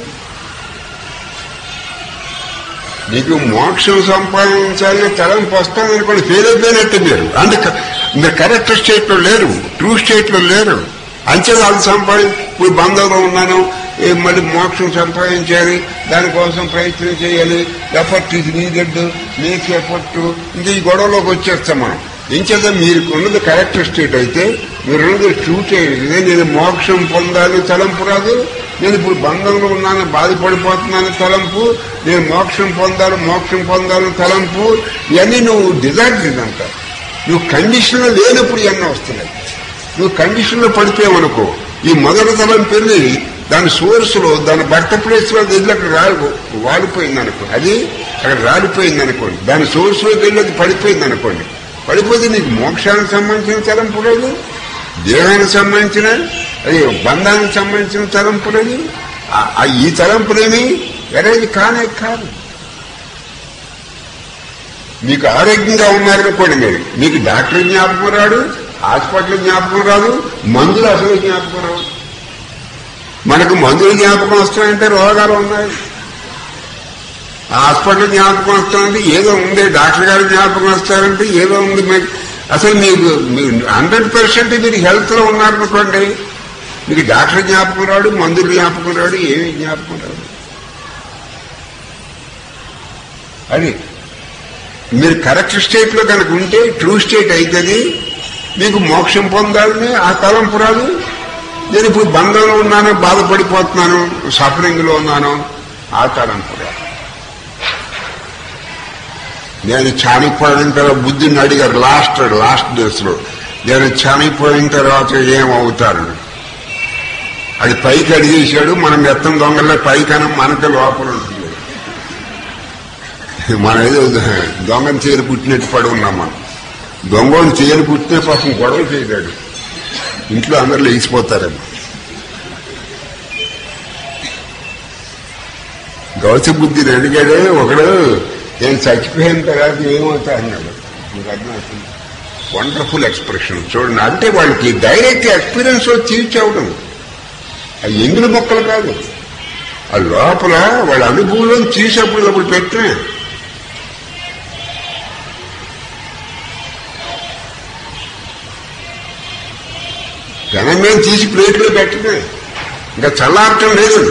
నీకు మోక్షం సంపాదించాలని తలంపు వస్తుంది అనుకోండి ఫెయిల్ అయిపోయినట్టు మీరు అంటే క- మీరు కరెక్ట్ స్టేట్ లో లేరు ట్రూ స్టేట్ లో లేరు అంచె వాళ్ళు సంపాది ఇప్పుడు బంధంలో ఉన్నాను ఏ మళ్ళీ మోక్షం సంపాదించాలి దానికోసం ప్రయత్నం చేయాలి ఎఫర్ట్ ఇది నీదెడ్ మేక్ ఎఫర్ట్ ఇంకా ఈ గొడవలోకి వచ్చేస్తాం మనం ఇంచేత మీరు ఉన్నది కరెక్ట్ స్టేట్ అయితే మీరు ఉన్నది ట్రూ ఇదే నేను మోక్షం పొందాలి తలంపు రాదు నేను ఇప్పుడు బంధంలో ఉన్నాను బాధపడిపోతున్నాను తలంపు నేను మోక్షం పొందాలి మోక్షం పొందాలని తలంపు ఇవన్నీ నువ్వు డిజైర్ ఇదంతా నువ్వు కండిషన్ లేనప్పుడు ఇవన్నీ వస్తున్నాయి నువ్వు కండిషన్ లో పడిపోయావనుకో ఈ మొదటి తలం పెళ్లి దాని సోర్స్ లో దాని భర్త ప్లేస్ లో వెళ్ళి అక్కడ రా వాలిపోయింది అనుకో అది అక్కడ రాలిపోయింది అనుకోండి దాని సోర్స్ లోకి వెళ్ళి అది పడిపోయింది అనుకోండి పడిపోతే నీకు మోక్షానికి సంబంధించిన తలంపు లేదు దేహానికి సంబంధించిన అది బంధానికి సంబంధించిన తలంపు లేదు ఆ- ఆ ఈ తలంపులేమి ఎరేది కానే కాదు మీకు ఆరోగ్యంగా ఉన్నారనుకోండి మీరు మీకు డాక్టర్ జ్ఞాపకం రాడు హాస్పిటల్ జ్ఞాపకం రాదు మందులు అసలు జ్ఞాపకం రావు మనకు మందులు జ్ఞాపకం వస్తాయంటే రోగాలు ఉన్నాయి ఆ హాస్పిటల్ జ్ఞాపకం వస్తానంటే ఏదో ఉంది డాక్టర్ గారు జ్ఞాపకం వస్తారంటే ఏదో ఉంది మీకు అసలు మీకు హండ్రెడ్ పర్సెంట్ మీరు హెల్త్ లో ఉన్నారనుకోండి మీకు డాక్టర్ జ్ఞాపకం రాడు మందులు జ్ఞాపకం రాడు ఏమి జ్ఞాపకం రాడు అది మీరు కరెక్ట్ స్టేట్ లో కనుక ఉంటే ట్రూ స్టేట్ అవుతుంది మీకు మోక్షం పొందాలని ఆ తలంపు రాదు నేను ఇప్పుడు బంధంలో ఉన్నాను బాధపడిపోతున్నాను సఫరింగ్ లో ఉన్నాను ఆ తలంపు రాదు నేను చనిపోయిన తర్వాత బుద్ధిని అడిగారు లాస్ట్ లాస్ట్ డేస్ లో నేను చనిపోయిన తర్వాత ఏమవుతారు అది పైకి అడిగేశాడు మనం ఎత్తం దొంగల్లో పైకన మనకు లోపల ఉంటుంది మనం ఏదో దొంగని చేరు పుట్టినట్టు పడి ఉన్నాం మనం దొంగని చేరు పుట్టిన పాపం గొడవ చేయలేడు ఇంట్లో అందరు లేచిపోతారేమో గౌతమ బుద్ధిని అడిగాడు ఒకడు నేను చచ్చిపోయిన తర్వాత ఏమవుతా అన్నాడు మీకు అర్థమవుతుంది వండర్ఫుల్ ఎక్స్ప్రెషన్ చూడండి అంటే వాళ్ళకి డైరెక్ట్ ఎక్స్పీరియన్స్ తీర్చవడం అది ఎంగిలి మొక్కలు కాదు ఆ లోపల వాళ్ళ అనుభవంలో తీసేప్పుడు అప్పుడు పెట్టిన జనం మీద తీసి ప్లేట్లో పెట్టిన ఇంకా చల్లారటం లేదు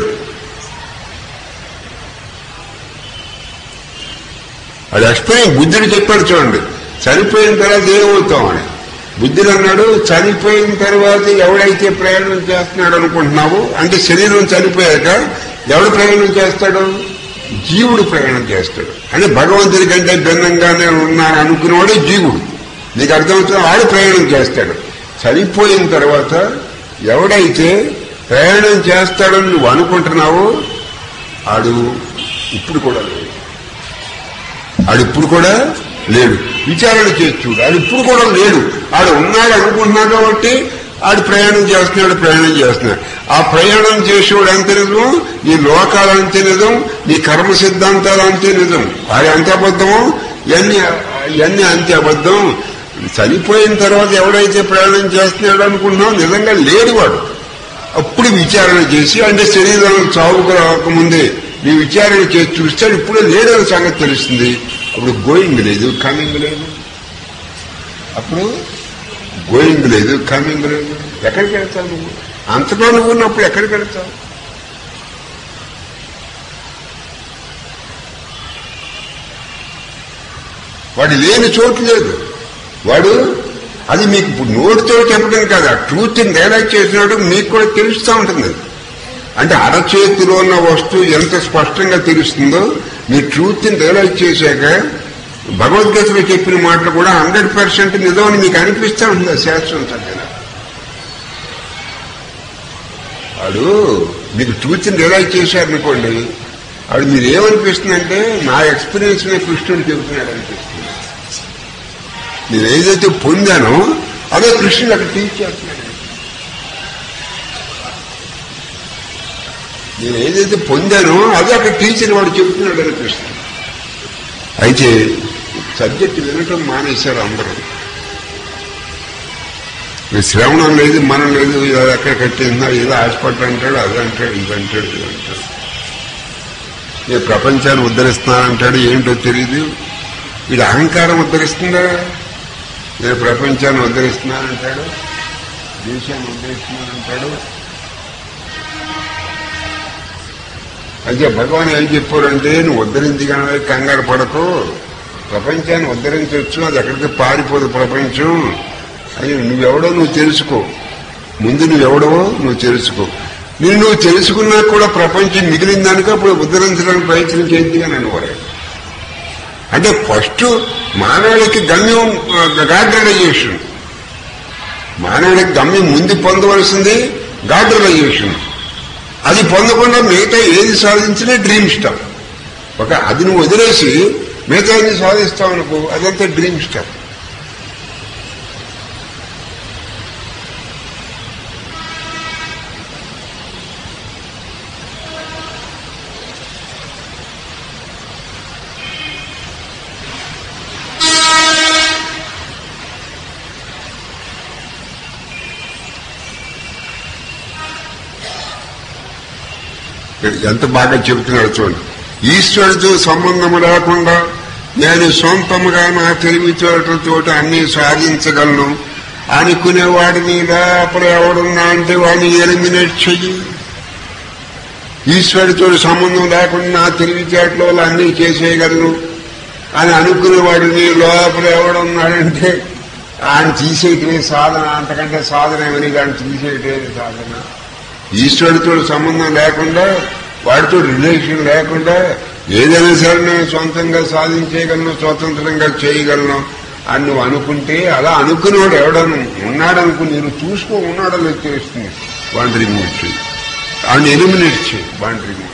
అది ఎక్స్ప్లెయిన్ బుద్ధుడు చెప్పాడు చూడండి చనిపోయిన తర్వాత ఏమవుతామని బుద్ధుడు అన్నాడు చనిపోయిన తర్వాత ఎవడైతే ప్రయాణం చేస్తున్నాడు అనుకుంటున్నావు అంటే శరీరం చనిపోయాక ఎవడు ప్రయాణం చేస్తాడు జీవుడు ప్రయాణం చేస్తాడు అంటే భగవంతుడి కంటే భిన్నంగానే ఉన్నాను అనుకునేవాడు జీవుడు నీకు అర్థమవుతుంది వాడు ప్రయాణం చేస్తాడు చనిపోయిన తర్వాత ఎవడైతే ప్రయాణం చేస్తాడని నువ్వు అనుకుంటున్నావో ఆడు ఇప్పుడు కూడా లేడు ఆడు ఇప్పుడు కూడా లేడు విచారణ చేసి చూడు ఆడు ఇప్పుడు కూడా లేడు ఆడు ఉన్నాడు అనుకుంటున్నాడు కాబట్టి ఆడు ప్రయాణం చేస్తున్నాడు ప్రయాణం చేస్తున్నాడు ఆ ప్రయాణం చేసేవాడు అంతే నిజం నీ లోకాలు అంతే నిజం నీ కర్మ సిద్ధాంతాలు అంతే నిజం అది అంతే అబద్ధము ఇవన్నీ ఇవన్నీ అంతే అబద్ధం చనిపోయిన తర్వాత ఎవడైతే ప్రయాణం చేస్తున్నాడు అనుకుంటున్నావు నిజంగా లేడు వాడు అప్పుడు విచారణ చేసి అంటే శరీరం చావుకు రాకముందే నీ విచారణ చేసి చూస్తే ఇప్పుడే లేడని సంగతి తెలుస్తుంది అప్పుడు గోయింగ్ లేదు కమింగ్ లేదు అప్పుడు గోయింగ్ లేదు కమింగ్ లేదు ఎక్కడికి వెళ్తావు నువ్వు అంతలో నువ్వు ఉన్నప్పుడు ఎక్కడికి వెళ్తావు వాడు లేని చోటు లేదు వాడు అది మీకు ఇప్పుడు నోటితో చెప్పడం కాదు ఆ ట్రూత్ రియలైజ్ చేసినప్పుడు మీకు కూడా తెలుస్తూ ఉంటుంది అది. అంటే అరచేతిలో ఉన్న వస్తువు ఎంత స్పష్టంగా తెలుస్తుందో మీ ట్రూత్ ని రియలైజ్ చేశాక భగవద్గీతలో చెప్పిన మాటలు కూడా హండ్రెడ్ పర్సెంట్ నిజమని మీకు అనిపిస్తూ ఉంటుంది ఆ శాస్త్రం చదివిన వాడు మీకు ట్రూత్ ని రియలైజ్ చేశారనుకోండి వాడు మీరు ఏమనిపిస్తుందంటే నా ఎక్స్పీరియన్స్ నే కృష్ణుడు చెబుతున్నాడు అనిపిస్తుంది నేను ఏదైతే పొందానో అదే కృష్ణుడు అక్కడ టీచ్ చేస్తున్నాడు నేను ఏదైతే పొందానో అదే అక్కడ టీచర్ వాడు చెబుతున్నాడు అనిపిస్తుంది అయితే సబ్జెక్ట్ వినటం మానేశారు అందరూ ఈ శ్రవణం లేదు మనం లేదు ఇది ఎక్కడ కట్టిందా ఏదో హాస్పిటల్ అంటాడు అది అంటాడు ఇది అంటాడు ఇది అంటాడు ఏ ప్రపంచాన్ని ఉద్ధరిస్తున్నానంటాడు ఏంటో తెలియదు వీడు అహంకారం ఉద్ధరిస్తుందా నేను ప్రపంచాన్ని ఉద్ధరిస్తున్నానంటాడు దేశాన్ని ఉద్ధరిస్తున్నానంటాడు అయితే భగవాన్ ఏం చెప్పారంటే నువ్వు ఉద్ధరించి కానీ కంగారు పడకు ప్రపంచాన్ని ఉద్ధరించవచ్చు అది ఎక్కడికి పారిపోదు ప్రపంచం అని నువ్వెవడో నువ్వు తెలుసుకో ముందు నువ్వెవడవో నువ్వు తెలుసుకో నేను నువ్వు తెలుసుకున్నా కూడా ప్రపంచం మిగిలిందానికి అప్పుడు ఉద్ధరించడానికి ప్రయత్నం చేద్ది అని అనేవారు అంటే ఫస్ట్ మానవుడికి గమ్యం గాడ్ రియలైజేషన్ మానవుడికి గమ్యం ముందు పొందవలసింది గాడ్ రియలైజేషన్ అది పొందకుండా మిగతా ఏది సాధించినా డ్రీమ్ స్టార్ ఒక అది నువ్వు వదిలేసి మిగతా ఏది సాధిస్తావు అనుకో అదంతా డ్రీమ్ స్టార్ ఎంత బాగా చెబుతున్నాడు చూడండి ఈశ్వరుడితో సంబంధం లేకుండా నేను సొంతముగా నా తెలివితేటలతో అన్ని సాధించగలను అనుకునేవాడిని లోపల ఎవడున్నా అంటే వాడిని ఎలిమినేట్ చెయ్యి ఈశ్వరుడితో సంబంధం లేకుండా నా తెలివితేటల వల్ల అన్నీ చేసేయగలను అని అనుకునేవాడిని లోపల ఎవడున్నాడంటే ఆయన తీసేయటమే సాధన అంతకంటే సాధన ఏమని ఆయన తీసేయటమే సాధన ఈశ్వరుడితో సంబంధం లేకుండా వాడితో రిలేషన్ లేకుండా ఏదైనా సరే నేను సొంతంగా సాధించేయగలను స్వతంత్రంగా చేయగలను అని నువ్వు అనుకుంటే అలా అనుకునేవాడు ఎవడను ఉన్నాడనుకుని నేను చూసుకో ఉన్నాడో లేదు తెలుస్తుంది వాడిని రిమూవ్ చేయి వాడిని ఎలిమినేట్ చేయి వాడిని రిమూవ్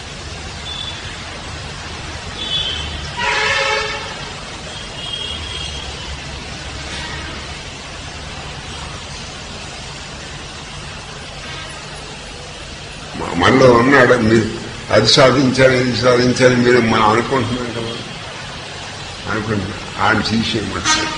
మనలో ఉన్నాడు మీరు అది సాధించాలి ఇది సాధించాలి మీరు మనం అనుకుంటున్నాం కదా అనుకుంటున్నాం ఆయన తీసేయమంటున్నాం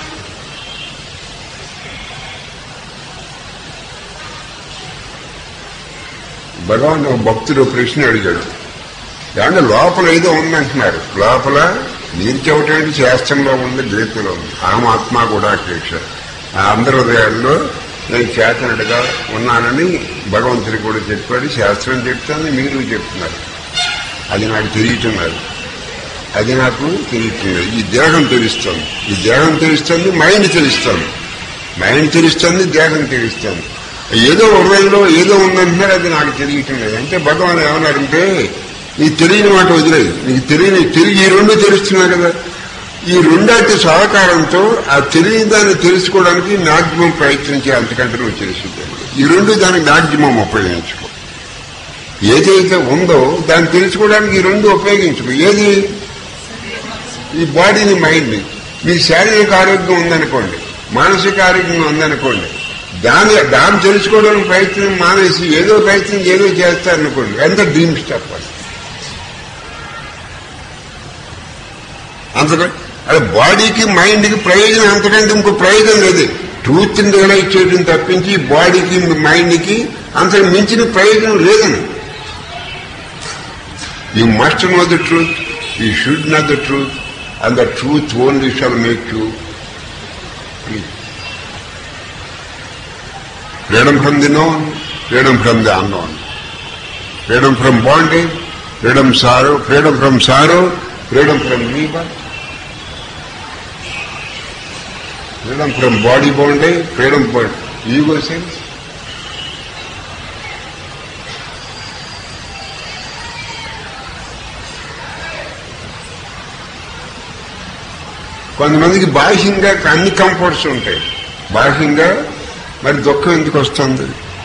భగవాన్ ఒక భక్తుడు ప్రశ్న అడిగాడు ఏమంటే లోపల ఏదో ఉందంటున్నారు లోపల మీరు చెప్పటంటే శాస్త్రంలో ఉంది గీతలో ఉంది ఆమాత్మ కూడా కేక్ష ఆ అందరి హృదయాల్లో నేను చేతనట్టుగా ఉన్నానని భగవంతుడు కూడా చెప్పాడు శాస్త్రం చెప్తుంది మీరు చెప్తున్నారు అది నాకు తెలియటున్నారు అది నాకు తెలియటున్నది ఈ దేహం తెలుస్తుంది ఈ దేహం తెలుస్తుంది మైండ్ తెలుస్తుంది మైండ్ తెలుస్తుంది దేహం తెలుస్తుంది ఏదో హృదయంలో ఏదో ఉందంటున్నారు అది నాకు తెలియటం లేదు అంటే భగవాన్ ఏమన్నారంటే నీకు తెలియని మాట వదిలేదు నీకు తెలియని తెలియ ఈ రెండు తెలుస్తున్నాయి కదా ఈ రెండాటి సహకారంతో ఆ తెలియని దాన్ని తెలుసుకోవడానికి మ్యాక్సిమం ప్రయత్నించే అంతకంటే నువ్వు తెలుసుకుంటాను ఈ రెండు దానికి మ్యాక్సిమం ఉపయోగించుకో ఏదైతే ఉందో దాన్ని తెలుసుకోవడానికి ఈ రెండు ఉపయోగించుకో ఏది ఈ బాడీని మైండ్ని మీ శారీరక ఆరోగ్యం ఉందనుకోండి మానసిక ఆరోగ్యం ఉందనుకోండి దాని దాన్ని తెలుసుకోవడానికి ప్రయత్నం మానేసి ఏదో ప్రయత్నం ఏదో చేస్తారనుకోండి ఎంత డ్రీమ్ స్టెప్ అది అంతకంటే అది బాడీకి మైండ్కి ప్రయోజనం అంతకంటే ఇంకో ప్రయోజనం లేదు ట్రూత్ రియలైజ్ చేయడం తప్పించి బాడీకి మైండ్కి అంతకు మించిన ప్రయోజనం లేదని you must know the truth you should know the truth and the truth only shall make you freedom from the known, freedom from the unknown, freedom from bondage, freedom sorrow, freedom from sorrow, freedom from rebirth, freedom from body bondage, freedom from ego sense. కొంతమందికి బాహ్యంగా అన్ని comforts ఉంటాయి బాహ్యంగా మరి దుఃఖం ఎందుకు వస్తుంది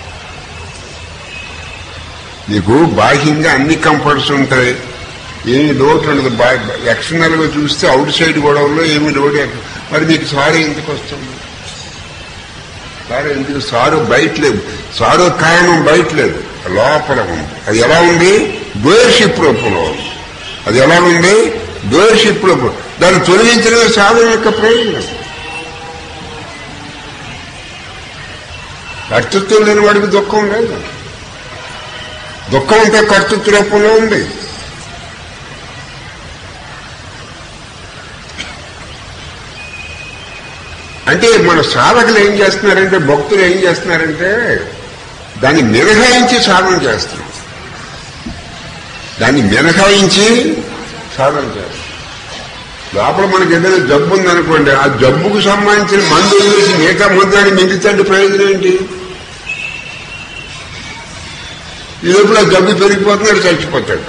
నీకు బాహ్యంగా అన్ని కంఫర్ట్స్ ఉంటాయి ఏమి లోటు ఉండదు ఎక్స్టర్నల్ గా చూస్తే అవుట్ సైడ్ గొడవల్లో ఏమి లోటు ఎక్క- మరి నీకు సారీ ఎందుకు వస్తుంది సారీ ఎందుకు సారు బయట లేదు సారు కారణం బయట లేదు లోపల ఉంది అది ఎలా ఉంది డోయర్షిప్ రూపంలో ఉంది అది ఎలా ఉంది డోయర్షిప్ రూపం దాన్ని తొలగించడమే సాధన యొక్క ప్రయోజనం కర్తృత్వం లేని వాడికి దుఃఖం లేదు దుఃఖం అంతా కర్తృత్వ రూపంలో ఉంది అంటే మన సాధకులు ఏం చేస్తున్నారంటే భక్తులు ఏం చేస్తున్నారంటే దాన్ని మినహాయించి సాధన చేస్తున్నారు దాన్ని మినహాయించి సాధన చేస్తారు లోపల మనకి ఏదైనా జబ్బు ఉందనుకోండి ఆ జబ్బుకు సంబంధించిన మందు వేసి మిగతా మందుని మిగిలితే ప్రయోజనం ఏంటి ఈ లోపల ఆ జబ్బు పెరిగిపోతున్నాడు చచ్చిపోతాడు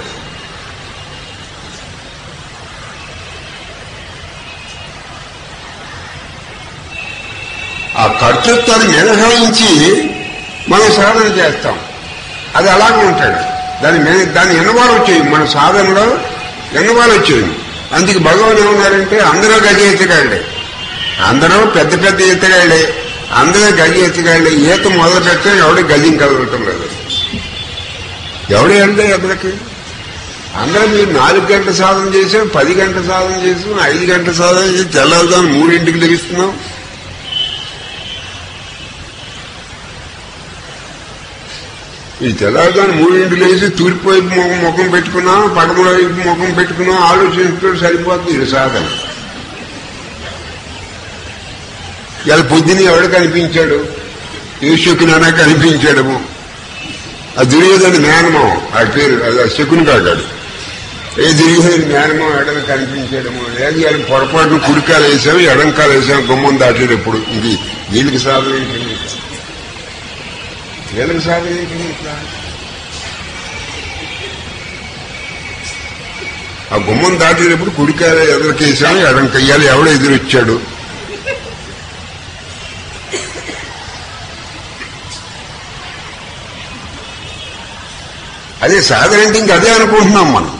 ఆ కర్తృత్వాన్ని మినహాయించి మనం సాధన చేస్తాం అది అలాగే ఉంటాడు దాని మీద దాన్ని ఇన్వాల్వ్ చేయం మన సాధనలో ఇన్వాల్వ్ చేయం అందుకే భగవాన్ ఏమన్నారంటే అందరూ గజ ఎత్తుగాళ్ళే అందరూ పెద్ద పెద్ద ఎత్తుగాళ్ళే అందరూ గజ ఎత్తుగాళ్ళే ఈత మొదలు పెడితే ఎవడు గజం కదలటం లేదు ఎవడు వెళ్తే ఎదులకి అందరూ మీరు నాలుగు గంటల సాధన చేసాం పది గంటల సాధన చేసాం ఐదు గంటల సాధన చేసి తెల్లవుదాం మూడింటికి లభిస్తున్నాం ఈ తెల్లవారుజాము మూడింటి లేచి తూర్పు వైపు ముఖం ముఖం పెట్టుకున్నా పడమల వైపు ముఖం పెట్టుకున్నా ఆలోచించడం సరిపోతుంది ఇది సాధన ఇలా పొద్దున ఎవడు కనిపించాడు ఏ శకునైనా కనిపించాడము ఆ దుర్యోధన మేనమం ఆ పేరు అది ఆ శకుని కాగాడు ఏ దుర్యోధన మేనమం ఎడన కనిపించాడము లేదు ఇలా పొరపాటును కుడికాలు వేసాము ఎడంకాలు వేసాము గుమ్మం దాటేది ఎప్పుడు ఇది వీళ్ళకి సాధన ఏంటండి వీళ్ళకి సాధన ఏంటండి ఇట్లా ఆ గుమ్మం దాటేటప్పుడు కుడికాయ ఎదురుకేసాము ఎడంకయ్యాలి ఎవడో ఎదురొచ్చాడు అదే సాధన అంటే ఇంక అదే అనుకుంటున్నాం మనం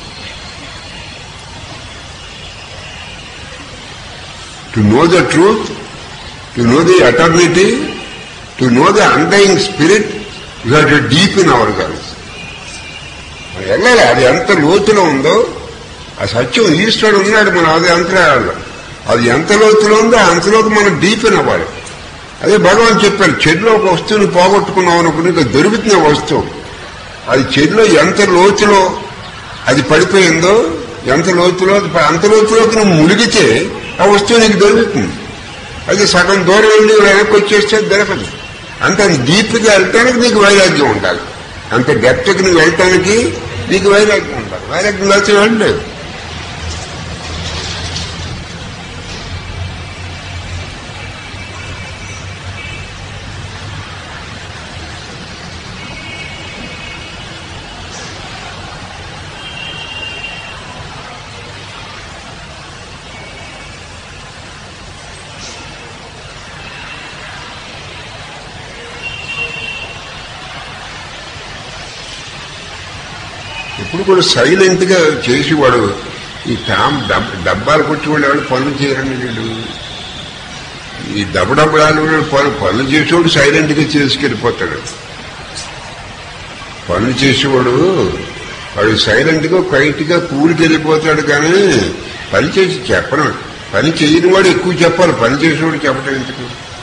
to know the truth to know the eternity to know the undying spirit you have to deep in our girls వెళ్ళాలి అది ఎంత లోతులో ఉందో ఆ సత్యం ఈశ్వరుడు ఉన్నాడు మనం అది అంతరాయాలు అది ఎంత లోతులో ఉందో అంతలోకి మనం డీప్ ఇన్ అవ్వాలి అదే భగవాన్ చెప్పారు చెడులో ఒక వస్తువుని పోగొట్టుకున్నాం అనుకుని ఇక దొరుకుతున్న వస్తువు అది చెడులో ఎంత లోతులో అది పడిపోయిందో ఎంత లోతులో అంత లోతులోకి నువ్వు మునిగితే ఆ వస్తువు నీకు దొరుకుతుంది అది సగం దూరం వెళ్ళి వెనక్కి వచ్చేస్తే దొరకదు అంత డీప్గా వెళ్ళటానికి నీకు వైరాగ్యం ఉండాలి అంత డెప్త్కి నువ్వు వెళ్ళటానికి నీకు వైరాగ్యం ఉండాలి వైరాగ్యం లేకపోతే వెళ్ళలేదు ఇప్పుడు కూడా సైలెంట్ గా చేసేవాడు ఈ టామ్ డబ్- డబ్బాలు కొట్టేవాళ్ళు ఎవరు పనులు చేయరండి వీళ్ళు ఈ దెబ్బ డబ్బడాలు పనులు పనులు చేసేవాడు సైలెంట్ గా చేసుకెళ్ళిపోతాడు పనులు చేసేవాడు వాడు సైలెంట్ గా క్వైట్ గా కూలికి వెళ్ళిపోతాడు కానీ పని చేసి చెప్పను పని చేయని వాడు ఎక్కువ చెప్పాలి పని చేసేవాడు చెప్పటం ఎందుకు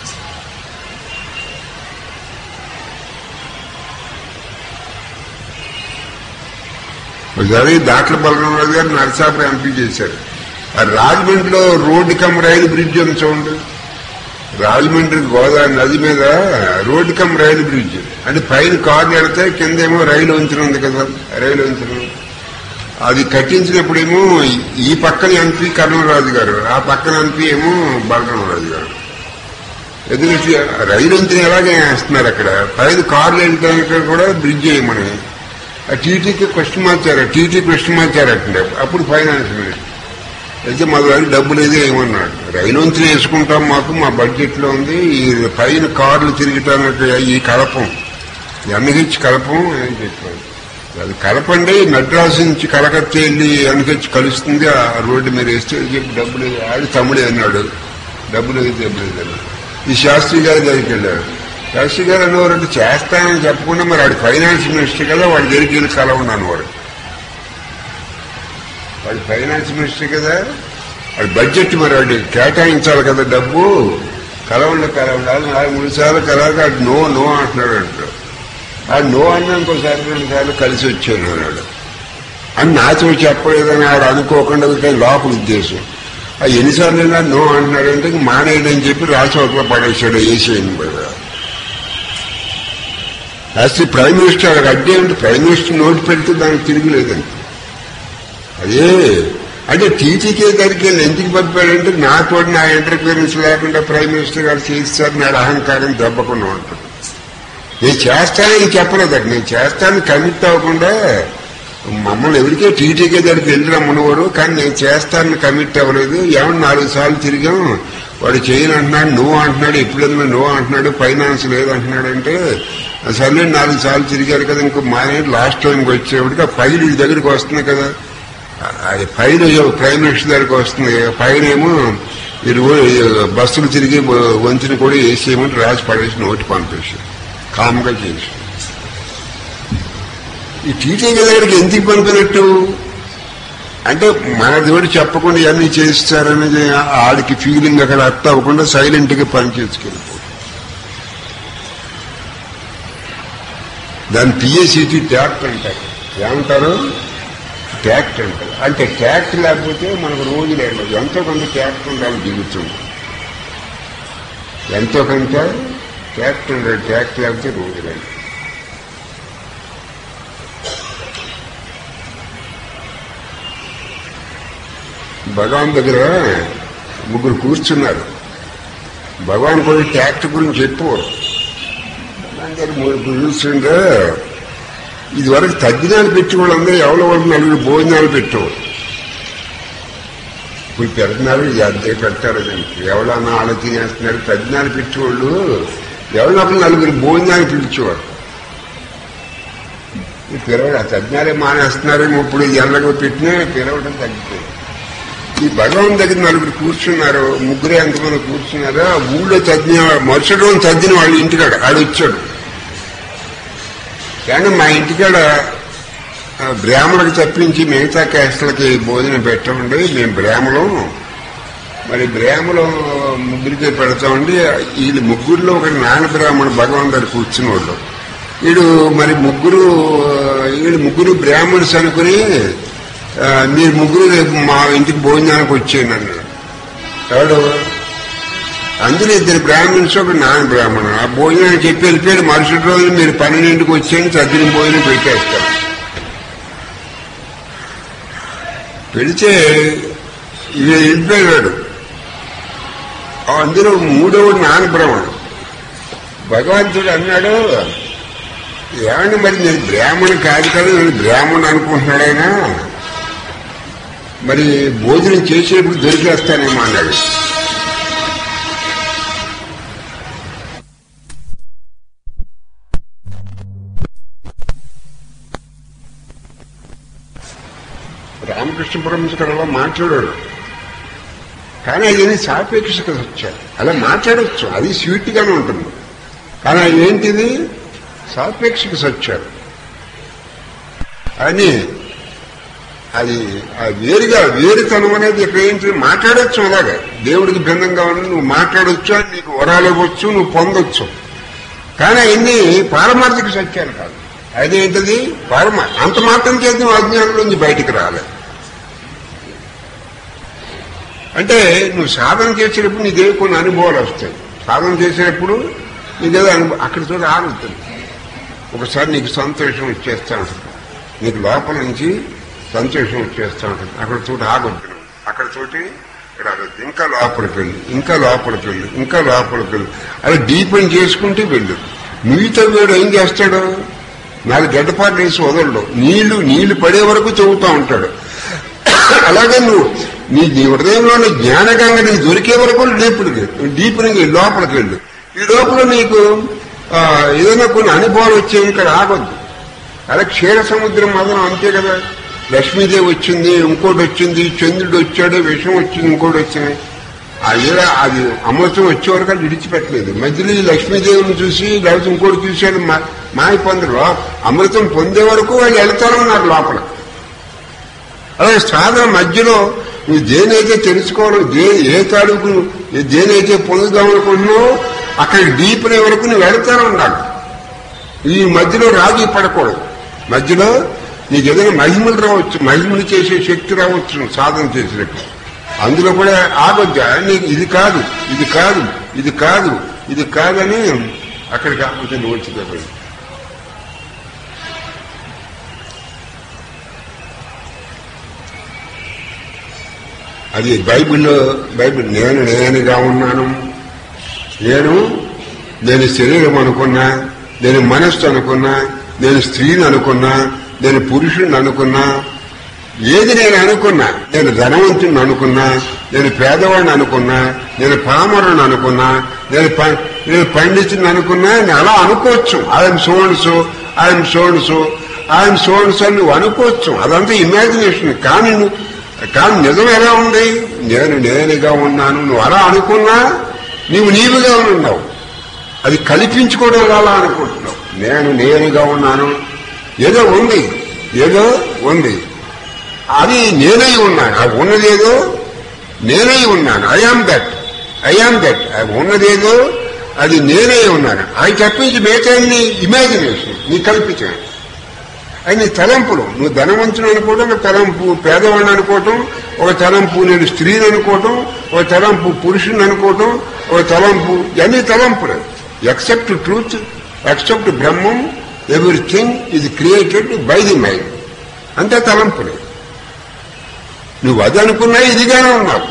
ఒకసారి దాట్ల బలరామరాజు గారు నరసాపురం ఎంపీ చేశారు ఆ రాజమండ్రిలో రోడ్డు కమ్ రైలు బ్రిడ్జ్ అని చూడండి రాజమండ్రి గోదావరి నది మీద రోడ్డు కమ్ రైలు బ్రిడ్జ్ అంటే పైన కార్లు వెళితే కిందేమో రైలు వంతెన ఉంది కదా రైలు వంతెన అది కట్టించినప్పుడేమో ఈ పక్కన ఎంపీ కర్ణరాజు గారు ఆ పక్కన ఎంపీ ఏమో బలరామరాజు గారు ఎందుకంటే రైలు వంతెన ఎలాగే వేస్తున్నారు అక్కడ పైన కార్లు వెళ్ళడానికి కూడా బ్రిడ్జ్ వేయమని ఆ టీటీకి క్వశ్చన్ మార్చారు టీటీ క్వశ్చన్ మార్చారటండి అప్పుడు ఫైనాన్స్ మినిస్టర్ అయితే మా దగ్గర డబ్బు లేదు ఏమన్నాడు రైలు వంతులు వేసుకుంటాం మాకు మా బడ్జెట్ లో ఉంది ఈ పైన కార్లు తిరగటానికి ఈ కలపం ఎన్హెచ్ కలపం అని చెప్పాడు అది కలపండి మెడ్రాస్ నుంచి కలకత్తా వెళ్ళి ఎన్హెచ్ కలుస్తుంది ఆ రోడ్డు మీద వేస్తే చెప్పి డబ్బు లేదు ఆడి తమ్ముడే అన్నాడు డబ్బు లేదు డబ్బు లేదు అన్నాడు ఈ శాస్త్రి గారి దగ్గరికి వెళ్ళాడు శాస్త్రి గారు అనేవారంటే చేస్తానని చెప్పకుండా మరి ఆడి ఫైనాన్స్ మినిస్టర్ కదా వాడి దగ్గరికి వెళ్ళి కలవన్నాను వాడు వాడి ఫైనాన్స్ మినిస్టర్ కదా వాడి బడ్జెట్ మరి వాడి కేటాయించాలి కదా డబ్బు కలవండి కలవండి నాలుగు మూడు సార్లు కలవక వాడు నో నో అంటున్నాడు అంటాడు ఆ నో అన్న ఇంకోసారి రెండు సార్లు కలిసి వచ్చాను అన్నాడు అని నాతో చెప్పలేదని ఆడు అనుకోకుండా ఉంటే లోపల ఉద్దేశం ఆ ఎన్నిసార్లు అయినా నో అంటున్నాడంటే ఇంక మానేయడని చెప్పి రాసి ఒకలా పడేశాడు ఏసీఎన్ అసలు ప్రైమ్ మినిస్టర్ అక్కడ అడ్డే అంటే ప్రైమ్ మినిస్టర్ నోటి పెడితే దానికి తిరిగిలేదండి అదే అంటే టీటీకే దగ్గరికి వెళ్ళి ఎందుకు పంపాడంటే నాతో నా ఇంటర్ఫీరెన్స్ లేకుండా ప్రైమ్ మినిస్టర్ గారు చేస్తారు నాడు అహంకారం దెబ్బకుండా ఉంటుంది నేను చేస్తానని చెప్పలేదు నేను చేస్తానని కమిట్ అవ్వకుండా మమ్మల్ని ఎవరికే టీటీకే దగ్గరికి వెళ్ళి రమ్మనేవారు కానీ నేను చేస్తానని కమిట్ అవ్వలేదు ఏమన్నా నాలుగు సార్లు తిరిగాం వాడు చేయను అంటున్నాడు నువ్వు అంటున్నాడు ఎప్పుడైనా నువ్వు అంటున్నాడు ఫైనాన్స్ లేదు అంటున్నాడు అంటే సరే నాలుగు సార్లు తిరిగారు కదా ఇంకో మానే లాస్ట్ టైంకి వచ్చేప్పటికి ఆ ఫైల్ వీడి దగ్గరికి వస్తుంది కదా అది ఫైల్ ప్రైమ్ మినిస్టర్ దగ్గరికి వస్తుంది ఫైల్ ఏమో మీరు బస్సులు తిరిగి వంతుని కూడా వేసేయమని రాసి పడేసి నోటి పంపేసి కామ్గా చేసి ఈ టీటీవీ దగ్గరికి ఎందుకు పంపినట్టు అంటే మన దేవుడు చెప్పకుండా ఇవన్నీ చేస్తారనేది ఆడికి ఫీలింగ్ అక్కడ అర్థం అవ్వకుండా సైలెంట్ గా పని చేసుకెళ్ళిపో దాని పిఎస్సిటీ ట్యాక్ట్ అంటారు ఏమంటారు ట్యాక్ట్ అంటారు అంటే ట్యాక్ట్ లేకపోతే మనకు రోజు లేదు ఎంతో కొంత ట్యాక్ట్ ఉండాలి జీవితం ఎంతో కొంత ట్యాక్ట్ ఉండాలి ట్యాక్ట్ లేకపోతే రోజు లేదు భగవాన్ దగ్గర ముగ్గురు కూర్చున్నారు భగవాన్ కూడా ట్యాక్ట్ గురించి చెప్పేవారు అందరు ముగ్గురు కూర్చుంటే ఇదివరకు తద్దినాలు పెట్టేవాళ్ళందరూ ఎవరి వాళ్ళు నలుగురు భోజనాలు పెట్టేవారు ఇప్పుడు పెడుతున్నారు ఈ అద్దె పెట్టారు దానికి ఎవరన్నా ఆడ తినేస్తున్నారు తద్దినాలు పెట్టేవాళ్ళు ఎవరినప్పుడు నలుగురు భోజనాలు పిలిచేవారు ఈ పిలవడు ఆ తజ్ఞాలే మానేస్తున్నారేమో ఇప్పుడు ఎల్లగా పెట్టినా పిలవడం తగ్గిపోయింది ఈ భగవాన్ దగ్గర నలుగురు కూర్చున్నారు ముగ్గురే ఎంతమంది కూర్చున్నారో ఆ ఊళ్ళో తజ్ఞ మరుసటి రోజు తద్దిన వాళ్ళ ఇంటికాడ ఆడు వచ్చాడు కానీ మా ఇంటికాడ ఆ, బ్రాహ్మణులకు తప్పించి మిగతా క్యాస్టులకి భోజనం పెట్టమండి మేము బ్రాహ్మణం మరి బ్రాహ్మణం ముగ్గురికి పెడతామండి వీళ్ళు ముగ్గురులో ఒకటి నాన్న బ్రాహ్మణ భగవాన్ దగ్గర కూర్చున్న వాళ్ళు వీడు మరి ముగ్గురు వీడు ముగ్గురు బ్రాహ్మణ్స్ అనుకుని ఆ, మీరు ముగ్గురు రేపు మా ఇంటికి భోజనానికి వచ్చేయండి అన్నాడు ఎవడు అందులో ఇద్దరు బ్రాహ్మణ్స్ ఒక నాన్న బ్రాహ్మణుడు ఆ భోజనాన్ని చెప్పి వెళ్ళిపోయాడు మరుసటి రోజు మీరు పన్నెండింటికి వచ్చేయండి చదివిన భోజనం పెట్టేస్తారు పెడితే ఇక వెళ్ళిపోయాడు అందులో మూడవడు నాన్న బ్రాహ్మణుడు భగవంతుడు అన్నాడు ఏమండి మరి నేను బ్రాహ్మణు కాదు కదా నేను బ్రాహ్మణుడు అనుకుంటున్నాడు ఆయన మరి భోజనం చేసేప్పుడు దొరికేస్తానేమో అన్నాడు రామకృష్ణ పరమశంకర్ మాట్లాడాడు కానీ అది సాపేక్షత వచ్చారు అలా మాట్లాడవచ్చు అది స్వీట్ గానే ఉంటుంది కానీ అది ఏంటిది సాపేక్షక సత్యాలు అని అది ఆ వేరుగా వేరుతనం అనేది ఇక్కడ ఏంటి మాట్లాడొచ్చు అలాగా దేవుడికి భిన్నంగా ఉంది నువ్వు మాట్లాడొచ్చు అని నీకు వరాలు ఇవ్వచ్చు నువ్వు పొందొచ్చు కానీ అవన్నీ పారమార్థిక సత్యాలు కాదు అదేంటిది పరమ అంత మాత్రం చేత నువ్వు అజ్ఞానం నుంచి బయటికి రాలేదు అంటే నువ్వు సాధన చేసేటప్పుడు నీకే కొన్ని అనుభవాలు వస్తాయి సాధన చేసేటప్పుడు నీకేదో అనుభవం అక్కడ చూడ ఆగుతుంది ఒకసారి నీకు సంతోషం వచ్చేస్తా ఉంటుంది నీకు లోపల నుంచి సంతోషం వచ్చేస్తా ఉంటుంది అక్కడ చోట ఆగొద్దు నువ్వు. అక్కడ చోటి ఇక్కడ ఆగొద్దు ఇంకా లోపలికి వెళ్ళు ఇంకా లోపలికి వెళ్ళు ఇంకా లోపలికి వెళ్ళు అది డీపెండ్ చేసుకుంటే వెళ్ళు మిగతా వీడు ఏం చేస్తాడు నాలుగు గడ్డపాట్లు వేసి వదలడు నీళ్లు నీళ్లు పడే వరకు చెబుతా ఉంటాడు అలాగే నువ్వు నీ నీ హృదయంలోని జ్ఞానగంగా నీకు దొరికే వరకు డీపుడికి డీపునికి లోపలికి వెళ్ళు ఈ లోపల నీకు ఆ, ఏదైనా కొన్ని అనుభవాలు వచ్చాయి ఇక్కడ ఆగొద్దు అలా క్షీర సముద్రం మదనం అంతే కదా లక్ష్మీదేవి వచ్చింది ఇంకోటి వచ్చింది చంద్రుడు వచ్చాడు విషం వచ్చింది ఇంకోటి వచ్చింది అది అది అమృతం వచ్చే వరకు అది విడిచిపెట్టలేదు మధ్యలో ఈ లక్ష్మీదేవిని చూసి లేకపోతే ఇంకోటి చూశాడు మా మాయ పొందరు అమృతం పొందే వరకు వాళ్ళు వెళ్తారన్నారు లోపల అలాగే సాధన మధ్యలో నువ్వు దేనైతే తెలుసుకోవాలో దే ఏ తాలూకు నువ్వు దేనైతే పొందుదాం అనుకుంటున్నావో అక్కడ డీప్ వరకు నువ్వు వెళ్తానే ఉండాలి ఈ మధ్యలో రాజీ పడకూడదు మధ్యలో నీకు ఏదైనా మహిమలు రావచ్చు మహిమలు చేసే శక్తి రావచ్చు నువ్వు సాధన చేసినట్టు అందులో కూడా ఆగొద్దు ఆ, నీకు ఇది కాదు ఇది కాదు ఇది కాదు ఇది కాదని అక్కడికి ఆపొద్దు నువ్వు వచ్చి అది బైబిల్లో బైబిల్ నేను నేనుగా ఉన్నాను నేను నేను శరీరం అనుకున్నా నేను మనస్సు అనుకున్నా నేను స్త్రీని అనుకున్నా నేను పురుషుడిని అనుకున్నా ఏది నేను అనుకున్నా నేను ధనవంతుని అనుకున్నా నేను పేదవాడిని అనుకున్నా నేను పామరుని అనుకున్నా నేను ప- నేను పండితుని అనుకున్నా నేను అలా అనుకోవచ్చు ఆయన సోన్సు ఆయన సోన్సు ఆయన సోన్సు అని నువ్వు అనుకోవచ్చు అదంతా ఇమాజినేషన్ కానీ నువ్వు కానీ నిజం ఎలా ఉంది నేను నేనుగా ఉన్నాను నువ్వు అలా అనుకున్నా నీవు నీవుగా ఉన్నావు అది కల్పించుకోవడం అలా అనుకుంటున్నావు నేను నేనుగా ఉన్నాను ఏదో ఉంది ఏదో ఉంది అది నేనై ఉన్నాను అది ఉన్నదేదో నేనై ఉన్నాను ఐఆమ్ దట్ ఐఆమ్ దట్ ఉన్నదేదో అది నేనే ఉన్నాను ఆయన తప్పించి మిగతాన్ని ఇమాజినేషన్ నీ కల్పించాను అది నీ తలంపులు నువ్వు ధనవంతుడు అనుకోవడం ఒక తలంపు పేదవాడిని అనుకోవటం ఒక తలంపు నేను స్త్రీని అనుకోవటం ఒక తలంపు పురుషుని అనుకోవటం ఒక తలంపు ఇవన్నీ తలంపులు except truth except Brahman everything ఇది క్రియేటెడ్ బై ది మైండ్ అంతే తలంపులు నువ్వు అది అనుకున్నా ఇదిగానే ఉన్నావు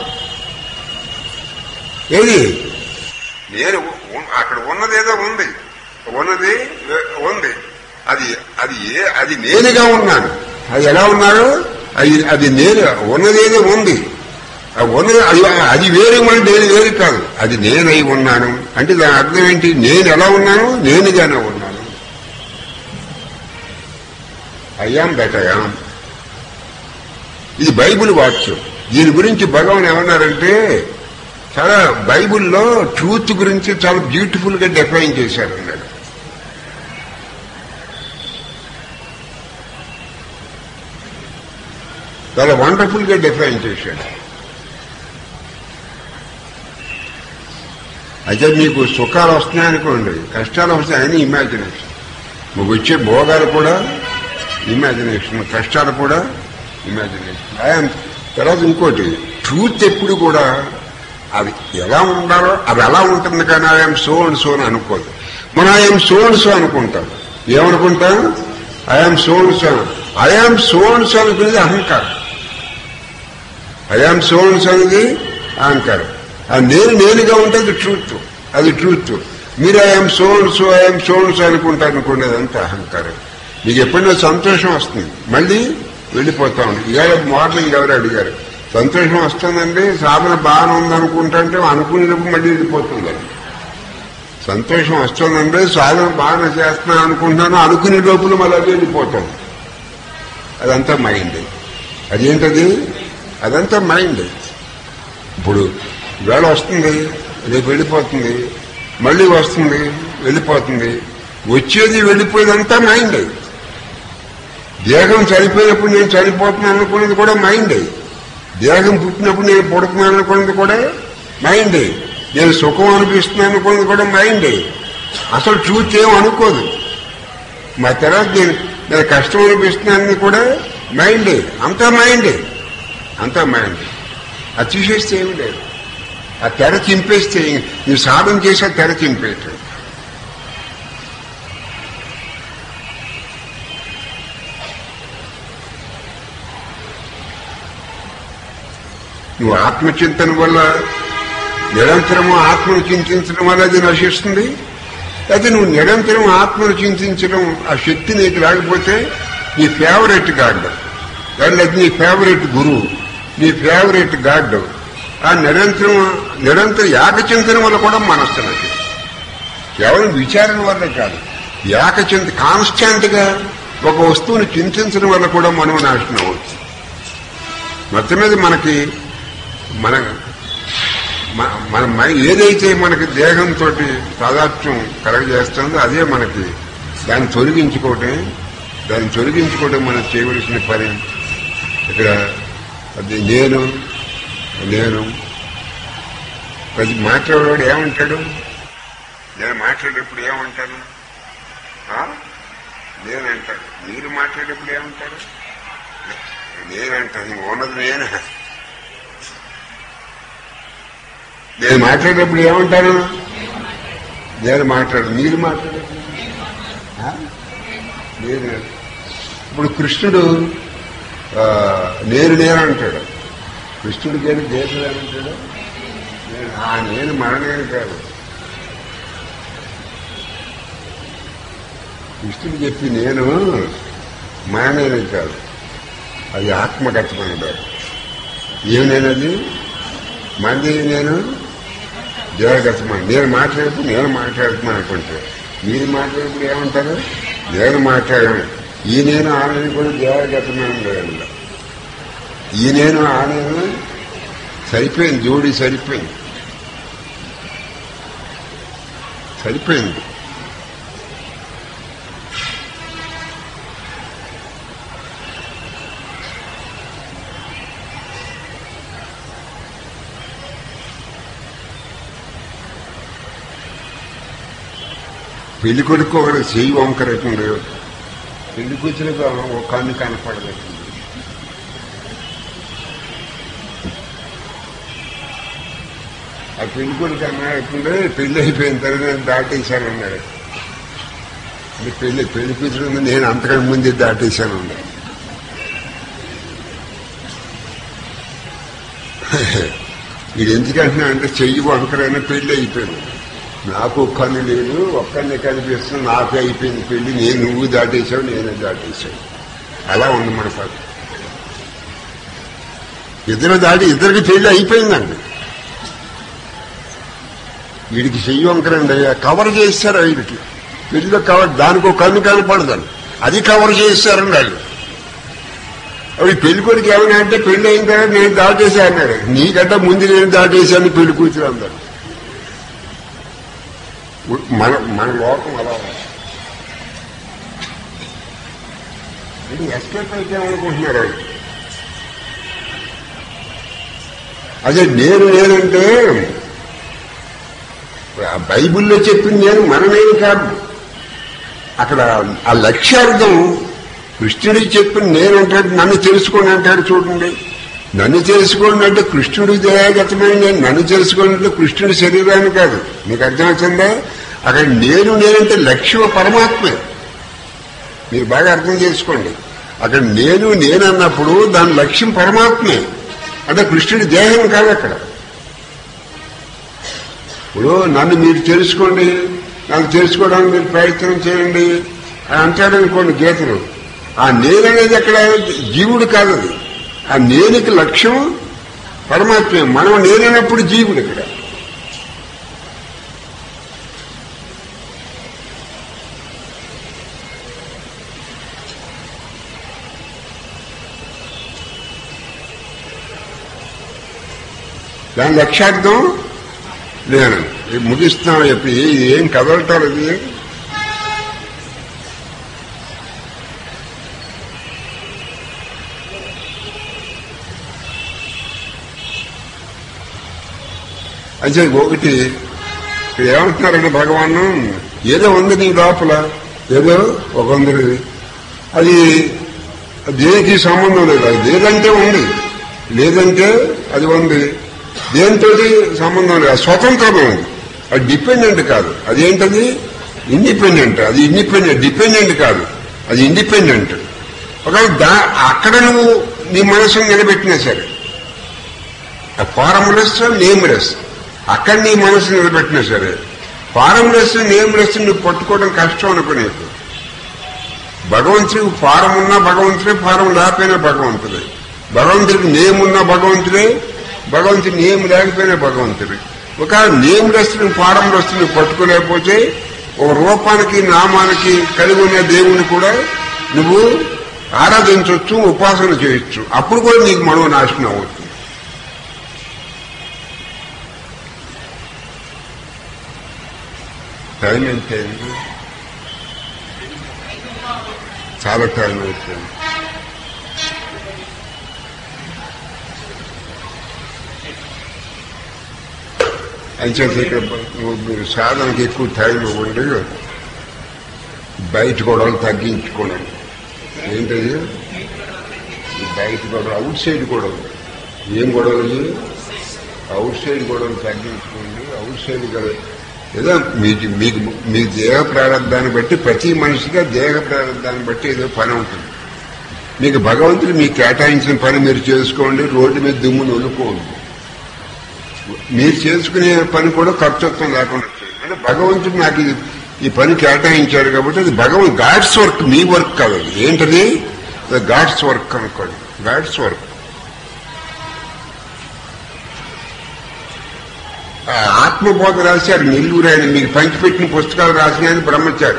ఏది నేను ఉ- అక్కడ ఉన్నదేదో ఉంది ఉన్నది ఏ- ఉంది అది అది ఏ అది నేనుగా ఉన్నాను అది ఎలా ఉన్నాడు అది అది నేను ఉన్నదేదో ఉంది ఆ ఉన్నది అది అది వేరు మళ్ళీ నేను వేరు కాదు అది నేనై ఉన్నాను అంటే దాని అర్థం ఏంటి నేను ఎలా ఉన్నాను నేనుగానే ఉన్నాను అయ్యాం దట్ అయ్యాం ఇది బైబిల్ వాక్యం దీని గురించి భగవాన్ ఏమన్నారంటే చాలా బైబిల్లో ట్రూత్ గురించి చాలా బ్యూటిఫుల్ గా డిఫైన్ చేశారు అన్నాడు చాలా వండర్ఫుల్ గా డిఫైన్ చేశాడు అయితే మీకు సుఖాలు వస్తున్నాయనుకోండి కష్టాలు వస్తాయని ఇమాజినేషన్ మీకు వచ్చే భోగాలు కూడా ఇమాజినేషన్ కష్టాలు కూడా ఇమాజినేషన్ ఆయన తర్వాత ఇంకోటి ట్రూత్ ఎప్పుడు కూడా అది ఎలా ఉండాలో అది ఎలా ఉంటుంది కానీ ఐఎమ్ సో అండ్ సో అని అనుకోదు మనం ఐఎమ్ సో అండ్ సో అనుకుంటాం ఏమనుకుంటాం I'm so and so I'm so and so అనుకునేది అహంకారం ఐఎమ్ సో అండ్ సో అనేది అహంకారం ఆ నేను నేనుగా ఉంటే అది ట్రూత్ అది ట్రూత్ మీరు I'm so and so I'm so and so అనుకుంటారు అనుకోండి అదంతా అహంకారం మీకు ఎప్పుడైనా సంతోషం వస్తుంది మళ్ళీ వెళ్ళిపోతా ఉంది ఇవాళ మార్నింగ్ ఎవరు అడిగారు సంతోషం వస్తుందండి సాధన బాగానే ఉందనుకుంటుంటే అనుకునేటప్పుడు మళ్ళీ వెళ్ళిపోతుంది అది సంతోషం వస్తుందండి సాధన బాగానే చేస్తున్నాను అనుకుంటున్నాను అనుకునే లోపల మళ్ళీ అది వెళ్ళిపోతుంది అదంతా మైండ్ అదేంటది అదంతా మైండ్ ఇప్పుడు వేళ వస్తుంది రేపు వెళ్ళిపోతుంది మళ్ళీ వస్తుంది వెళ్ళిపోతుంది వచ్చేది వెళ్ళిపోయేదంతా మైండ్ దేహం చనిపోయినప్పుడు నేను చనిపోతున్నాను అనుకున్నది కూడా మైండ్ దేహం పుట్టినప్పుడు నేను పుడుతున్నాను అనుకున్నది కూడా మైండ్ నేను సుఖం అనిపిస్తున్నాను అనుకున్నది కూడా మైండ్ అసలు ట్రూత్ ఏం అనుకోదు మా తర్వాత నేను నేను కష్టం అనిపిస్తున్నానని కూడా మైండ్ అంతా మైండ్ అంతా మైండ్ అది తీసేస్తే ఏమి లేదు ఆ తెర చింపేస్తే నువ్వు సాధన చేసి ఆ తెర చింపేయటం నువ్వు ఆత్మచింతన వల్ల నిరంతరము ఆత్మను చింతించడం వల్ల అది నశిస్తుంది అయితే నువ్వు నిరంతరం ఆత్మను చింతించడం ఆ శక్తి నీకు లేకపోతే నీ ఫేవరెట్ గాడ్ దాని నీ ఫేవరెట్ గురువు నీ ఫేవరెట్ గాడ్ ఆ నిరంతరం నిరంతర ఏకచింతన వల్ల కూడా మనస్సు నశిస్తుంది కేవలం విచారణ వల్ల కాదు ఏకచింత కాన్స్టాంట్ గా ఒక వస్తువుని చింతించడం వల్ల కూడా మనం నాశనం అవచ్చు మొత్తం మీద మనకి మన మ- మన మై- ఏదైతే మనకి దేహంతో తాదాత్మ్యం కలగజేస్తుందో అదే మనకి దాన్ని తొలగించుకోవటం దాన్ని తొలగించుకోవడం మనం చేయవలసిన పని ఇక్కడ అది నేను నేను ప్రతి మాట్లాడేవాడు ఏమంటాడు నేను మాట్లాడేటప్పుడు ఏమంటాను ఆ? నేనంటాడు మీరు మాట్లాడేటప్పుడు ఏమంటారు నేనంటాను ఉన్నది నేను నేను మాట్లాడేటప్పుడు ఏమంటాను నేను మాట్లాడు మీరు మాట్లాడేటప్పుడు ఆ? నేను ఇప్పుడు కృష్ణుడు ఆ, నేను నేను అంటాడు కృష్ణుడికి ఏమి దేశం ఏమంటాడు నేను ఆ నేను మరణేను కాదు కృష్ణుడు చెప్పి నేను మరణేనే కాదు అది ఆత్మగతమైనది ఏమి నేనది మంది నేను దేవగతమని నేను మాట్లాడేప్పుడు నేను మాట్లాడుతున్నాను అనుకుంటే మీరు మాట్లాడేప్పుడు ఏమంటారు నేను మాట్లాడాను ఈ నేను ఆ నేను కూడా దేవగతమైన లేదు ఈ నేను ఆ నేను సరిపోయింది జోడి సరిపోయింది సరిపోయింది పెళ్లి కొడుకు ఒకటి చెయ్యి వంకరకుండా పెళ్లి కూతురికి ఒక కన్ను కనపడదు ఆ పెళ్లి కొడుకు అన్నాడు పెళ్లి అయిపోయిన తర్వాత నేను దాటేశాను అన్నాడు మీ పెళ్లి పెళ్లి కూతురు ఉంది, నేను అంతకంటే ముందే దాటేశాను అన్నాడు ఇది ఎందుకంటున్నా అంటే చెయ్యి వంకరైనా పెళ్లి అయిపోయింది నాకు కన్ను లేదు ఒక్కరిని కనిపిస్తుంది నాకే అయిపోయింది పెళ్లి నేను నువ్వు దాటేశావు నేనే దాటేశావు అలా ఉంది మన పని ఇద్దరు దాటి ఇద్దరికి పెళ్లి అయిపోయిందండి వీడికి చెయ్యి వంకరండి కవర్ చేస్తారు వీడికి పెళ్లిలో కవర్ దానికి ఒక కన్ను కనపడదండి అది కవర్ చేస్తారండి వాళ్ళు అవి పెళ్లి కొడుకు ఏమైనా అంటే పెళ్లి అయిన తర్వాత నేను దాటేసా అన్నాడు నీకంటే ముందు నేను దాటేశాను పెళ్లి కూతురు అందరు మన మన లోకం అలా ఉంది. ఇది ఎస్కేప్ అయితే అనుకుంటున్నారు వాళ్ళు. అదే నేను నేనంటే ఆ బైబిల్లో చెప్పింది నేను మనమేమి కాదు అక్కడ ఆ లక్ష్యార్థం కృష్ణుడికి చెప్పిన నేను అంటాడు నన్ను తెలుసుకోండి అంటాడు చూడండి నన్ను తెలుసుకోండి అంటే కృష్ణుడి దేహగతమైన నేను నన్ను తెలుసుకోండి అంటే కృష్ణుడి శరీరాన్ని కాదు మీకు అర్థమవుతుందా అక్కడ నేను నేనంటే లక్ష్యం పరమాత్మే మీరు బాగా అర్థం చేసుకోండి అక్కడ నేను నేను అన్నప్పుడు దాని లక్ష్యం పరమాత్మే అంటే కృష్ణుడి దేహం కాదు అక్కడ ఇప్పుడు నన్ను మీరు తెలుసుకోండి నన్ను తెలుసుకోవడానికి మీరు ప్రయత్నం చేయండి అని అంటాడు అనుకోండి గీతలు ఆ నేను అనేది అక్కడ జీవుడు కాదు అది ఆ నేనుకి లక్ష్యం పరమాత్మే మనం నేనైనప్పుడు జీవుడు ఇక్కడ దాని లక్ష్యార్థం నేను ఇది ముగిస్తున్నాం చెప్పి ఇది ఏం కదలటారు ఇది అంటే ఒకటి ఇక్కడ ఏమంటున్నారంటే భగవాను ఏదో ఉంది నీ లోపల ఏదో ఒక ఉంది అది దేనికి సంబంధం లేదు అది లేదంటే ఉంది లేదంటే అది ఉంది దేంతో సంబంధం లేదు అది స్వతంత్రమే ఉంది అది డిపెండెంట్ కాదు అదేంటది ఇండిపెండెంట్ అది ఇండిపెండెంట్ డిపెండెంట్ కాదు అది ఇండిపెండెంట్ ఒకవేళ దా అక్కడ నువ్వు నీ మనసును నిలబెట్టినా సరే ఫారమ్లెస్ నేమ్లెస్ అక్కడ నీ మనసు నిలబెట్టినా సరే ఫారమ్లెస్ నేమ్లెస్ నువ్వు పట్టుకోవడం కష్టం అనుకునే భగవంతుడికి ఫారం ఉన్నా భగవంతుడే ఫారం లేకపోయినా భగవంతుడే భగవంతుడికి నేమ్ ఉన్నా భగవంతుడే భగవంతుడి నేమ్ లేకపోయినా భగవంతుడే ఒక నేమ్ రస్తుని ఫారం రస్తుని పట్టుకోలేకపోతే ఒక రూపానికి నామానికి కలిగి ఉన్న దేవుని కూడా నువ్వు ఆరాధించవచ్చు ఉపాసన చేయొచ్చు అప్పుడు కూడా నీకు మనో నాశనం అవుతుంది టైం ఎంత అయింది చాలా టైం అయిపోయింది అంచేత ఇక్కడ మీరు సాధనకి ఎక్కువ టైం ఇవ్వండి బయట గొడవలు తగ్గించుకోండి ఏంటది ఈ బయట గొడవలు అవుట్ సైడ్ గొడవలు ఏం గొడవలు అవుట్ సైడ్ గొడవలు తగ్గించుకోండి అవుట్ సైడ్ గొడవ ఏదో మీకు మీకు మీ దేహ ప్రారంధాన్ని బట్టి ప్రతి మనిషిగా దేహ ప్రారంధాన్ని బట్టి ఏదో పని ఉంటుంది మీకు భగవంతుడు మీకు కేటాయించిన పని మీరు చేసుకోండి రోడ్డు మీద దుమ్ము నొలుకోండి మీరు చేసుకునే పని కూడా ఖర్చుత్వం లేకుండా చేయండి. అంటే భగవంతుడు నాకు ఇది ఈ పని కేటాయించాడు కాబట్టి అది భగవంత్ గాడ్స్ వర్క్ మీ వర్క్ కాదు అది ఏంటది గాడ్స్ వర్క్ అనుకోండి గాడ్స్ వర్క్ ఆ ఆత్మబోధ రాశారు నెల్లూరు ఆయన మీకు పంచిపెట్టిన పుస్తకాలు రాసిన ఆయన బ్రహ్మచారి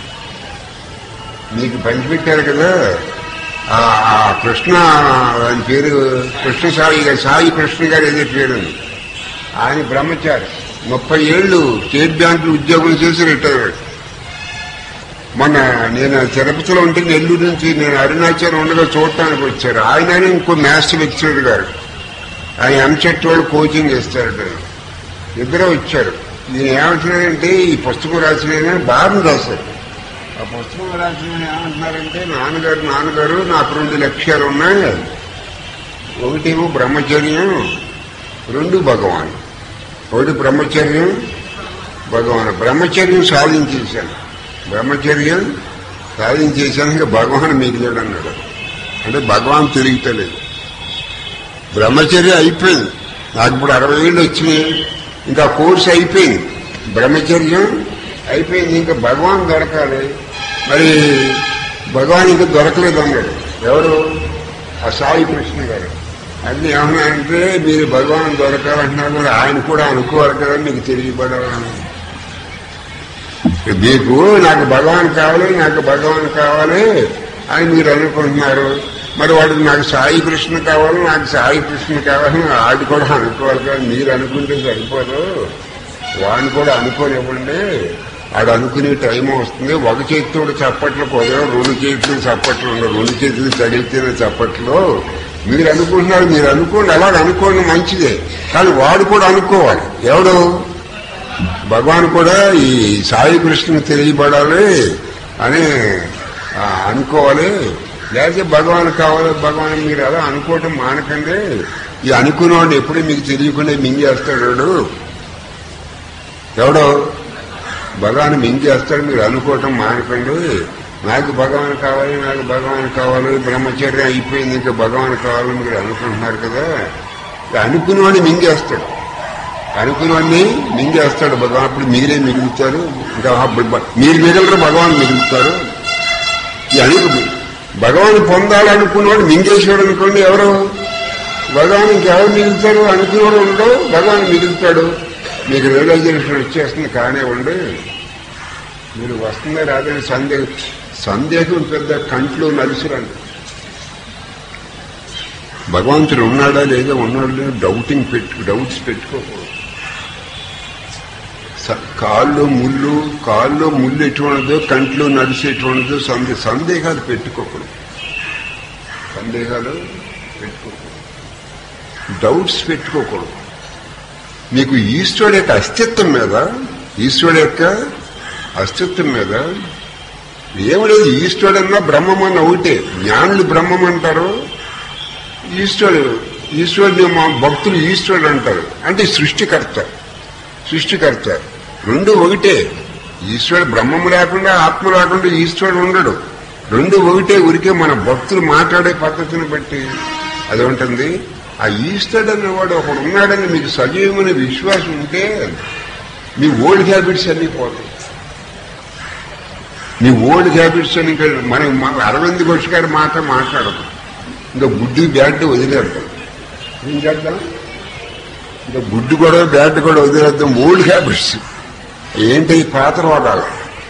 మీకు పంచిపెట్టారు కదా ఆ ఆ కృష్ణ ఆయన పేరు కృష్ణ సాయి గారు సాయి కృష్ణ గారు ఏదో పేరు ఉంది. ఆయన బ్రహ్మచారి ముప్పై ఏళ్ళు స్టేట్ బ్యాంకులో ఉద్యోగం చేసి రిటైర్ అయ్యాడు మొన్న నేను తిరుపతిలో ఉంటే నెల్లూరు నుంచి నేను అరుణాచలం ఉండగా చూడటానికి వచ్చారు ఆయన ఇంకో మ్యాథ్స్ లెక్చరర్ గారు ఆయన ఎంసెట్ వాళ్ళు కోచింగ్ ఇస్తారట ఇద్దరే వచ్చారు ఈయన ఏమంటున్నారంటే ఈ పుస్తకం రాసిన బాగా రాశారు ఆ పుస్తకం రాసిన ఏమంటున్నారంటే నాన్నగారు నాన్నగారు నాకు రెండు లక్ష్యాలు ఉన్నాయి ఒకటేమో బ్రహ్మచర్యం రెండు భగవాన్ ఒకటి బ్రహ్మచర్యం భగవాన్ బ్రహ్మచర్యం సాధించేశాను బ్రహ్మచర్యం సాధించేశాను ఇంకా భగవాన్ మిగిలాడు అన్నాడు అంటే భగవాన్ తిరుగుతలేదు బ్రహ్మచర్యం అయిపోయింది నాకు ఇప్పుడు అరవై ఏళ్ళు వచ్చినాయి ఇంకా కోర్సు అయిపోయింది బ్రహ్మచర్యం అయిపోయింది ఇంకా భగవాన్ దొరకాలి మరి భగవాన్ ఇంకా దొరకలేదు అన్నాడు ఎవరు ఆ సాయి కృష్ణ గారు అన్ని ఏమన్నా అంటే మీరు భగవాన్ దొరకాలంటున్నారు మరి ఆయన కూడా అనుకోవాలి కదా మీకు తెలియపడాలని మీకు నాకు భగవాన్ కావాలి నాకు భగవాన్ కావాలి అని మీరు అనుకుంటున్నారు మరి వాడు నాకు సాయి కృష్ణ కావాలి నాకు సాయి కృష్ణ కావాలి ఆడు కూడా అనుకోవాలి కదా మీరు అనుకుంటే సరిపోదు వాడిని కూడా అనుకోనివ్వండి ఆడు అనుకునే టైం వస్తుంది ఒక చేతితోడు చప్పట్లు కుదరవు రెండు చేతులు చప్పట్లు ఉండవు రెండు చేతులు తగిలితేనే చప్పట్లు మీరు అనుకుంటున్నారు మీరు అనుకోండి అలాగ అనుకోండి మంచిదే కానీ వాడు కూడా అనుకోవాలి ఎవడు భగవాన్ కూడా ఈ సాయి కృష్ణుని తెలియబడాలి అని ఆ, అనుకోవాలి లేకపోతే భగవాన్ కావాలి భగవాన్ మీరు అలా అనుకోవటం మానకండి ఈ అనుకున్నవాడిని ఎప్పుడూ మీకు తెలియకుండా మింగేస్తాడు వాడు. ఎవడో భగవాన్ మింగేస్తాడు మీరు అనుకోవటం మానకండి నాకు భగవాన్ కావాలి నాకు భగవాన్ కావాలి బ్రహ్మచర్యం అయిపోయింది ఇంకా భగవాన్ కావాలని మీరు అనుకుంటున్నారు కదా ఈ అనుకున్నవాడిని మింగేస్తాడు అనుకున్నవాడిని మింగేస్తాడు భగవాన్ అప్పుడు మీరే మిగులుతారు ఇంకా అప్పుడు భ- మీరు మిగలరు భగవాన్ మిగులుతారు ఈ అనుకు భగవాన్ పొందాలనుకున్నవాడు మింగేసేవాడు అనుకోండి ఎవరు భగవాన్ ఇంకెవరు మిగులుతారు అనుకునేవాడు ఉండడు భగవాన్ మిగులుతాడు మీకు రియలైజేషన్ వచ్చేస్తుంది కానే ఉండి మీరు వస్తుందా రాదని సందేహం సందేహం పెద్ద కంట్లో నలుసురండి భగవంతుడు ఉన్నాడా లేదా ఉన్నాడు లేదా డౌటింగ్ పెట్టు డౌట్స్ పెట్టుకోకూడదు స- కాల్లో ముళ్ళు కాల్లో ముళ్ళు ఎటువంటిదో కంట్లో నడిచి ఎటువంటిదో సందే సందేహాలు పెట్టుకోకూడదు సందేహాలు పెట్టుకోకూడదు డౌట్స్ పెట్టుకోకూడదు మీకు ఈశ్వరుడు యొక్క అస్తిత్వం మీద ఈశ్వరుడు యొక్క అస్తిత్వం మీద ఏమి లేదు ఈశ్వరుడన్నా బ్రహ్మం అన్న ఒకటే జ్ఞానులు బ్రహ్మం అంటారు ఈశ్వరుడు ఈశ్వరుని మా భక్తులు ఈశ్వరుడు అంటారు అంటే సృష్టికర్త సృష్టికర్త రెండు ఒకటే ఈశ్వరుడు బ్రహ్మము లేకుండా ఆత్మ లేకుండా ఈశ్వరుడు ఉండడు రెండు ఒకటే ఉరికే మన భక్తులు మాట్లాడే పద్ధతిని బట్టి అది ఉంటుంది ఆ ఈశ్వరుడు అనేవాడు ఒకడు ఉన్నాడని మీకు సజీవమైన విశ్వాసం ఉంటే మీ ఓల్డ్ హ్యాబిట్స్ అన్నీ పోతాయి మీ ఓల్డ్ హ్యాబిట్స్ అని ఇంకా మనం మన అరవింద్ ఘోష్ గారి మాట మాట్లాడదు ఇంకా గుడ్డి బ్యాట్ వదిలేద్దాం ఏం చేద్దాం ఇంకా గుడ్డు కూడా బ్యాట్ కూడా వదిలేద్దాం ఓల్డ్ హ్యాబిట్స్ ఏంటి ఈ పాత రోగాలు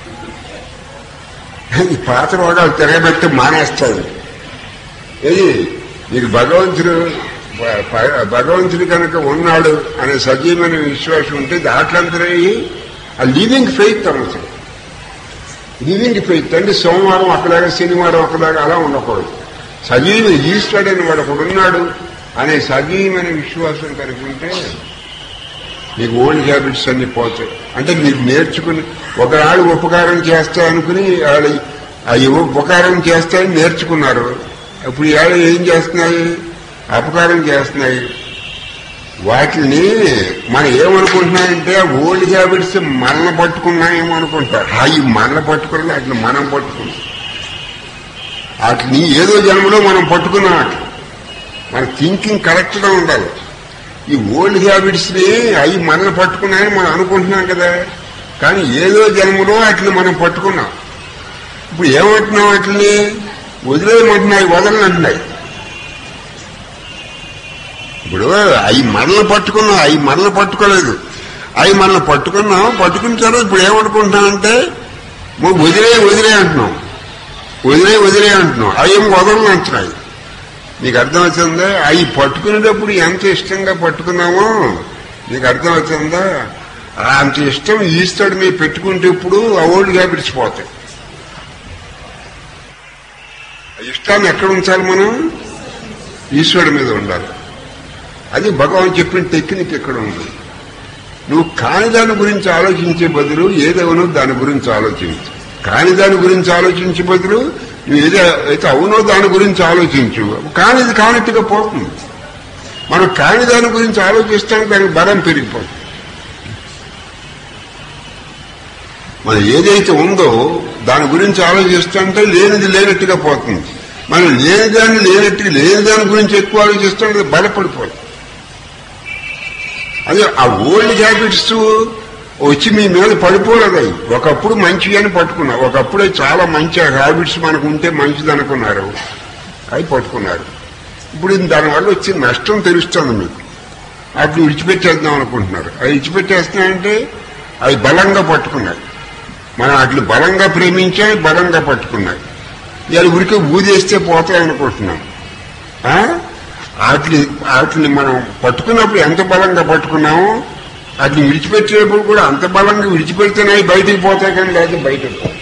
ఈ పాత రోగాలు తిరగబెట్టి మానేస్తాయి ఏది మీకు భగవంతుడు భ- భ- భగవంతుడు కనుక ఉన్నాడు అనే సజీవమైన విశ్వాసం ఉంటే దాంట్లో ఆ లివింగ్ ఫెయిత్ అవసరం లివింగ్ ఫెయిత్ అంటే సోమవారం ఒకలాగా శనివారం ఒకలాగా అలా ఉండకూడదు సజీవ ఈశ్వరుడని వాడు ఒకడు ఉన్నాడు అనే సజీవమైన విశ్వాసం కనుకుంటే మీకు ఓల్డ్ హ్యాబిట్స్ అన్ని పోతాయి అంటే మీరు నేర్చుకుని ఒకనాడు ఉపకారం చేస్తా అనుకుని వాళ్ళు అవి ఉపకారం చేస్తాయని నేర్చుకున్నారు ఇప్పుడు ఇవాళ ఏం చేస్తున్నాయి అపకారం చేస్తున్నాయి వాటిని మనం ఏమనుకుంటున్నామంటే ఓల్డ్ హ్యాబిట్స్ మనల్ని పట్టుకున్నాయేమో అనుకుంటారు అవి మనల్ని పట్టుకుని వాటిని మనం పట్టుకున్నాం వాటిని ఏదో జన్మలో మనం పట్టుకున్నాం వాటిని మన థింకింగ్ కరెక్ట్ గా ఉండాలి ఈ ఓల్డ్ హ్యాబిట్స్ ని అవి మనల్ని పట్టుకున్నాయని మనం అనుకుంటున్నాం కదా కానీ ఏదో జన్మలో వాటిని మనం పట్టుకున్నాం ఇప్పుడు ఏమంటున్నాం వాటిని వదిలేయమంటున్నాయి వదలనంటున్నాయి ఇప్పుడు అవి మనల్ని పట్టుకున్నాం అవి మనల్ని పట్టుకోలేదు అవి మనల్ని పట్టుకున్నాం పట్టుకున్న తర్వాత ఇప్పుడు ఏమనుకుంటున్నామంటే నువ్వు వదిలే వదిలే అంటున్నాం వదిలే వదిలే అంటున్నాం అవి ఏం వదలను అంటున్నాయి నీకు అర్థమవుతుందా అవి పట్టుకునేటప్పుడు ఎంత ఇష్టంగా పట్టుకున్నామో నీకు అర్థమవుతుందా అంత ఇష్టం ఈస్తాడు మీరు పెట్టుకుంటే ఇప్పుడు ఆ ఓల్డ్ హ్యాబిట్స్ పోతాయి ఆ ఇష్టాన్ని ఎక్కడ ఉంచాలి మనం ఈశ్వరుడి మీద ఉండాలి అది భగవాన్ చెప్పిన టెక్నిక్ ఎక్కడ ఉంది నువ్వు కాని దాని గురించి ఆలోచించే బదులు ఏదేవనో దాని గురించి ఆలోచించు కాని దాని గురించి ఆలోచించే బదులు నువ్వు ఏదో అయితే అవునో దాని గురించి ఆలోచించు కానిది కానట్టుగా పోతుంది మనం కాని దాని గురించి ఆలోచిస్తానికి దానికి బలం పెరిగిపోతుంది మనం ఏదైతే ఉందో దాని గురించి ఆలోచిస్తుంటే లేనిది లేనట్టుగా పోతుంది మనం లేని దాన్ని లేనట్టుగా లేని దాని గురించి ఎక్కువ ఆలోచిస్తుంటే బలపడిపోతుంది అదే ఆ ఓల్డ్ హ్యాబిట్స్ వచ్చి మీ మీద పడిపోలేదు అవి ఒకప్పుడు మంచివి అని పట్టుకున్నారు ఒకప్పుడే చాలా మంచి హ్యాబిట్స్ మనకు ఉంటే మంచిది అనుకున్నారు అవి పట్టుకున్నారు ఇప్పుడు దానివల్ల వచ్చే నష్టం తెలుస్తుంది మీకు అప్పుడు విడిచిపెట్టేద్దాం అనుకుంటున్నారు అవి విడిచిపెట్టేస్తున్నాయంటే అవి బలంగా పట్టుకున్నారు మనం అట్లు బలంగా ప్రేమించాయి బలంగా పట్టుకున్నాయి ఇవాళ ఉరికి ఊదేస్తే పోతాయి అనుకుంటున్నాం ఆ? వాటిని వాటిని మనం పట్టుకున్నప్పుడు ఎంత బలంగా పట్టుకున్నామో వాటిని విడిచిపెట్టేటప్పుడు కూడా అంత బలంగా విడిచిపెడితేనే అవి బయటికి పోతాయి కానీ లేదా బయటకు పోవు.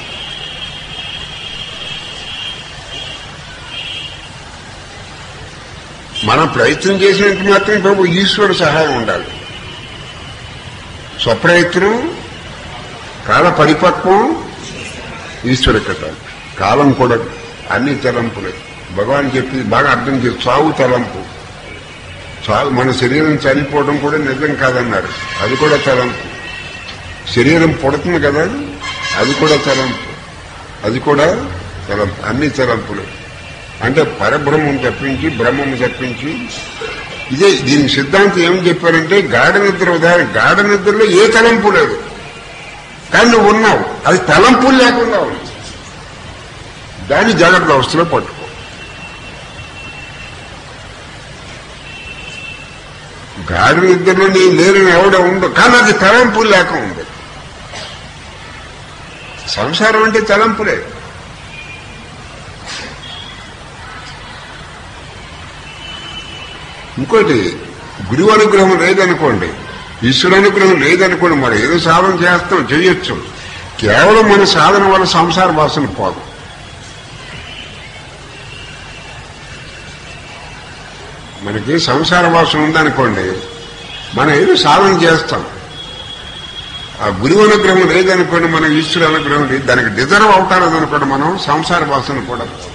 మనం ప్రయత్నం చేసినంత మాత్రం ప్రభు ఈశ్వరుడు సహాయం ఉండాలి స్వప్రయత్నం కాల పరిపక్వం ఈశ్వర కథ కాలం కూడా అన్ని తలంపులే భగవాన్ చెప్పి బాగా అర్థం చేసి చావు తలంపు చావు మన శరీరం చనిపోవడం కూడా నిజం కాదన్నారు అది కూడా తలంపు శరీరం పుడుతుంది కదా అది కూడా తలంపు అది కూడా తలంపు అన్ని తలంపులు అంటే పరబ్రహ్మం తప్పించి బ్రహ్మం తప్పించి ఇదే దీని సిద్ధాంతం ఏం చెప్పారంటే గాఢ నిద్ర ఉదాహరణ గాఢ నిద్రలో ఏ తలంపు లేదు కానీ నువ్వు ఉన్నావు అది తలంపులు లేకుండా ఉంది దాన్ని జాగ్రత్త అవస్థలో పట్టుకో గాఢ నిద్రలో నేను లేరని ఎవడ ఉండు కానీ అది తలంపులు లేక ఉంది సంసారం అంటే తలంపులే ఇంకోటి గురువు అనుగ్రహం లేదనుకోండి ఈశ్వర అనుగ్రహం లేదనుకోండి మరి ఏదో సాధన చేస్తాం చేయొచ్చు కేవలం మన సాధన వల్ల సంసార వాసన పోదు మనకి సంసార వాసన ఉందనుకోండి మనం ఏదో సాధన చేస్తాం ఆ గురువు అనుగ్రహం లేదనుకోండి మన ఈశ్వర అనుగ్రహం లేదు దానికి డిజర్వ్ అవుతారని అనుకోండి మనం సంసార వాసన కూడా పోదు.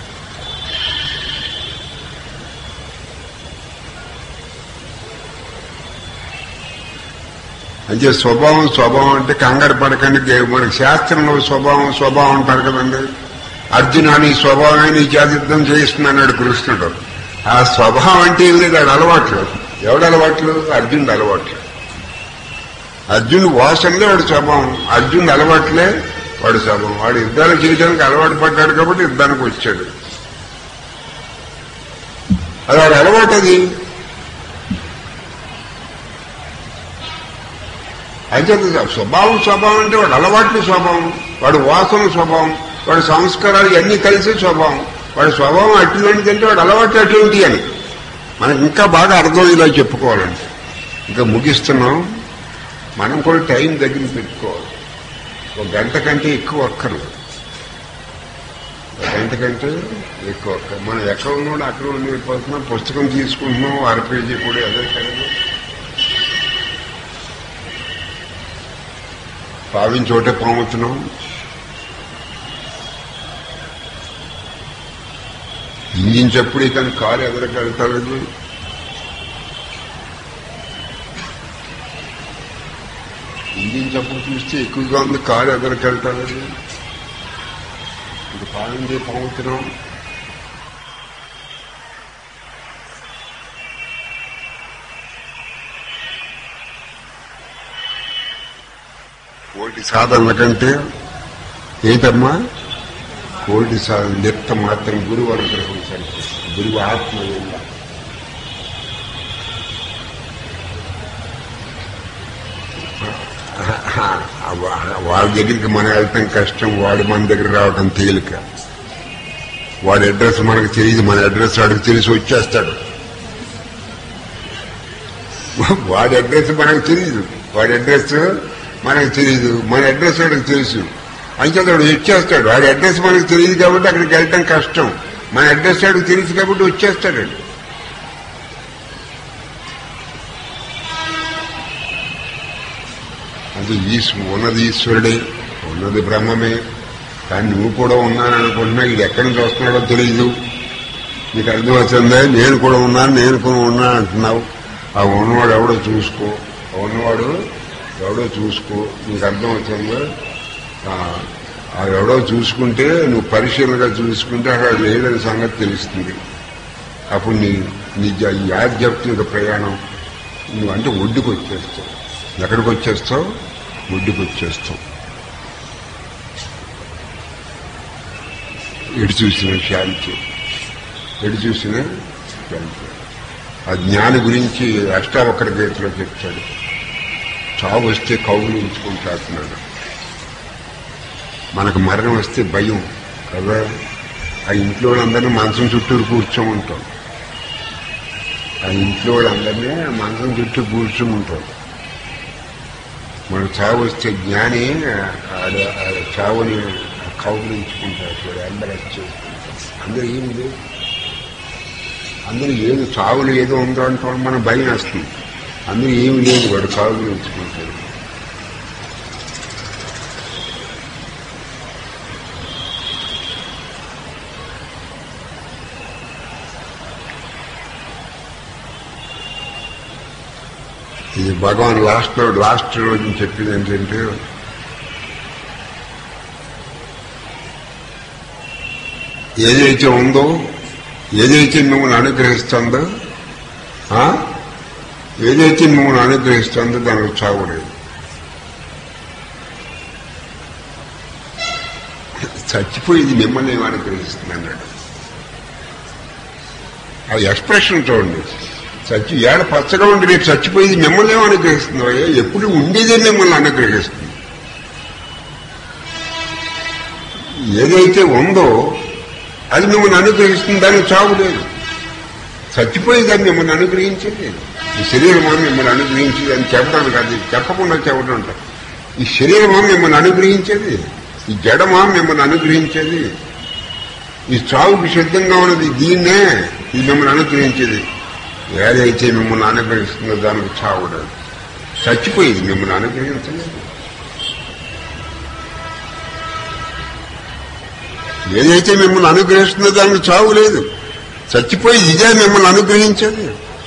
అంటే స్వభావం స్వభావం అంటే కంగారు పడకండి దే- మనకి శాస్త్రంలో స్వభావం స్వభావం అంటారు కదండి అర్జున నీ స్వభావమే నీ జాతిత్వం చేయిస్తున్నాడు కృష్ణుడు ఆ స్వభావం అంటే ఏం లేదు అది అలవాట్లు ఎవడు అలవాట్లు అర్జునుడు అలవాట్లు అర్జునుడు వాసనలే వాడి స్వభావం అర్జునుడు అలవాట్లే వాడి స్వభావం వాడు యుద్ధాలు చేయడానికి అలవాటు పడ్డాడు కాబట్టి యుద్ధానికి వచ్చాడు అది వాడి అలవాటు అది అయితే స్వభావం స్వభావం అంటే వాడు అలవాట్లు స్వభావం వాడు వాసన స్వభావం వాడి సంస్కారాలు ఇవన్నీ కలిసి స్వభావం వాడి స్వభావం అటువంటిది అంటే వాడు అలవాట్లు అటువంటి అని మనకి ఇంకా బాగా అర్థం ఇలా చెప్పుకోవాలండి ఇంకా ముగిస్తున్నాం మనం కూడా టైం దగ్గర పెట్టుకోవాలి ఒక గంట కంటే ఎక్కువ అక్కర్లేదు ఒక గంట కంటే ఎక్కువ అక్కర్ మనం ఎక్కడ ఉన్నాడు అక్కడ ఉండి వెళ్ళిపోతున్నాం పుస్తకం తీసుకుంటున్నాం అర పేజీ కూడా అదే కదా పావిన చోటే పాముతున్నాం ఇంజిన్ చెప్పుడు కానీ కారు ఎదరికి వెళ్తాడు ఇంజిన్ చప్పుడు చూస్తే ఎక్కువగా ఉంది కారు ఎదరికి వెళ్తాడు ఇది పావింది పాముతున్నాం కోటి సాధనల కంటే ఏంటమ్మా కోటి సాధన నిత్త మాత్రం గురువు అనుగ్రహం సరిపోతుంది గురువు ఆత్మ ఉండ వాళ్ళ దగ్గరికి మనం వెళ్తాం కష్టం వాడు మన దగ్గర రావడం తేలిక వాడి అడ్రస్ మనకు తెలియదు మన అడ్రస్ వాడికి తెలిసి వచ్చేస్తాడు వాడి అడ్రస్ మనకు తెలియదు వాడి అడ్రస్ మనకు తెలియదు మన అడ్రస్ వాడికి తెలుసు అంచేత వాడు వచ్చేస్తాడు వాడి అడ్రస్ మనకు తెలియదు కాబట్టి అక్కడికి వెళ్ళటం కష్టం మన అడ్రస్ వాడికి తెలుసు కాబట్టి వచ్చేస్తాడు ఉన్నది ఈశ్వ ఉన్నది ఈశ్వరుడే ఉన్నది బ్రహ్మమే కానీ నువ్వు కూడా ఉన్నాననుకుంటున్నా ఇది ఎక్కడి నుంచి వస్తున్నాడో తెలియదు నీకు అర్థమవుతుందా నేను కూడా ఉన్నాను నేను కూడా ఉన్నాను అంటున్నావు ఆ ఉన్నవాడు ఎవడో చూసుకో ఆ ఉన్నవాడు ఎవడో చూసుకో నీకు అర్థమవుతుందా ఆ, ఆ ఎవడో చూసుకుంటే నువ్వు పరిశీలనగా చూసుకుంటే అక్కడ లేదని సంగతి తెలుస్తుంది అప్పుడు నీ నీ జ- ఈ ఆధ్యాత్మిక ప్రయాణం నువ్వు అంటే ఒడ్డుకు వచ్చేస్తావు ఎక్కడికి వచ్చేస్తావు ఒడ్డుకు వచ్చేస్తావు ఎటు చూసిన శాంతి ఎటు చూసిన శాంతి ఆ జ్ఞాని గురించి అష్టావక్ర గీతలో చెప్తాడు చావు వస్తే కౌగులించుకుంటాడుతున్నాడు మనకు మరణం వస్తే భయం కదా ఆ ఇంట్లో వాళ్ళందరినీ మంచం చుట్టూ కూర్చోమంటాం ఆ ఇంట్లో వాళ్ళందరినీ మంచం చుట్టూ కూర్చోమంటాం మన చావు వస్తే జ్ఞాని ఆడ ఆడ చావుని కౌగులించుకుంటాడు ఎంబరెస్ట్ చేసుకుంటాడు అందరూ ఏం లేదు అందరూ ఏదో చావులు ఏదో ఉందో అంటే మన భయం వస్తుంది అందరూ ఏమి లేదు వాడు కౌగులించుకుంటాడు ఇది భగవాన్ లాస్ట్ లో లాస్ట్ రోజు చెప్పింది ఏంటంటే ఏదైతే ఉందో ఏదైతే మిమ్మల్ని అనుగ్రహిస్తుందో ఆ? ఏదైతే మిమ్మల్ని అనుగ్రహిస్తుందో దానికి చావు లేదు చచ్చిపోయింది మిమ్మల్ని ఏమి అనుగ్రహిస్తుంది అన్నాడు ఆ ఎక్స్ప్రెషన్ చూడండి చచ్చి ఏడ పచ్చగా ఉండి రేపు చచ్చిపోయేది మిమ్మల్ని ఏమో అనుగ్రహిస్తుంది అయ్యా ఎప్పుడు ఉండేదే మిమ్మల్ని అనుగ్రహిస్తుంది ఏదైతే ఉందో అది మిమ్మల్ని అనుగ్రహిస్తుంది దానికి చావు లేదు చచ్చిపోయేదాన్ని మిమ్మల్ని అనుగ్రహించేది ఈ శరీరమా మిమ్మల్ని అనుగ్రహించేది అని చెప్పడానికి అది చెప్పకుండా చెప్పడం అంట ఈ శరీరమా మిమ్మల్ని అనుగ్రహించేది ఈ జడమా మిమ్మల్ని అనుగ్రహించేది ఈ చావుకి సిద్ధంగా ఉన్నది దీన్నే ఇది మిమ్మల్ని అనుగ్రహించేది ఏదైతే మిమ్మల్ని అనుగ్రహిస్తుందో దానికి చావు లేదు చచ్చిపోయేది మిమ్మల్ని అనుగ్రహించలేదు ఏదైతే మిమ్మల్ని అనుగ్రహిస్తుందో దానికి చావు లేదు చచ్చిపోయి ఇదే మిమ్మల్ని అనుగ్రహించేది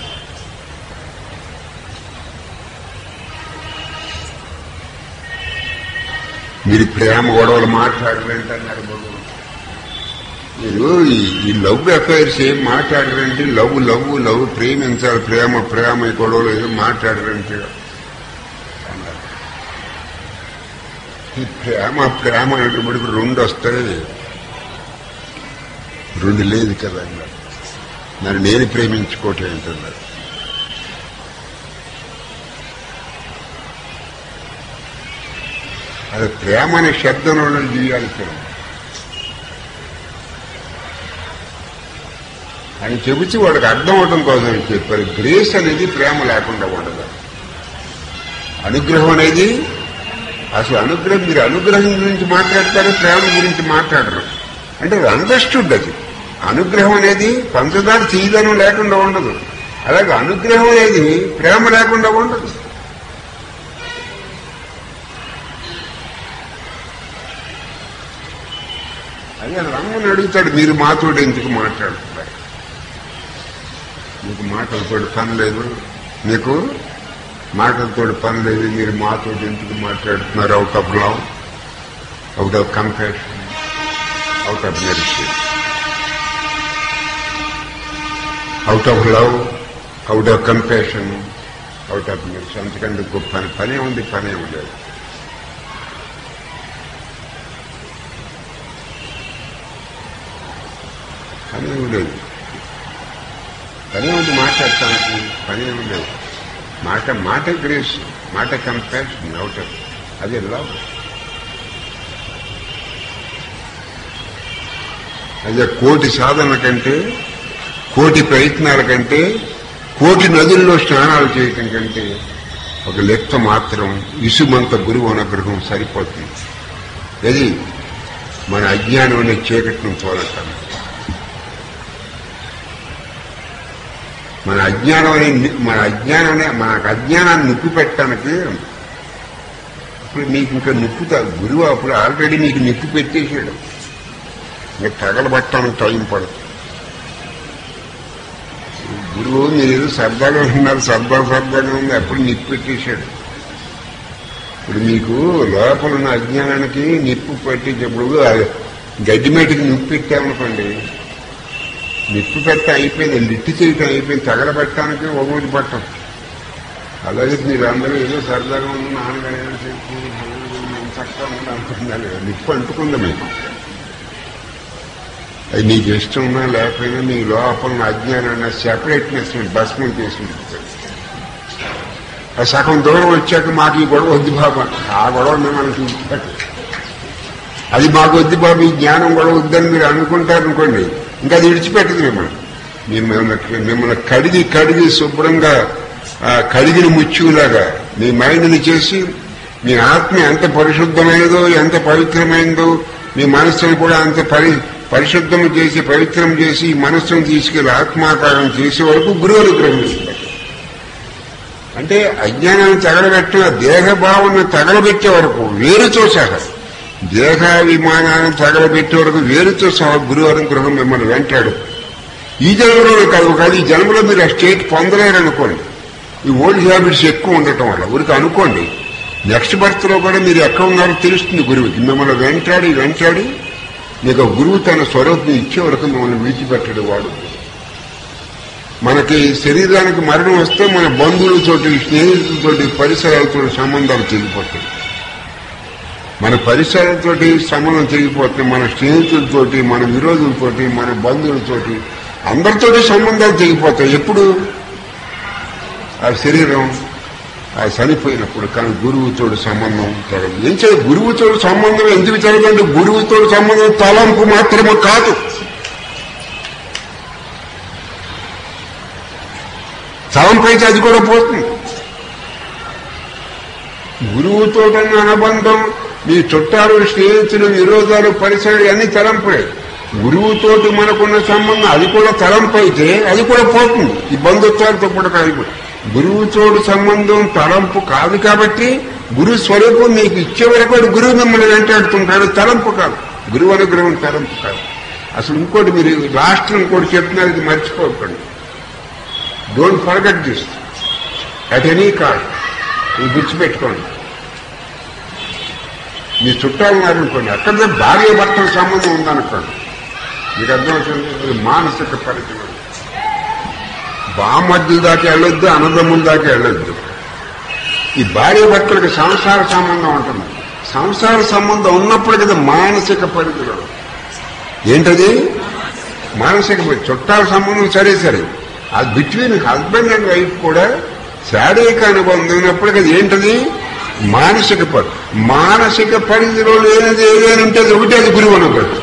మీరు ప్రేమ గొడవలు మాట్లాడరంటే అన్నారు భగవంతుడు మీరు ఈ- ఈ లవ్ అఫైర్స్ ఏం మాట్లాడరంటే లవ్ లవ్ లవ్ ప్రేమించాలి ప్రేమ ప్రేమ ఈ గొడవలు ఏం మాట్లాడరంటే అన్నారు ఈ ప్రేమ ప్రేమ అనేటప్పటికి రెండు వస్తాయి రెండు లేదు కదా అన్నారు నన్ను నేను ప్రేమించుకోవటం ఏంటన్నారు అది ప్రేమ అనే శబ్దంలో జీయాలి ప్రేమ అని చెబుతూ వాడికి అర్థం అవడం కోసం చెప్పారు గ్రేస్ అనేది ప్రేమ లేకుండా ఉండదు అనుగ్రహం అనేది అసలు అనుగ్రహం మీరు అనుగ్రహం గురించి మాట్లాడతారు ప్రేమ గురించి మాట్లాడరు అంటే అది అండర్స్టూడ్ అది అనుగ్రహం అనేది పంచదార తీయదనం లేకుండా ఉండదు అలాగే అనుగ్రహం అనేది ప్రేమ లేకుండా ఉండదు అదే రమ్మని అడుగుతాడు మీరు మాతో ఎందుకు మాట్లాడుతున్నారు మీకు మాటలతో పని లేదు మీకు మాటలతో పని లేదు మీరు మాతో ఎందుకు మాట్లాడుతున్నారు out of love out of compassion out of mercy out of love out of compassion out of mercy అంతకంటే గొప్ప పని పనే ఉంది పనే ఉండదు పని ఉండేది పని ఉంది మాట్లాడటానికి పని ఉండేది మాట మాట గ్రేస్ మాట కంపాషన్ అవుట్ ఆఫ్ అదే లవ్ అదే కోటి సాధన కంటే కోటి ప్రయత్నాల కంటే కోటి నదుల్లో స్నానాలు చేయటం కంటే ఒక లెక్క మాత్రం ఇసుమంత గురువు అనుగ్రహం సరిపోతుంది అది మన అజ్ఞానం అనే చీకటిని తోలటానికి మన అజ్ఞానం అనే ని- మన అజ్ఞానం అనే మన అజ్ఞానాన్ని నిప్పి పెట్టడానికి ఇప్పుడు మీకు ఇంకా నిప్పు తా- గురువు అప్పుడు ఆల్రెడీ మీకు నిప్పు పెట్టేసాడు ఇంకా తగలబట్టడానికి టైం పడుతుంది గురువు మీరు ఏదో సరదాగా ఉన్నారు సరదా సరదాగా ఉంది అప్పుడు నిప్పు పెట్టేశాడు ఇప్పుడు మీకు లోపల ఉన్న అజ్ఞానానికి నిప్పు పెట్టేటప్పుడు ఆ గడ్డి మేటికి నిప్పు పెట్టామనుకోండి నిప్పు పెట్ట అయిపోయింది లిట్టి చేయటం అయిపోయింది తగలబెట్టడానికి ఒక రోజు పట్టం అలాగే మీరు అందరూ ఏదో సరదాగా ఉంది నాన్నగారు ఏదో చెప్పు, నేను చక్కగా ఉంది అనుకుంటున్నారు నిప్పు అంటుకుంది మీకు అది నీకు ఇష్టం ఉన్నా లేకపోయినా నీ లోపల ఉన్న అజ్ఞానాన్ని సెపరేట్నెస్ భస్మం చేసి ఉంటుంది. ఆ సగం దూరం వచ్చాక మాకు ఈ గొడవ వద్దు బాబు ఆ గొడవ మనకి ఇంటికి అది మాకు వద్దు బాబు ఈ జ్ఞానం గొడవ వద్దని మీరు అనుకుంటారు అనుకోండి ఇంకా అది విడిచిపెట్టదు మిమ్మల్ని మిమ్మల్ని మిమ్మల్ని కడిగి కడిగి శుభ్రంగా ఆ, కడిగిన ముత్యులాగా మీ మైండ్ని చేసి మీ ఆత్మ ఎంత పరిశుద్ధమైనదో ఎంత పవిత్రమైనదో మీ మనస్సును కూడా అంత పరి పరిశుద్ధం చేసి పవిత్రం చేసి ఈ మనస్సును తీసుకెళ్లి ఆత్మాకారం చేసే వరకు గురువు అనుగ్రహం ఇస్తారు. అంటే అజ్ఞానాన్ని తగలబెట్టిన దేహభావాన్ని తగలబెట్టే వరకు వేరుతో సహా దేహాభిమానాన్ని తగలబెట్టే వరకు వేరుతో సహా గురువు అనుగ్రహం మిమ్మల్ని వెంటాడు ఈ జన్మలో కాదు కాదు ఈ జన్మలో మీరు ఆ స్టేట్ పొందలేరనుకోండి ఈ ఓల్డ్ హ్యాబిట్స్ ఎక్కువ ఉండటం వల్ల ఊరికి అనుకోండి నెక్స్ట్ బర్త్ లో కూడా మీరు ఎక్కడ ఉన్నారో తెలుస్తుంది గురువుకి మిమ్మల్ని వెంటాడి వెంటాడి మీకు ఆ గురువు తన స్వరూపం ఇచ్చే వరకు మిమ్మల్ని విడిచిపెట్టడు వాడు మనకి శరీరానికి మరణం వస్తే మన బంధువులతోటి స్నేహితులతోటి పరిసరాలతో సంబంధాలు తెగిపోతాయి మన పరిసరాలతోటి సంబంధం తెగిపోతాయి మన స్నేహితులతోటి మన విరోధులతోటి మన బంధువులతోటి అందరితోటి సంబంధాలు తెగిపోతాయి ఎప్పుడు ఆ శరీరం ఆ చనిపోయినప్పుడు కానీ గురువుతోడు సంబంధం తెగదు ఏం చేయాలి గురువుతోడు సంబంధం ఎందుకు తెగదంటే గురువుతోడు సంబంధం తలంపు మాత్రమే కాదు తలంపు అయితే అది కూడా పోతుంది గురువుతో అనుబంధం మీ చుట్టాలు స్నేహితులు విరోధాలు పరిసరాలు అన్ని తలంపులే గురువుతోటి మనకున్న సంబంధం అది కూడా తలంపు అయితే అది కూడా పోతుంది ఈ బంధుత్వాలతో కూడా కాదు గురువుతోడు సంబంధం తలంపు కాదు కాబట్టి గురు స్వరూపం మీకు ఇచ్చే వరకు వాడు గురువు మిమ్మల్ని వెంటాడుతుంటాడు తలంపు కాదు గురువు అనుగ్రహం తలంపు కాదు అసలు ఇంకోటి మీరు లాస్ట్ ఇంకోటి చెప్తున్నారు ఇది మర్చిపోకండి don't forget this at any cost ఇది గుర్తుపెట్టుకోండి మీ చుట్టాలు ఉన్నారనుకోండి అక్కడ భార్య భర్తల సంబంధం ఉందనుకోండి మీకు అర్థమవుతుంది ఇది మానసిక పరిచయం బామద్దుల దాకా వెళ్ళొద్దు అన్నదమ్ముల దాకా వెళ్ళొద్దు ఈ భార్య భర్తలకు సంసార సంబంధం ఉంటుంది సంసార సంబంధం ఉన్నప్పుడు కదా మానసిక పరిధిలో ఏంటది మానసిక పరి- చుట్టాల సంబంధం సరే సరే అది బిట్వీన్ హస్బెండ్ అండ్ వైఫ్ కూడా శారీరక అనుబంధం ఉన్నప్పుడు కదా ఏంటది మానసిక పరి మానసిక పరిధిలో లేనిది ఏదైనా ఉంటే అది ఒకటి అది గురువు అనుకోండి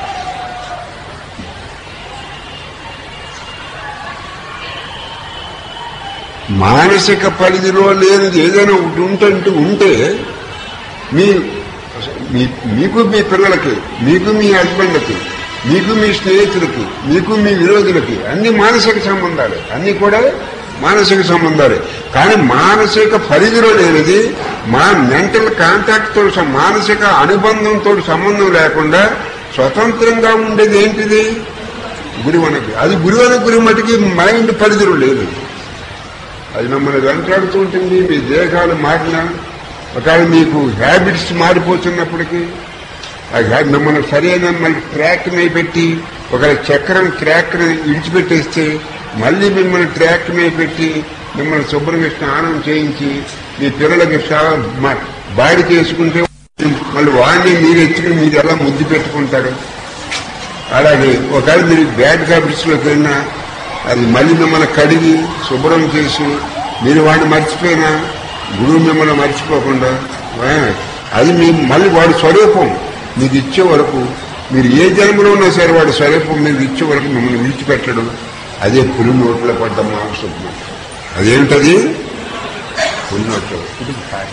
మానసిక పరిధిలో లేనిది ఏదైనా ఒకటి ఉంటుంటే ఉంటే మీ మీ- మీకు మీ పిల్లలకి మీకు మీ హస్బెండ్కి మీకు మీ స్నేహితులకి మీకు మీ విరోధులకి అన్ని మానసిక సంబంధాలే అన్ని కూడా మానసిక సంబంధాలే కానీ మానసిక పరిధిలో లేనిది మా మెంటల్ కాంటాక్ట్ తో సం- మానసిక అనుబంధంతో సంబంధం లేకుండా స్వతంత్రంగా ఉండేది ఏంటిది గురువు అనకు అది గురువు అనే గురువు మటుకి మైండ్ పరిధిలో లేదు అది మిమ్మల్ని వెంటాడుతూ ఉంటుంది మీ దేహాలు మారినా ఒకవేళ మీకు హ్యాబిట్స్ మారిపోతున్నప్పటికీ ఆ హ్యా- మిమ్మల్ని సరైన మళ్ళీ ట్రాక్ మీద పెట్టి ఒక చక్రం ట్రాక్ విడిచిపెట్టేస్తే మళ్ళీ మిమ్మల్ని ట్రాక్ మీద పెట్టి మిమ్మల్ని శుభ్రంగా స్నానం చేయించి మీ పిల్లలకి సా- మ- బాడి చేసుకుంటే మళ్ళీ వాడిని మీరు ఎత్తుకుని మీరు ఎలా ముద్దు పెట్టుకుంటారు అలాగే ఒకవేళ మీరు బ్యాడ్ హ్యాబిట్స్ లోకి వెళ్ళినా అది మళ్ళీ మిమ్మల్ని కడిగి శుభ్రం చేసి మీరు వాడిని మర్చిపోయినా గురువు మిమ్మల్ని మర్చిపోకుండా ఆ, అది మీ మళ్ళీ వాడి స్వరూపం మీకు ఇచ్చే వరకు మీరు ఏ జన్మలో ఉన్నా సరే వాడి స్వరూపం మీకు ఇచ్చే వరకు మిమ్మల్ని విడిచిపెట్టడం అదే పులి నోట్లో పడ్డ మాంసం అదేంటది పులి నోట్లో ఇది కాదు.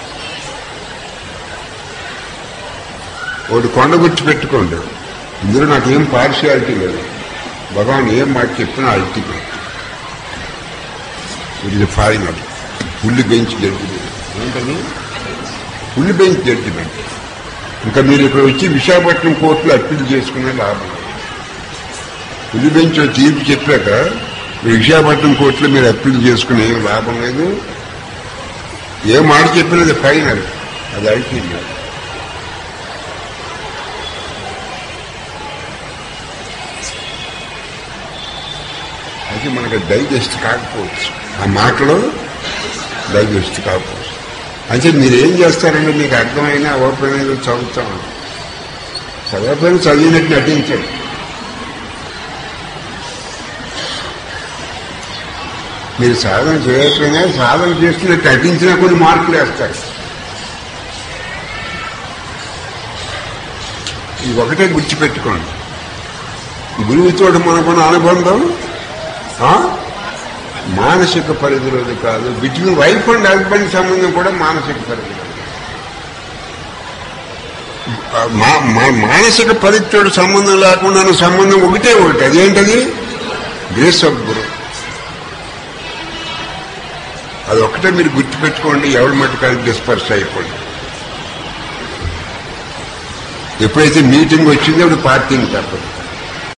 ఒకటి కొండ గుర్తు పెట్టుకోండి ఇందులో నాకేం పార్షియాలిటీ లేదు భగవాన్ ఏం మాట చెప్పినా అల్టిమేట్ ఇది ఫైనల్ ఫుల్ బెంచ్ జరుగుతుంది ఏంటని ఫుల్ బెంచ్ జడ్జిమెంట్ ఇంకా మీరు ఇక్కడ వచ్చి విశాఖపట్నం కోర్టులో అప్పీల్ చేసుకునే లాభం లేదు. ఫుల్ బెంచ్ తీర్పు చెప్పాక మీరు విశాఖపట్నం కోర్టులో మీరు అప్పీల్ చేసుకునే ఏం లాభం లేదు ఏ మాట చెప్పినది ఫైనల్ అది అయిపోయింది అయితే మనకు డైజెస్ట్ కాకపోవచ్చు ఆ మాటలు డైజెస్ట్ కాకపోవచ్చు అంటే మీరు ఏం చేస్తారంటే మీకు అర్థమైనా అవ్వకపోయినా చదువుతాం చదవకపోయినా చదివినట్టు నటించండి మీరు సాధన చేయకపోయినా సాధన చేస్తున్నట్టు నటించినా కొన్ని మార్కులు వేస్తారు ఇది ఒకటే గుర్తుపెట్టుకోండి గురువుతో మనకున్న అనుబంధం ఆ? మానసిక పరిధిలోది కాదు బిట్వీన్ వైఫ్ అండ్ హస్బెండ్ సంబంధం కూడా మానసిక పరిధిలో మా- మా- మానసిక పరిధితో సంబంధం లేకుండా ఉన్న సంబంధం ఒకటే ఒకటి అదేంటది గ్రేస్ ఆఫ్ గురు అది ఒకటే మీరు గుర్తుపెట్టుకోండి ఎవరి మట్టుకు డిస్పర్స్ అయిపోండి ఎప్పుడైతే మీటింగ్ వచ్చిందో అప్పుడు పార్టీని తప్పదు